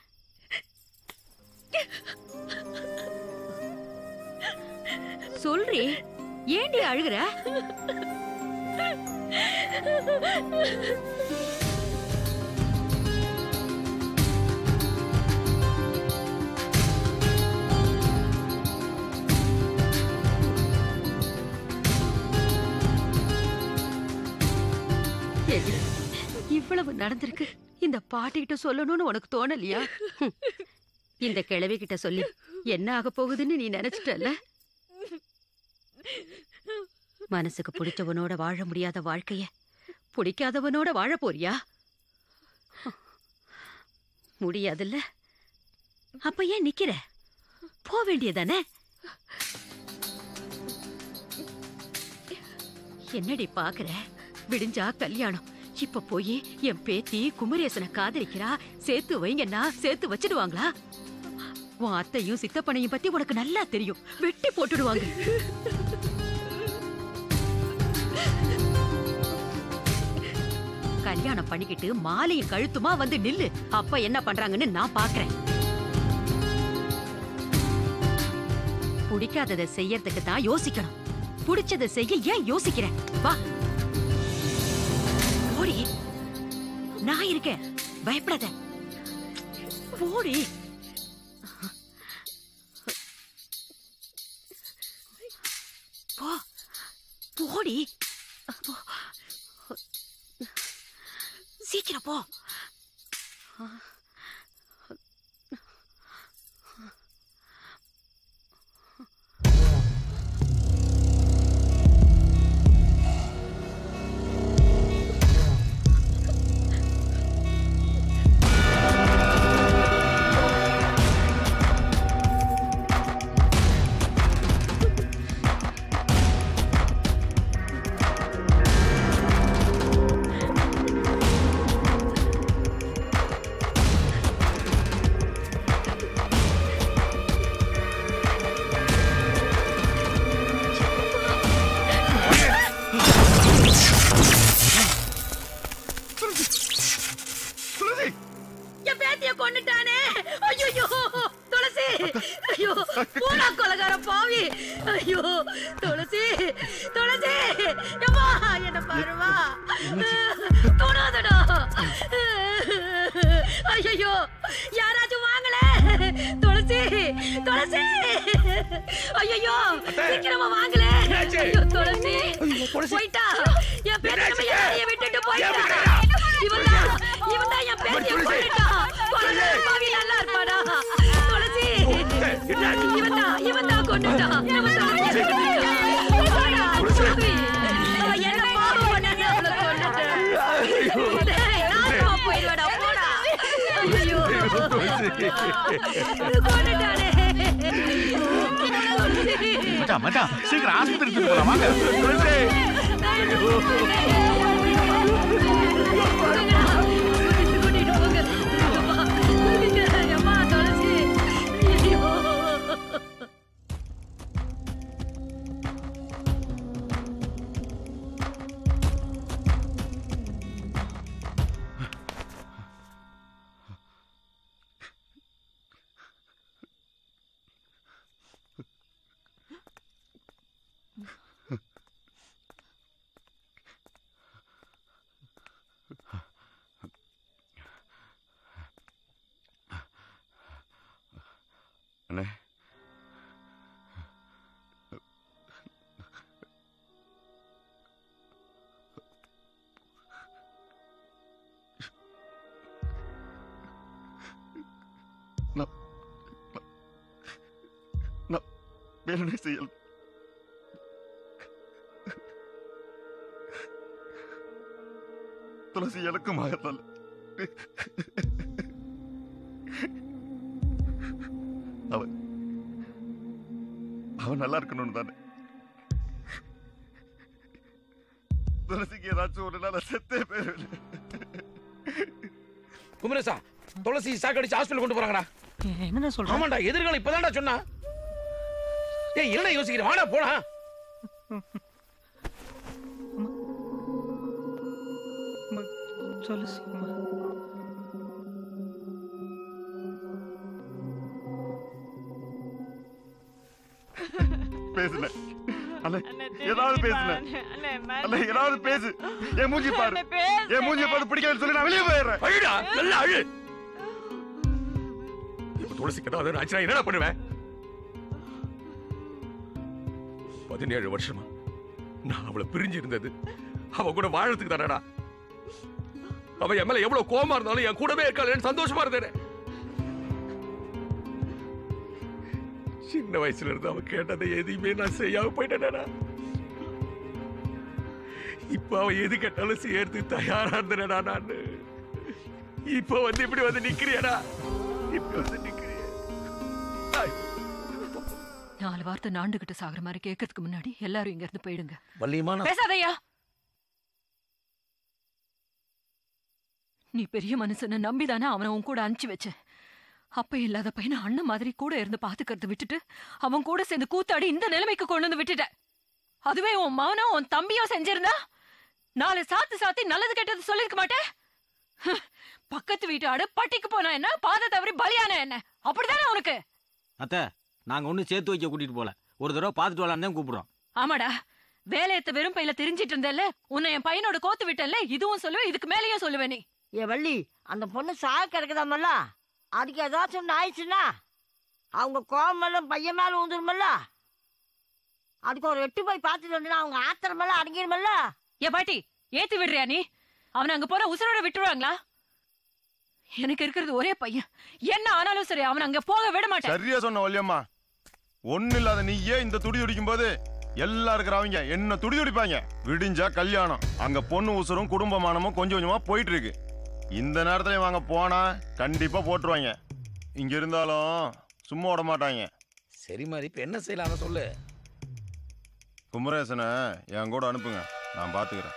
சொல்றி ஏண்டி அழுகுற ஏண்டி, இவ்வளவு நடந்திருக்கு இந்த பாட்டிகிட்ட சொல்லணும்னு உனக்கு தோணலையா ஹம். இந்த கிழவி கிட்ட சொல்லி என்ன ஆக போகுதுன்னு நீ நினைச்சிட்டல்ல மனசுக்கு பிடிச்சவனோட வாழ முடியாத வாழ்க்கைய பிடிக்காதவனோட வாழ போறியா முடியாதுல்ல அப்ப ஏன் நிக்கிற போ வேண்டியதானே என்னடி பாக்குற விடிஞ்சா கல்யாணம் இப்ப போய் என் பேத்தி குமரேசனை காதலிக்கிறா சேர்த்து வைங்கன்னா சேர்த்து வச்சிடுவாங்களா உன் அத்தையும் சித்தப்பனையும் பத்தி உனக்கு நல்லா தெரியும் வெட்டி போட்டுடுவாங்க கல்யாணம் பண்ணிக்கிட்டு மாலையும் கழுத்துமா வந்து நில்லு அப்ப என்ன பண்றாங்கன்னு நான் பாக்குறேன் பிடிக்காததை செய்யறதுக்கு தான் யோசிக்கணும் பிடிச்சதை செய்ய ஏன் யோசிக்கிற வா ஓடி நான் இருக்கேன் பயப்படாத ஓடி போ போடி போ. சீக்கிரம் போ தொடாதடா ஐயோ யாராச்சும் வாங்கல துளசி துளசி ஐயோ சீக்கிரமா வாங்கல ஐயோ துளசி போயிட்டா என் பேரை நம்ம யாரையும் விட்டுட்டு போயிட்டா இவன் தான் இவன் தான் என் பேரைய கொண்டுட்டான் கொலை பாவி நல்லா இருப்பாடா துளசி இவன் தான் இவன் தான் கொண்டுட்டான் இவன் தான் என்னை கொன்னுட்டான். போடா, பாவி. என்ன பாவம் பண்ணாங்க அவளை கொன்னுட்டேன். டேய், நாசமா போயிடுவாடா, போடா. ஐயோ. கொன்னுட்டானே. மச்சான் மச்சான் சீக்கிரம் ஆஸ்பத்திரிக்கு போலாம் வாங்க கூட்டிட்டு போங்க. அம்மா, துளசி. ஐயோ. அண்ணே நான் நான் வேணும்னே செய்யல துளசி எனக்கும் ஆகத்தால அவன் அவன் நல்லா இருக்கணும்னு தானே துளசிக்கு ஏதாச்சும் ஒரு நாள் செத்தே போயிருவேன் குமரேசா துளசி சாக்கடிச்சு ஹாஸ்பிட்டல் கொண்டு போறாங்கடா என்னடா சொல்ற ஆமாண்டா எதிர்காலம் இப்பதான்டா சொன்னா ஏய் என்ன யோசிக்கிறேன் வாடா போடா துளசி பேசுனேன் அண்ணே ஏதாவது பேசுனேன் அண்ணே ஏதாவது பேசு என் மூஞ்சி பாரு என் மூஞ்சி பார்த்து பிடிக்கலன்னு சொல்லி நான் வெளியே போயிடுறேன் அழுடா நல்லா அழு இப்ப துளசிக்கு ஏதாவது ஆச்சுன்னா என்னடா பண்ணுவேன் பதினேழு வருஷமா நான் அவளை பிரிஞ்சு இருந்தது அவ கூட வாழறதுக்கு தானடா அவ என் மேல எவ்வளவு கோவமா இருந்தாலும் என் கூடவே இருக்காளேன்னு சந்தோஷமா இருந்தேன் சின்ன வயசுல இருந்து அவ கேட்டதை எதையுமே நான் செய்யாம போயிட்டேனடா இப்ப அவ எது கேட்டாலும் செய்யறதுக்கு தயாரா இருந்தேனடா நான் இப்ப வந்து இப்படி வந்து நிக்கிறியடா இப்படி வந்து நிக்கிறிய நாலு வார்த்தை நாண்டுகிட்டு சாகுற மாதிரி கேட்கறதுக்கு முன்னாடி எல்லாரும் இங்க இருந்து போயிடுங்க வள்ளியம்மா நான் பேசாதய்யா நீ பெரிய மனுஷனை நம்பிதானே அவனை உன் கூட அனுப்பிச்சு வச்ச அப்ப இல்லாத பையனை அண்ணன் மாதிரி கூட இருந்து பாத்துக்கிறத விட்டுட்டு அவன் கூட சேர்ந்து கூத்தாடி இந்த நிலைமைக்கு கொண்டு வந்து விட்டுட்ட அதுவே உன் மவனும் உன் தம்பியும் செஞ்சிருந்தா நாலு சாத்து சாத்தி நல்லது கெட்டது சொல்லிருக்க மாட்டேன் ஹ், பக்கத்து வீட்டு ஆடு பட்டிக்கு போனா என்ன பாதை தவறி பலியான என்ன அப்படிதானே உனக்கு அத்தை நாங்க ஒன்றும் சேர்த்து வைக்க கூட்டிட்டு போல ஒரு தடவை பார்த்துட்டு வரலான்னு தான் கூப்பிடுறோம் ஆமாடா வேலையத்த வெறும் பையில தெரிஞ்சிட்டு இருந்தேல்ல உன்னை என் பையனோட கோத்து விட்டேன்ல இதுவும் சொல்லுவேன் இதுக்கு மேலேயும் சொல்லுவேன் நீ ஏ வள்ளி அந்த பொண்ணு சாக கிடக்குதாமல்ல அதுக்கு ஏதாச்சும் ஒன்று ஆயிடுச்சுன்னா அவங்க கோவமெல்லாம் பையன் மேல ஊந்துருமல்ல அதுக்கு ஒரு எட்டு போய் பார்த்துட்டு வந்து அவங்க ஆத்திரமெல்லாம் அடங்கிடுமல்ல ஏ பாட்டி ஏத்தி விடுறியா நீ அவனை அங்க போனா உசுரோட விட்டுருவாங்களா எனக்கு இருக்கிறது ஒரே பையன் என்ன ஆனாலும் சரி அவனை அங்க போக விட மாட்டேன் சரியா சொன்ன வள்ளியம்மா ஒண்ணு இல்லாத நீயே இந்த துடி துடிக்கும் போது எல்லாம் இருக்கிறவங்க என்ன துடி துடிப்பாங்க விடிஞ்சா கல்யாணம் அங்க பொண்ணு உசுரும் குடும்பமானமும் கொஞ்சம் கொஞ்சமா போயிட்டு இருக்கு இந்த நேரத்துல வாங்க போனா கண்டிப்பா போட்டுருவாங்க இங்க இருந்தாலும் சும்மா விட மாட்டாங்க சரி மாதிரி இப்ப என்ன செய்யலாம் அதை சொல்லு குமரேசனை என் கூட அனுப்புங்க நான் பாத்துக்கிறேன்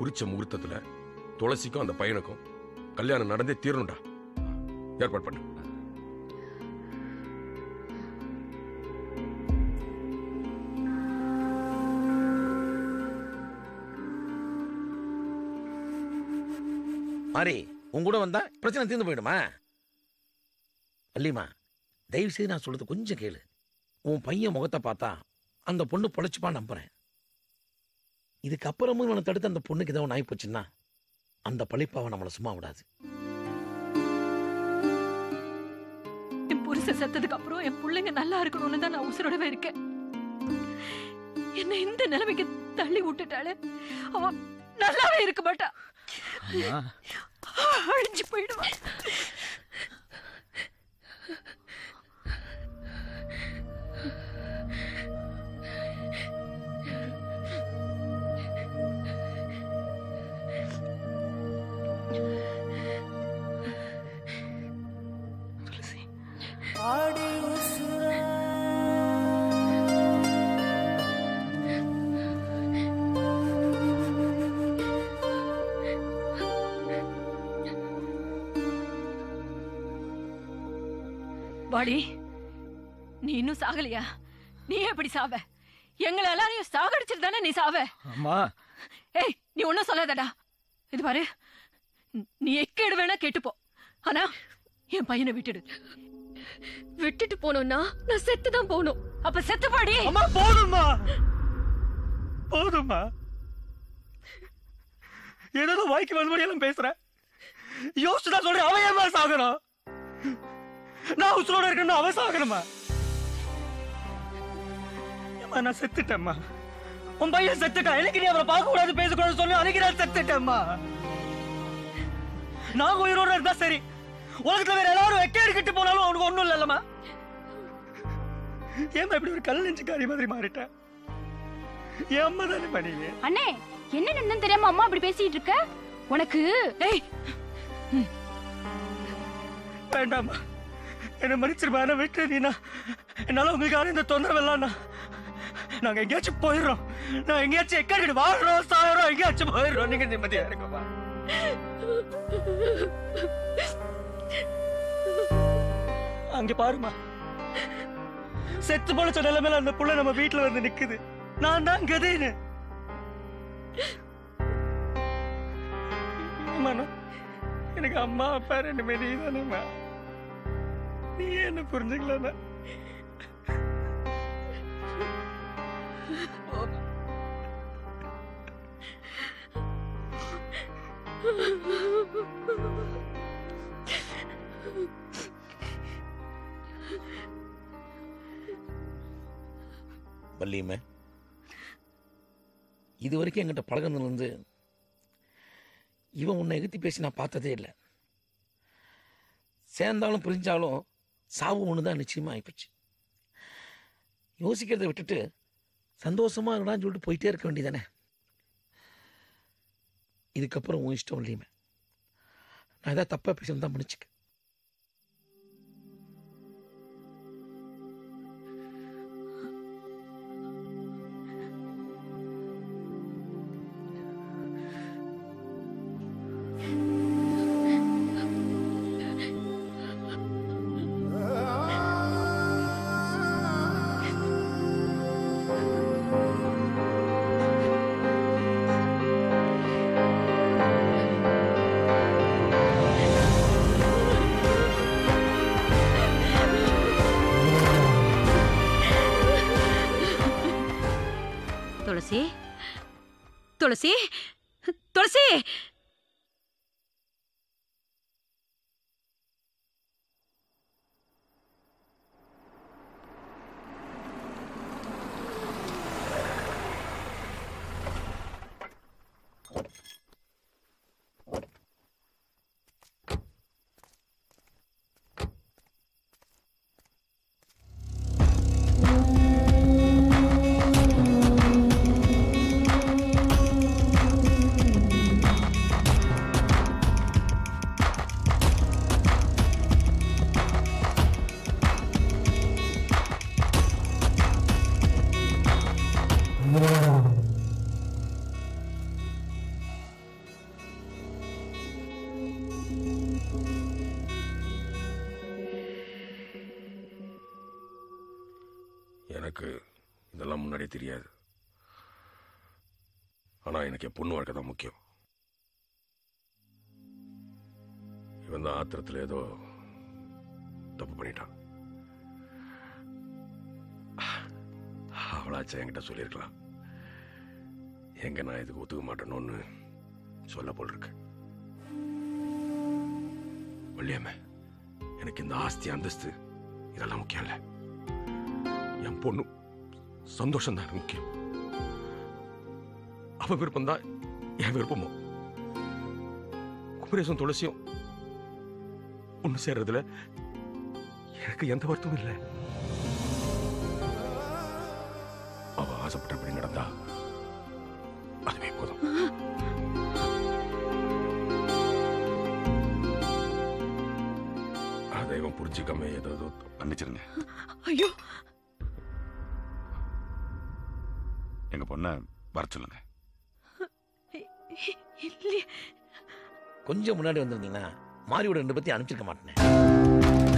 குறிச்ச முகூர்த்தத்துல துளசிக்கும் அந்த பையனுக்கும் கல்யாணம் நடந்தே தீரணும்டா ஏற்பாடு பண்ணு மாறி உன் கூட வந்தா பிரச்சனை தீர்ந்து போயிடுமா வள்ளிமா தயவு செய்து நான் சொல்றது கொஞ்சம் கேளு உன் பையன் முகத்தை பார்த்தா அந்த பொண்ணு பொழைச்சுப்பா நம்புறேன் இதுக்கப்புறமும் இவனை தடுத்து அந்த பொண்ணுக்கு ஏதோ நாய் போச்சுன்னா அந்த பழிப்பாவை நம்மளை சும்மா விடாது என் புருஷன் செத்ததுக்கு அப்புறம் என் பிள்ளைங்க நல்லா இருக்கணும்னு தான் நான் உசுரோடவே இருக்கேன் என்ன இந்த நிலைமைக்கு தள்ளி விட்டுட்டாலே அவன் நல்லாவே இருக்க மாட்டா அழிஞ்சு போயிடுவான் ஆடி உசுரா வாடி நீ இன்னும் சாகலையா நீ எப்படி சாவ எங்களை எல்லாரையும் சாகடிச்சிட்டு தானே நீ சாவ அம்மா ஏய் நீ ஒன்னும் சொல்லாதடா இது பாரு நீ எக்கேடு வேணா கேட்டுப்போ ஆனா என் பையனை விட்டுடு விட்டுட்டு போனோம்னா நான் செத்து தான் போகணும் அப்ப செத்து பாடி அம்மா போதும்மா போதும்மா ஏதோ வாய்க்கு வந்தபடியெல்லாம் பேசுறேன் யோசிச்சு தான் சொல்றேன் அவன் ஏமா சாகணும் நான் உசுரோட இருக்கணும் அவன் சாகணுமா ஏம்மா, நான் செத்துட்டேம்மா உன் பையன் செத்துட்டான் எனக்கு நீ அவரை பார்க்க கூடாது பேசக்கூடாது சொல்லி அன்னைக்கு நான் செத்துட்டேம்மா நான் உயிரோட இருந்தா சரி உலகத்துல வேற எல்லாரும் வெக்க எடுக்கிட்டு போனாலும் அவனுக்கு ஒண்ணும் இல்லல்லம்மா ஏம்மா இப்படி ஒரு கல் நெஞ்சுக்காரி மாதிரி மாறிட்டேன் என் அம்மா தானே பண்ணீங்க அண்ணே என்ன நடந்ததுன்னு தெரியாம அம்மா அப்படி பேசிட்டு இருக்க உனக்கு ஏய் வேண்டாம்மா என்ன மன்னிச்சிருப்பா என்ன விட்டு நீனா என்னால உங்களுக்கான இந்த தொந்தரவு எல்லாம் நாங்க எங்கேயாச்சும் போயிடுறோம் நான் எங்கேயாச்சும் எக்கடிக்கிட்டு வாழ்றோம் சாகிறோம் எங்கேயாச்சும் போயிடுறோம் நீங்க நிம்மதியா இருக்குமா அங்க பாருமா செத்து பொழைச்ச நிலைமையில அந்த புள்ள நம்ம வீட்டுல வந்து நிக்குது நான் தான் கதைன்னு அம்மா, எனக்கு அம்மா அப்பா ரெண்டு பேரும் நீ தானேம்மா நீ என்ன புரிஞ்சுக்கலன்னா வள்ளியம்மே இது வரைக்கும் என்கிட்ட பழகுனதுலேருந்து இவன் உன்னை எகுத்தி பேசி நான் பார்த்ததே இல்லை சேர்ந்தாலும் பிரிஞ்சாலும் சாவு ஒன்று தான் நிச்சயமாக ஆயிப்போச்சு யோசிக்கிறதை விட்டுட்டு சந்தோஷமா இருக்கடான்னு சொல்லிட்டு போயிட்டே இருக்க வேண்டியதானே இதுக்கப்புறம் உன் இஷ்டம் இல்லையுமே நான் ஏதாவது தப்பாக பேசணும் தான் மன்னிச்சுக்க துளசி துளசி துளசி எனக்கு இதெல்லாம் முன்னாடியே தெரியாது ஆனா எனக்கு என் பொண்ணு வாழ்க்கை தான் முக்கியம் இவன் தான் ஆத்திரத்தில் ஏதோ தப்பு பண்ணிட்டான் அவளாச்சும் என்கிட்ட சொல்லியிருக்கலாம் எங்க நான் இதுக்கு ஒத்துக்க மாட்டேனோன்னு சொல்ல போல் இருக்கு வள்ளியம்மே எனக்கு இந்த ஆஸ்தி அந்தஸ்து இதெல்லாம் முக்கியம் இல்லை என் பொண்ணு சந்தோஷம் தான் எனக்கு முக்கியம் அவ விருப்பம் தான் என் விருப்பமும் குமரேசன் துளசியும் ஒன்று சேர்றதுல எனக்கு எந்த வருத்தமும் இல்லை அவ ஆசைப்பட்டபடி நடந்தா அதுவே போதும் அதை இவன் புரிஞ்சுக்காம ஏதாவது மன்னிச்சிருங்க ஐயோ எங்க பொண்ணை வர சொல்லுங்க இல்லையே கொஞ்சம் முன்னாடி வந்திருந்தீங்கன்னா மாரியோட ரெண்டு பத்தி அனுப்பிச்சிருக்க மாட்டேன்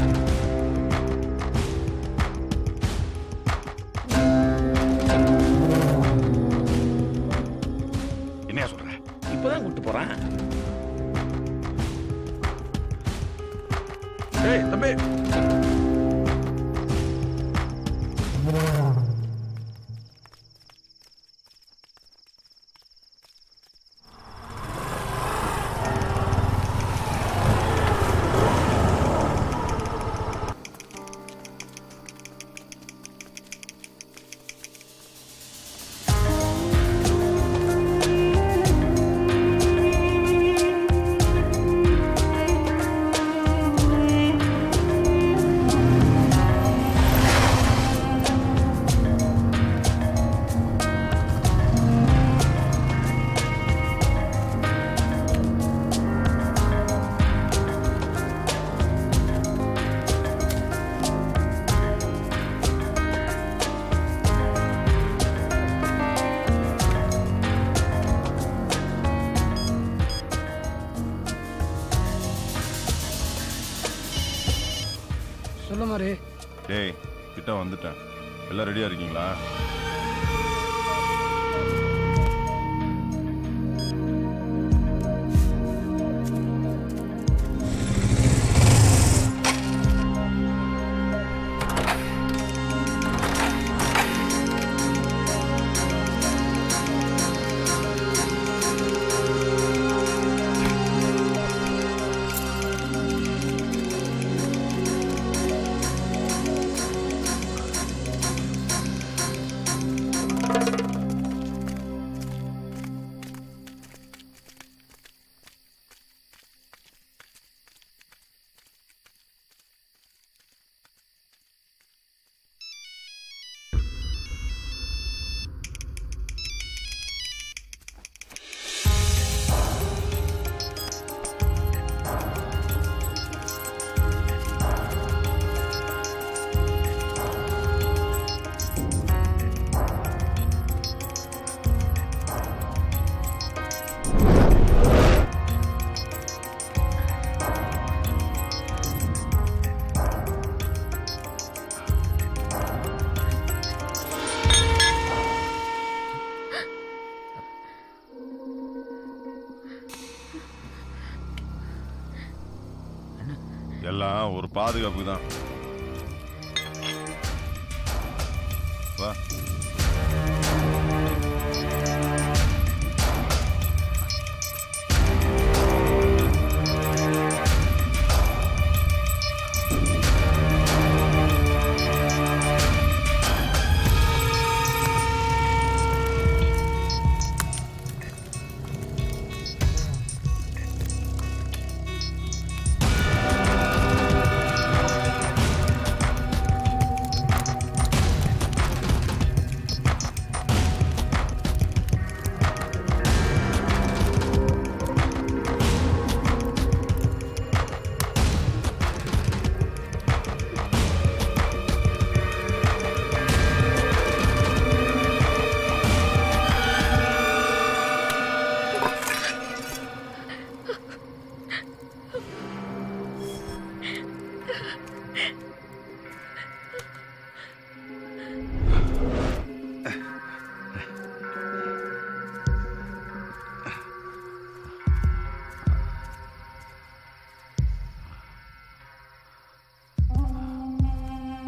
என்னையா சொல்ற இப்பதான் கூட்டு போறேன் ஏய் தம்பி சொல்ல மாதிரி டேய் கிட்ட வந்துட்டேன் எல்லாம் ரெடியா இருக்கீங்களா எல்லாம் ஒரு பாதுகாப்பு தான் வா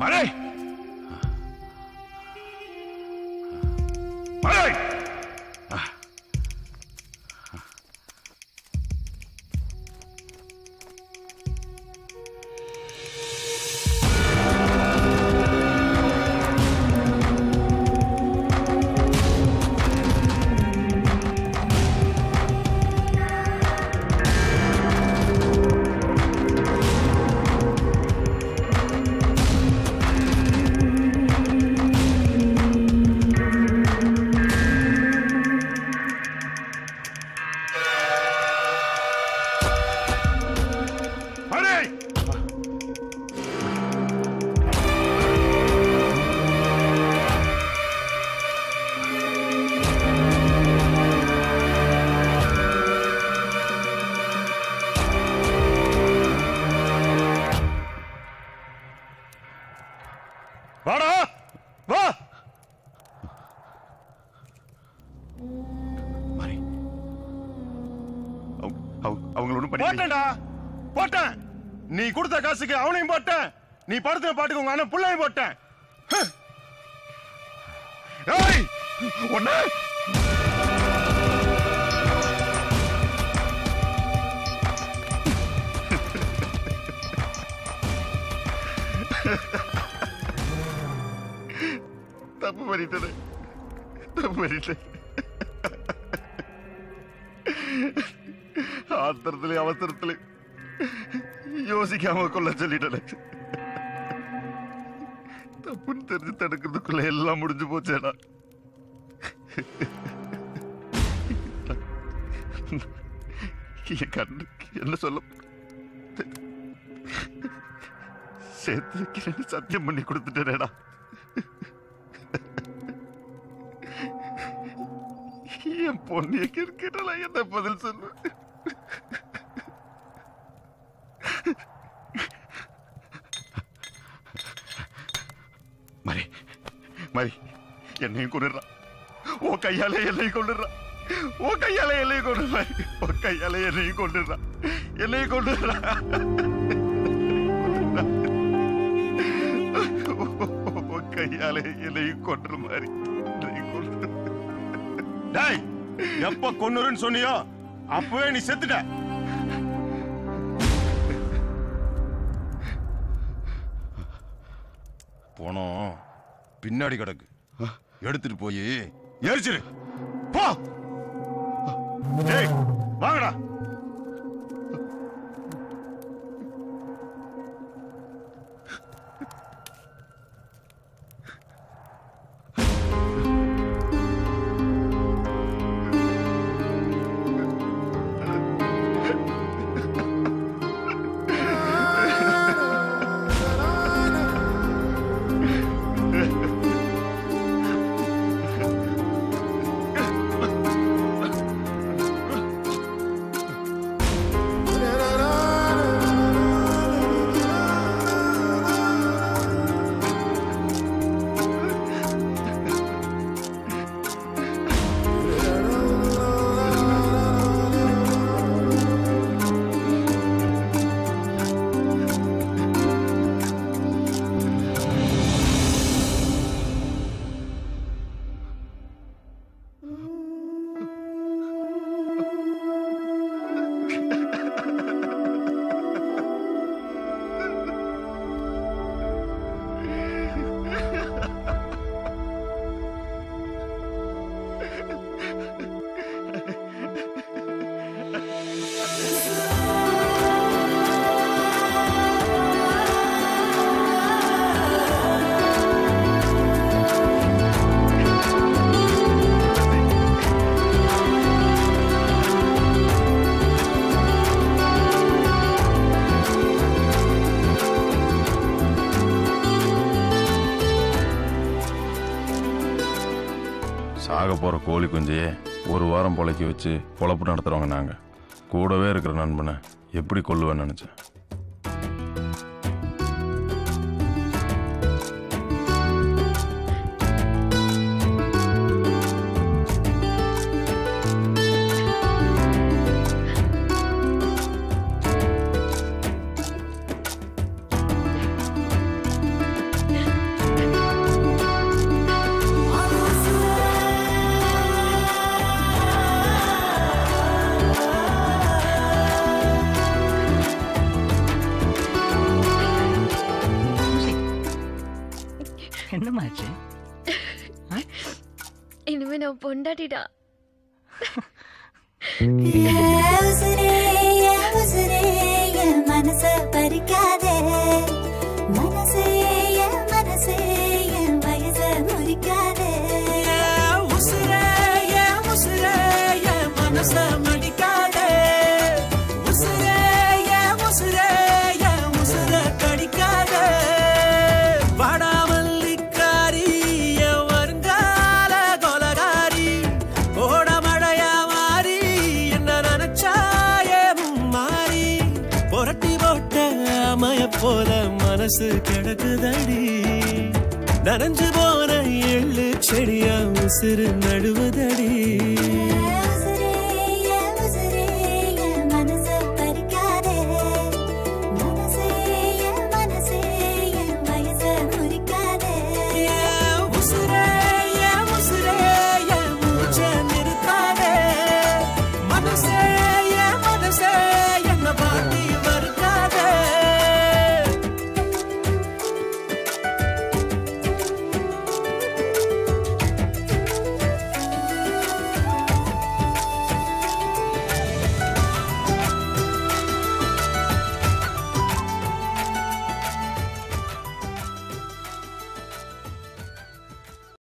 மலை மலை மலை வாடா வா அவங்கள ஒண்ணும் பண்ணி போட்டேன்டா போட்டேன் நீ கொடுத்த காசுக்கு அவனையும் போட்டேன் நீ படுத்துன பாட்டுக்கு உங்க அண்ணன் புள்ளையும் போட்டேன் ஹ். ஏய் ஒண்ணு தப்பு பண்ணிட்டேன் தப்பு பண்ணிட்டேன் ஆத்திரத்திலே அவசரத்திலே யோசிக்காம கொள்ள சொல்லிட்டேன் தப்புன்னு தெரிஞ்சு தடுக்கிறதுக்குள்ள எல்லாம் முடிஞ்சு போச்சேடா என் கண்ணுக்கு என்ன சொல்ல சேர்த்து வைக்கிறேன்னு சத்தியம் பண்ணி கொடுத்துட்டேனேடா என் பொண்ணு எங்க இருக்கா என்ன பதில் சொல்லுவேன் மரி மரி என்னையும் கொண்டுடுறா ஓ கையாலே என்னையும் கொண்டுடுறா ஓ கையாலே என்னையும் கொண்டுடுறா ஓ கையாலே என்னையும் கொண்டுடுறா என்னையும் கொண்டுடுறா ஓ கையாலே என்னையும் கொண்டுற மாதிரி என்னையும் கொண்டுடுறா டேய் எப்ப கொன்னுருன்னு சொன்னியோ அப்பவே நீ செத்துட்ட போனோம் பின்னாடி கிடக்கு எடுத்துட்டு போய் எரிச்சிரு போ டேய் வாங்கடா சாக போற கோழி குஞ்சையே ஒரு வாரம் பொழைக்க வச்சு பொழப்பு நடத்துறவங்க நாங்க கூடவே இருக்கிற நண்பனை எப்படி கொல்லுவேன்னு நினைச்சேன் ஆ நீ உன் பொண்டாட்டிடா உசுரே என் உசுரே என் மனச பறிக்காதே மனசே என் மனசே என் வயச முறிக்காதே உசுரே என் உசுரே என் மனச மடிக்காதே உசுரே என் உசுரே என் உசுர கடிக்காதே வடாமல்லிக்காரி என் வருங்கால கொலகாரி கோடமழையா மாறி என்ன நினைச்சாயே மாறி புரட்டி போட்ட அமய போல மனசு கிடக்குதடி நனைஞ்சு போன எள்ளு செடியா உசுறு நடுவதடி